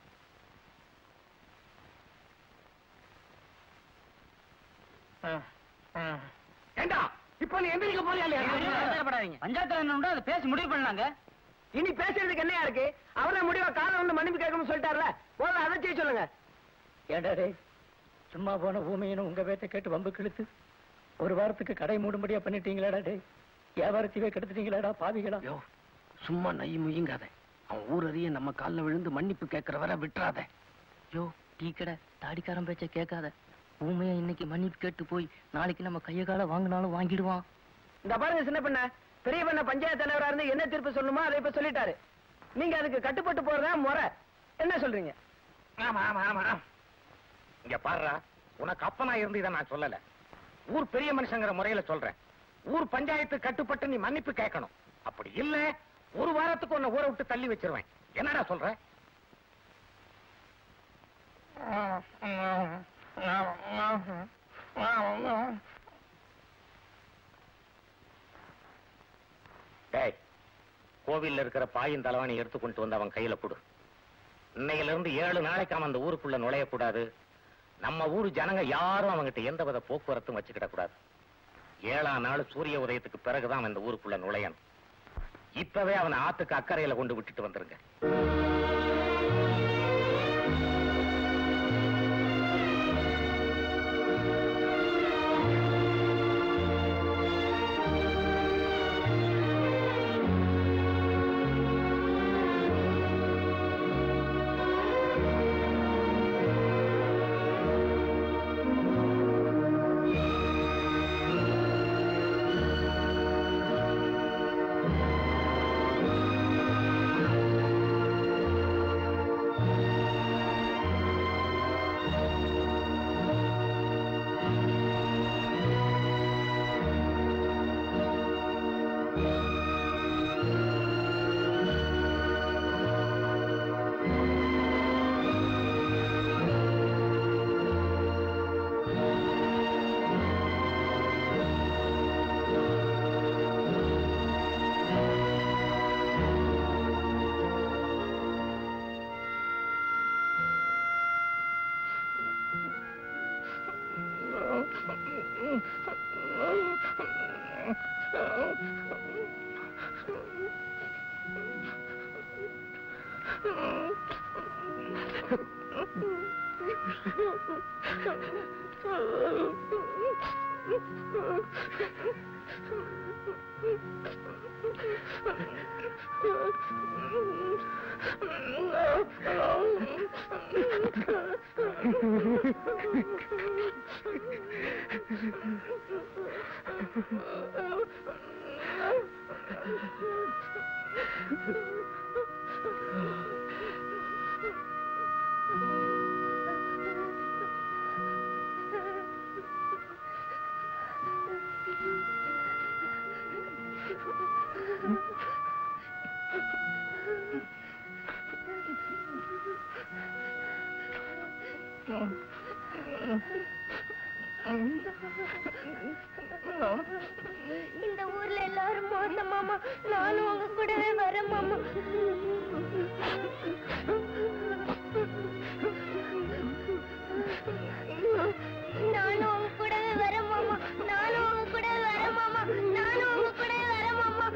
ஏண்டா இப்ப நீ எந்திரிக்க போறியா இல்லையா அவசரப்படாதீங்க பஞ்சாயத்துல என்ன உண்டோ அதை பேசி முடிவு பண்ணலாங்க இனி பேசுறதுக்கு என்னையா இருக்கு அவரே முடிவா காலம் வந்து மன்னிப்பு கேட்கணும்னு சொல்லிட்டாருல முதல்ல அதை செய்ய சொல்லுங்க ஏண்டா டேய் சும்மா போன பூமியின்னு உங்க பேத்த கேட்டு வம்பு கிழித்து ஒரு வாரத்துக்கு கடை மூடும்படியா பண்ணிட்டீங்களாடா டேய் வியாபாரத்தையே கெடுத்துட்டீங்களாடா பாவிகளா யோ சும்மா நை முயங்காத அவன் ஊர் அறிய நம்ம காலில் விழுந்து மன்னிப்பு கேட்கிற வரை விட்டுறாத யோ டீ கடை தாடிக்காரன் பேச்ச கேட்காத ஊமையா இன்னைக்கு மன்னிப்பு கேட்டு போய் நாளைக்கு நம்ம கைய கால வாங்கினாலும் வாங்கிடுவான் இந்த பாருங்க சின்ன பண்ண பெரிய பண்ண பஞ்சாயத்து தலைவரா இருந்து என்ன தீர்ப்பு சொல்லணுமோ அதை இப்ப சொல்லிட்டாரு நீங்க அதுக்கு கட்டுப்பட்டு போறதா முறை என்ன சொல்றீங்க ஆமா ஆமா ஆமா இங்க பாருடா உனக்கு அப்பனா இருந்து இதை நான் சொல்லல ஊர் பெரிய மனுஷங்கிற முறையில சொல்றேன் ஊர் பஞ்சாயத்து கட்டுப்பட்டு நீ மன்னிப்பு கேட்கணும் அப்படி இல்ல ஒரு வாரத்துக்கு உன்னை ஊரை விட்டு தள்ளி வச்சிருவேன் என்னடா சொல்ற டேய் கோவில்ல இருக்கிற பாயின் தலைவாணி எடுத்து கொண்டு வந்து அவன் கையில கொடு இன்னையில இருந்து ஏழு நாளைக்கு அவன் அந்த ஊருக்குள்ள நுழையக்கூடாது நம்ம ஊரு ஜனங்க யாரும் அவங்கிட்ட எந்த வித போக்குவரத்தும் வச்சுக்கிட கூடாது ஏழாம் நாள் சூரிய உதயத்துக்கு பிறகுதான் அவன் இந்த ஊருக்குள்ள நுழையணும் இப்பவே அவனை ஆத்துக்கு அக்கறையில கொண்டு விட்டுட்டு வந்துருங்க இந்த ஊர்ல எல்லாரும் மோசம் மாமா நானும் உங்க கூடவே வரேன் மாமா நானும் உங்க கூடவே வரேன் மாமா நானும் உங்க கூடவே வரேன் மாமா நானும் உங்க கூடவே வரேன் மாமா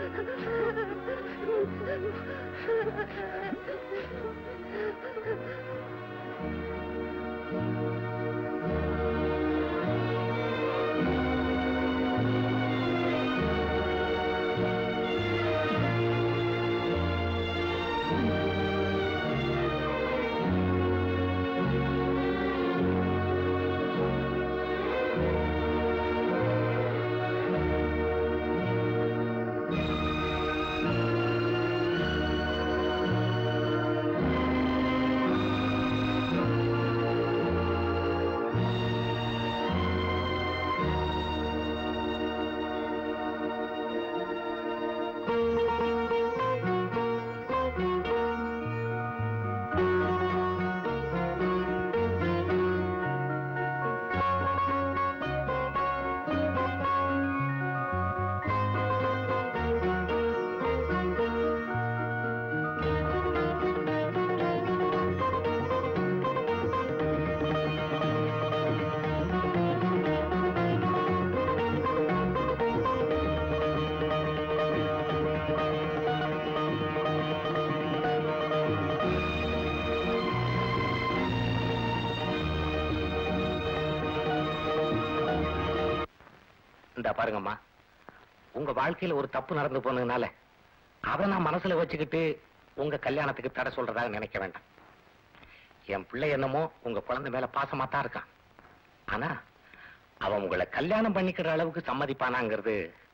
இந்த பாருங்கம்மா உங்க வாழ்க்கையில ஒரு தப்பு நடந்து போனதுனால அதை நான் மனசுல வச்சுக்கிட்டு உங்க கல்யாணத்துக்கு தடை சொல்றதாக நினைக்க வேண்டாம் என் பிள்ளை என்னமோ உங்க குழந்தை மேல பாசமா தான் இருக்கான் ஆனா அவன் உங்களை கல்யாணம் பண்ணிக்கிற அளவுக்கு சம்மதிப்பானாங்கிறது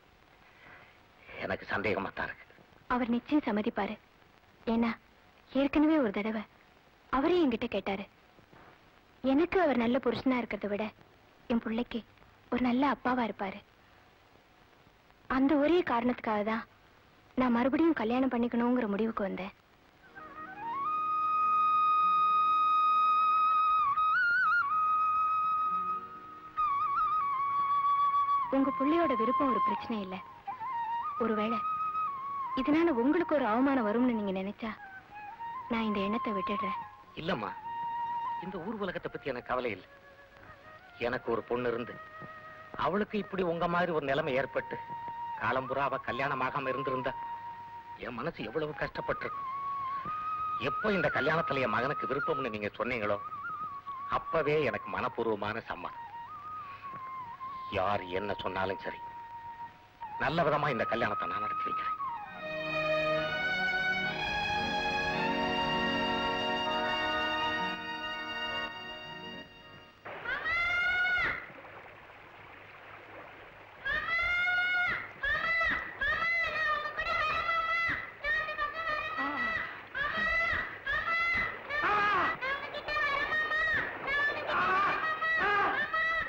எனக்கு சந்தேகமா தான் இருக்கு அவர் நிச்சயம் சம்மதிப்பாரு ஏன்னா ஏற்கனவே ஒரு தடவை அவரே என்கிட்ட கேட்டாரு எனக்கு அவர் நல்ல புருஷனா இருக்கிறத விட என் பிள்ளைக்கு ஒரு நல்ல அப்பாவா இருப்பாரு அந்த ஒரே காரணத்துக்காக தான் நான் மறுபடியும் கல்யாணம் பண்ணிக்கணுங்கிற முடிவுக்கு வந்தேன் உங்க புள்ளையோட விருப்பம் ஒரு பிரச்சனை இல்ல ஒருவேளை இதனால உங்களுக்கு ஒரு அவமானம் வரும்னு நீங்க நினைச்சா நான் இந்த எண்ணத்தை விட்டுடுறேன் இல்லம்மா இந்த ஊர் உலகத்தை பத்தி எனக்கு கவலை இல்லை எனக்கு ஒரு பொண்ணு இருந்து அவளுக்கு இப்படி உங்க மாதிரி ஒரு நிலைமை ஏற்பட்டு காலம்புறா அவ கல்யாணம் ஆகாம இருந்திருந்தா என் மனசு எவ்வளவு கஷ்டப்பட்டிருக்கும் எப்போ இந்த கல்யாணத்துல என் மகனுக்கு விருப்பம்னு நீங்க சொன்னீங்களோ அப்பவே எனக்கு மனப்பூர்வமான சம்மதம் யார் என்ன சொன்னாலும் சரி நல்ல விதமா இந்த கல்யாணத்தை நான் நடத்தி வைக்கிறேன்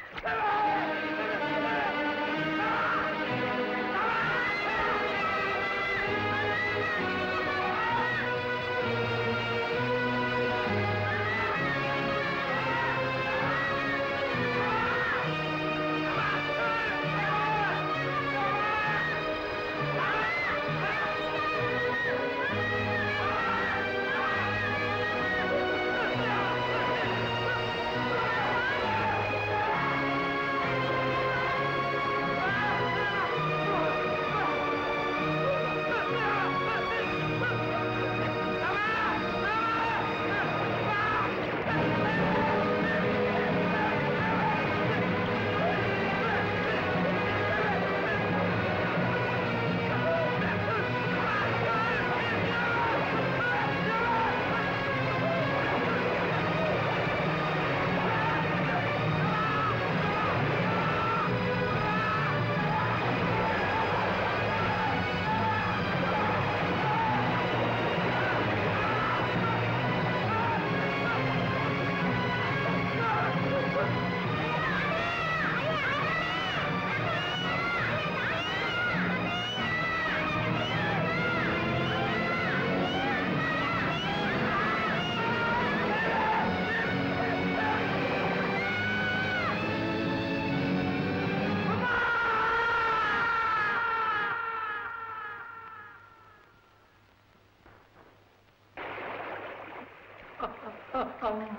ஆ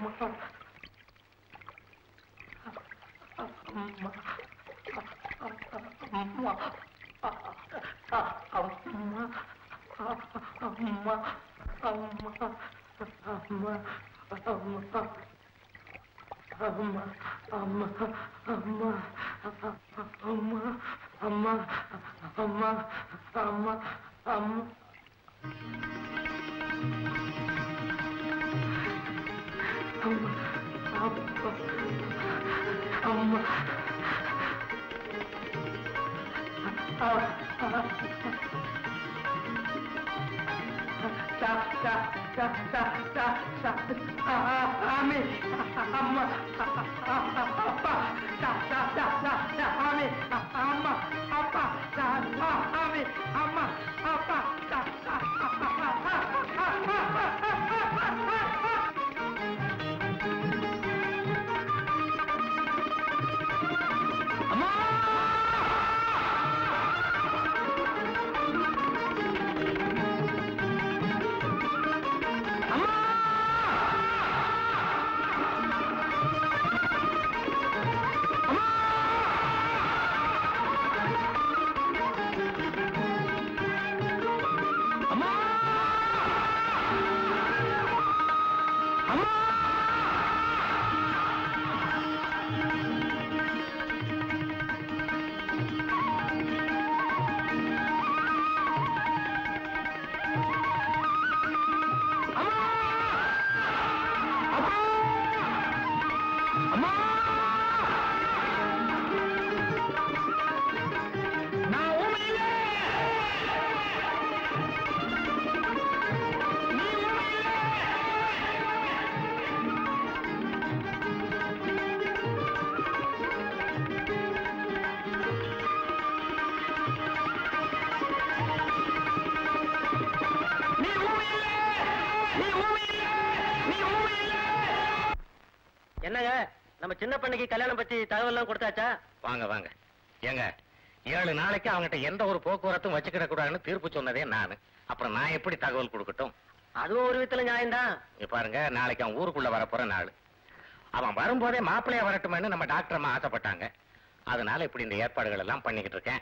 என்னங்க நம்ம சின்ன பண்ணைக்கு கல்யாணம் பத்தி தகவல் எல்லாம் கொடுத்தாச்சா வாங்க வாங்க ஏங்க ஏழு நாளைக்கு அவங்ககிட்ட எந்த ஒரு போக்குவரத்தும் வச்சுக்கிட கூடாதுன்னு தீர்ப்பு சொன்னதே நானு அப்புறம் நான் எப்படி தகவல் கொடுக்கட்டும் அதுவும் ஒரு விதத்துல நியாயம்தான் இங்க பாருங்க நாளைக்கு அவன் ஊருக்குள்ள வரப்போற நாள் அவன் வரும்போதே மாப்பிள்ளைய வரட்டுமேன்னு நம்ம டாக்டர் அம்மா ஆசைப்பட்டாங்க அதனால இப்படி இந்த ஏற்பாடுகள் எல்லாம் பண்ணிக்கிட்டு இருக்கேன்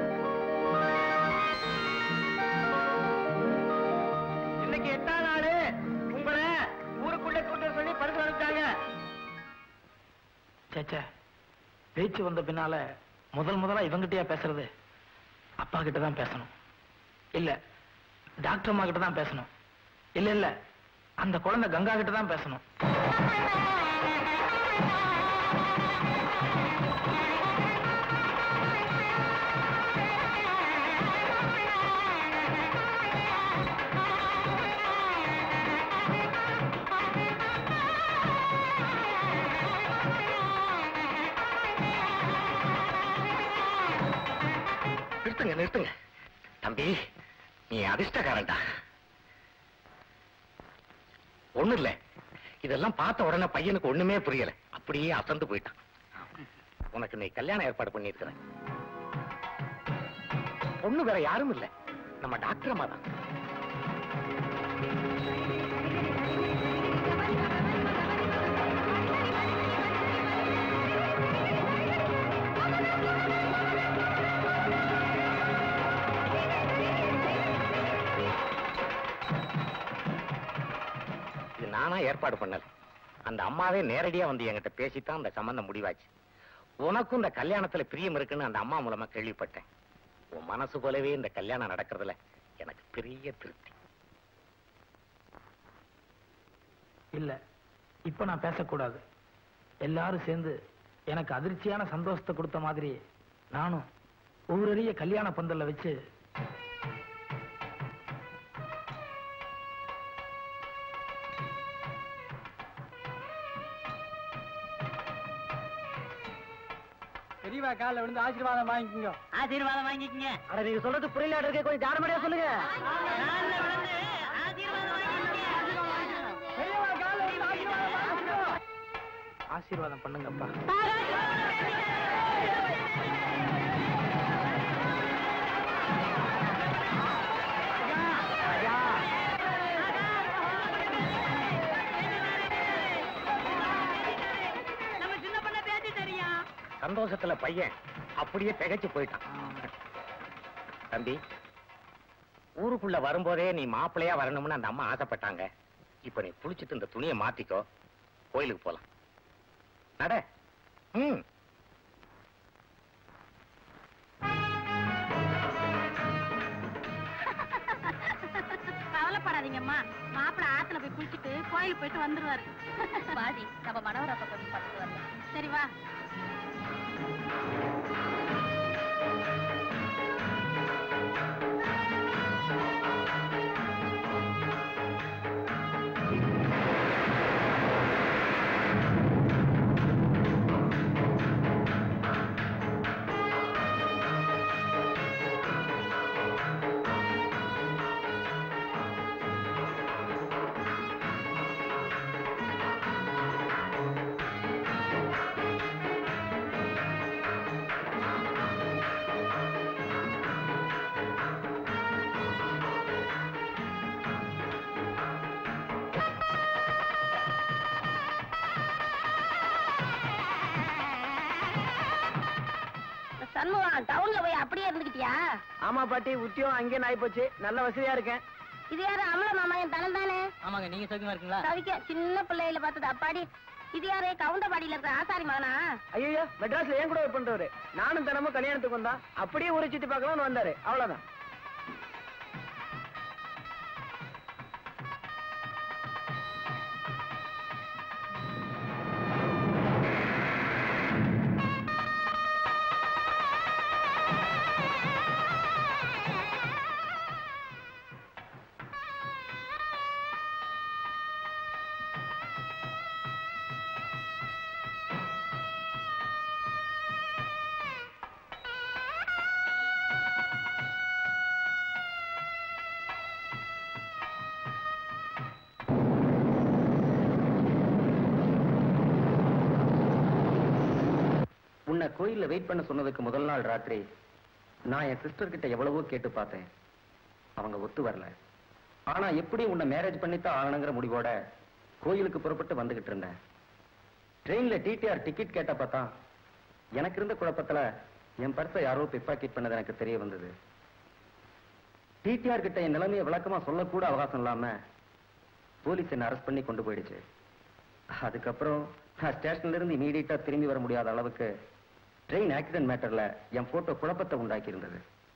இன்னைக்கு எட்டாம் நாள் உங்களை ஊருக்குள்ள கூட்டு வர சொல்லி பரிசு அனுப்பிச்சாங்க சேச்சே பேச்சு வந்த பின்னால முதல் முதலா இவங்கிட்டயா பேசுறது அப்பா கிட்ட தான் பேசணும் இல்ல டாக்டர் அம்மா கிட்ட தான் பேசணும் இல்ல இல்ல அந்த குழந்தை கங்கா கிட்ட தான் பேசணும் நிறுத்துங்க நிறுத்துங்க தம்பி நீ அதிர்ஷ்டக்காரன்டா ஒண்ணு இல்ல இதெல்லாம் பார்த்த உடனே பையனுக்கு ஒண்ணுமே புரியல அப்படியே அசந்து போயிட்டான் உனக்கு நீ கல்யாணம் ஏற்பாடு பண்ணியிருக்கிறேன் பொண்ணு வேற யாரும் இல்ல நம்ம டாக்டர் அம்மா தான் இது நானா ஏற்பாடு பண்ணல அந்த அம்மாவே நேரடியா வந்து என்கிட்ட பேசித்தான் அந்த சம்பந்தம் முடிவாச்சு உனக்கும் இந்த கல்யாணத்துல பிரியம் இருக்குன்னு அந்த அம்மா மூலமா கேள்விப்பட்டேன் உன் மனசு போலவே இந்த கல்யாணம் நடக்கிறதுல எனக்கு பெரிய திருப்தி இல்ல இப்ப நான் பேசக்கூடாது எல்லாரும் சேர்ந்து எனக்கு அதிர்ச்சியான சந்தோஷத்தை கொடுத்த மாதிரி நானும் ஊரறிய கல்யாண பந்தல்ல வச்சு பெரியவா காலில் விழுந்து ஆசீர்வாதம் வாங்கிக்கோங்க ஆசீர்வாதம் வாங்கிக்கங்க அட நீங்க சொல்றது புரியல இருக்கு கொஞ்சம் ஜாடமடியா சொல்லுங்க கால்ல விழுந்து ஆசீர்வாதம் வாங்கிக்கங்க பெரியவா காலில் விழுந்து ஆசீர்வாதம் வாங்கிக்கோங்க ஆசீர்வாதம் பண்ணுங்கப்பா சந்தோஷத்துல பையன் அப்படியே திகைச்சு போயிட்டான் தம்பி ஊருக்குள்ள வரும்போதே நீ மாப்பிள்ளையா வரணும்னு அந்த அம்மா ஆசைப்பட்டாங்க இப்ப நீ குளிச்சிட்டு இந்த துணியை மாத்திக்கோ கோயிலுக்கு போலாம் நட ம் கவலைப்படாதீங்கம்மா மாப்பிள்ள ஆத்துல போய் குளிச்சுட்டு கோயிலுக்கு போயிட்டு வந்துருவாரு வாடி நம்ம மனோரா பக்கம் பார்த்துட்டு வரலாம் சரி வா சண்முகம் டவுன்ல போய் அப்படியே இருந்துக்கிட்டியா ஆமா பாட்டி உத்தியோகம் அங்கேயே நாய் போச்சு நல்ல வசதியா இருக்கேன் இது யாரு அமல மாமா என் தனம் தானே ஆமாங்க நீங்க சௌக்கியமா இருக்கீங்களா தவிக்க சின்ன பிள்ளையில பார்த்தது அப்பாடி இது யாரு கவுண்டபாடியில இருக்கிற ஆசாரி மகனா ஐயோ மெட்ராஸ்ல ஏன் கூட ஒர்க் பண்றவரு நானும் தினமும் கல்யாணத்துக்கு வந்தா அப்படியே ஊரை சுத்தி பார்க்கலாம்னு வந்தாரு அவ்வளவுதான் உன்னை கோயில்ல வெயிட் பண்ண சொன்னதுக்கு முதல் நாள் ராத்திரி நான் என் சிஸ்டர் கிட்ட எவ்வளவோ கேட்டு பார்த்தேன் அவங்க ஒத்து வரல ஆனா எப்படி உன்னை மேரேஜ் பண்ணித்தான் ஆகணுங்கிற முடிவோட கோயிலுக்கு புறப்பட்டு வந்துகிட்டு இருந்தேன் ட்ரெயின்ல டிடிஆர் டிக்கெட் கேட்டப்ப தான் எனக்கு இருந்த குழப்பத்துல என் பர்ஸை யாரோ பிப்பாக்கெட் பண்ணது எனக்கு தெரிய வந்தது டிடிஆர் கிட்ட என் நிலைமையை விளக்கமா சொல்லக்கூட அவகாசம் இல்லாம போலீஸ் என்ன அரெஸ்ட் பண்ணி கொண்டு போயிடுச்சு அதுக்கப்புறம் நான் ஸ்டேஷன்ல இருந்து இமீடியட்டா திரும்பி வர முடியாத அளவுக்கு ட்ரெயின் ஆக்சிடென்ட் மேட்டர்ல என் போட்டோ குழப்பத்தை உண்டாக்கி இருந்தது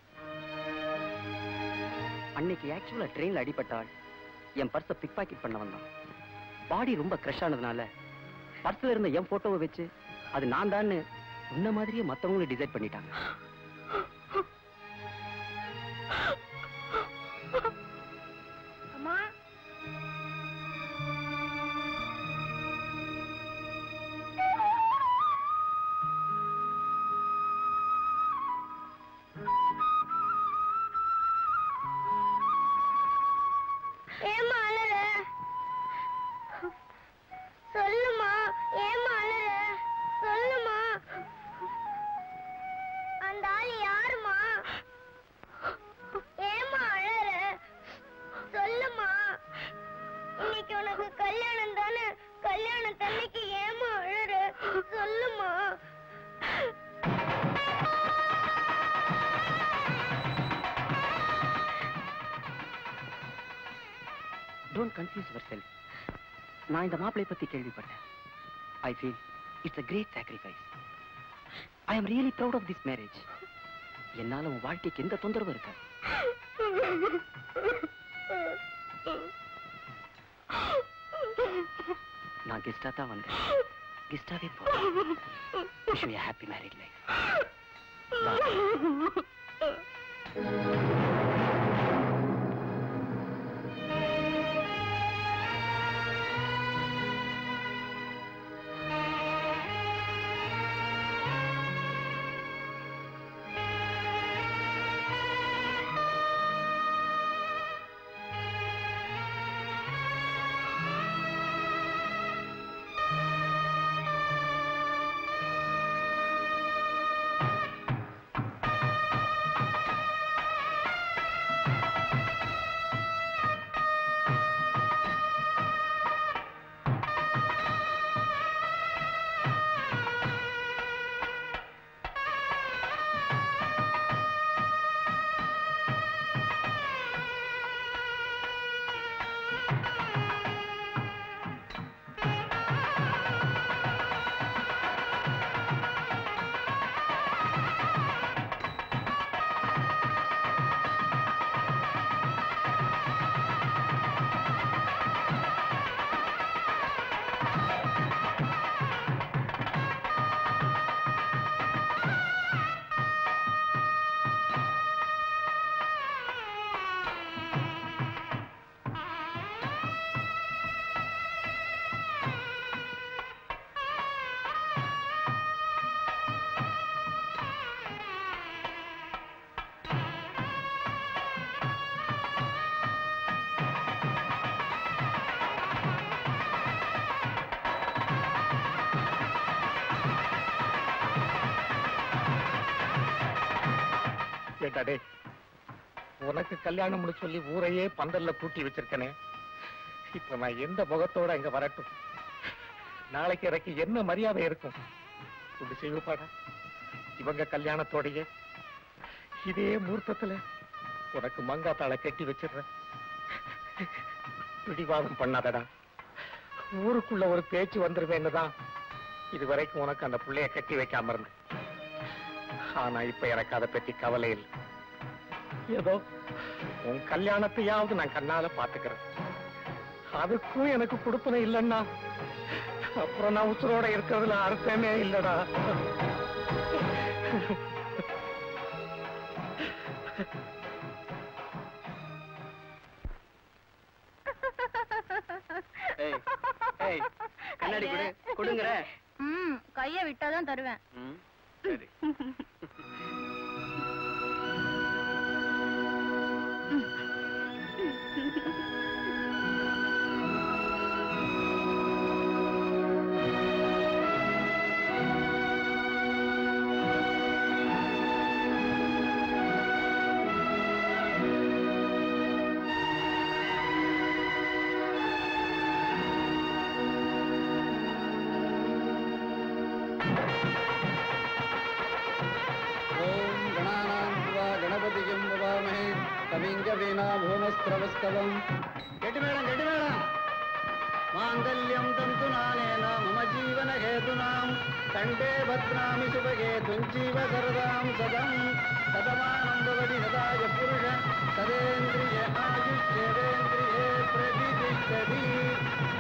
அன்னைக்கு ஆக்சுவலா ட்ரெயின்ல அடிபட்டால் என் பர்ஸை பிக் பாக்கெட் பண்ண வந்தான் பாடி ரொம்ப கிரஷ் ஆனதுனால பர்ஸ்ல இருந்த என் போட்டோவை வச்சு அது நான் தான் உன்ன மாதிரியே மத்தவங்களும் டிசைட் பண்ணிட்டாங்க அம்மா ஏம்மா அழற சொல்லுமா ஏம்மா அழற சொல்லுமா அந்த ஆள் யாருமா ஏம்மா அழற சொல்லுமா இன்னைக்கு உனக்கு கல்யாணம் தானே கல்யாணம் தன்னைக்கு ஏம்மா அழற சொல்லுமா டோன்ட் கன்ஃபியூஸ் யுவர் செல்ஃப் நான் இந்த மாப்பிளை பத்தி கேள்விப்பட்டேன் I feel it's a great sacrifice I am really proud of this marriage என்னால உன் வாழ்க்கைக்கு எந்த தொந்தரவும் இருக்க நான் கெஸ்டா தான் வந்தேன் கெஸ்டாவே போறேன் wish you happy married life ஆ கேட்டாடே உனக்கு கல்யாணம்னு சொல்லி ஊரையே பந்தல்ல கூட்டி வச்சிருக்கனே இப்ப நான் எந்த முகத்தோட இங்க வரட்டும் நாளைக்கு எனக்கு என்ன மரியாதை இருக்கும் இப்படி செய்வப்பாடா இவங்க கல்யாணத்தோடைய இதே மூர்த்தத்துல உனக்கு மங்காத்தாளை கட்டி வச்சிடுறேன் பிடிவாதம் பண்ணாதடா ஊருக்குள்ள ஒரு பேச்சு வந்துருவேன்னு தான் இதுவரைக்கும் உனக்கு அந்த புள்ளைய கட்டி வைக்காம இருந்தேன் ஆனா இப்ப எனக்கு அதை பத்தி கவலை இல்லை ஏதோ உன் கல்யாணத்தையாவது நான் கண்ணால பாத்துக்கிறேன் அதுக்கும் எனக்கு கொடுப்பன இல்லைன்னா அப்புறம் நான் உசுரோட இருக்கிறதுல அர்த்தமே இல்லடா ஏய், ஏய், கண்ணாடி கொடு கொடுங்கற ம் கைய விட்டாதான் தருவேன் ம், சரி ஓம் கணானாம் சிவா கணபதியும் பவாமஹே கவிங்க வீணா பூமஸ்திரவஸ்தவம் கெட்டி மேடம் கெட்டி மேடம் மாங்கல்யம் தந்து நானேன மம ஜீவன ஹேதுனாம் கண்டே பத்ராமி சுபகே துஞ்சீவ சரதாம் சதம் சதமானம் பவதி சதாய புருஷ சதேந்திரிய ஆயுஷ்யேவேந்திரியே பிரதிதிஷ்டதி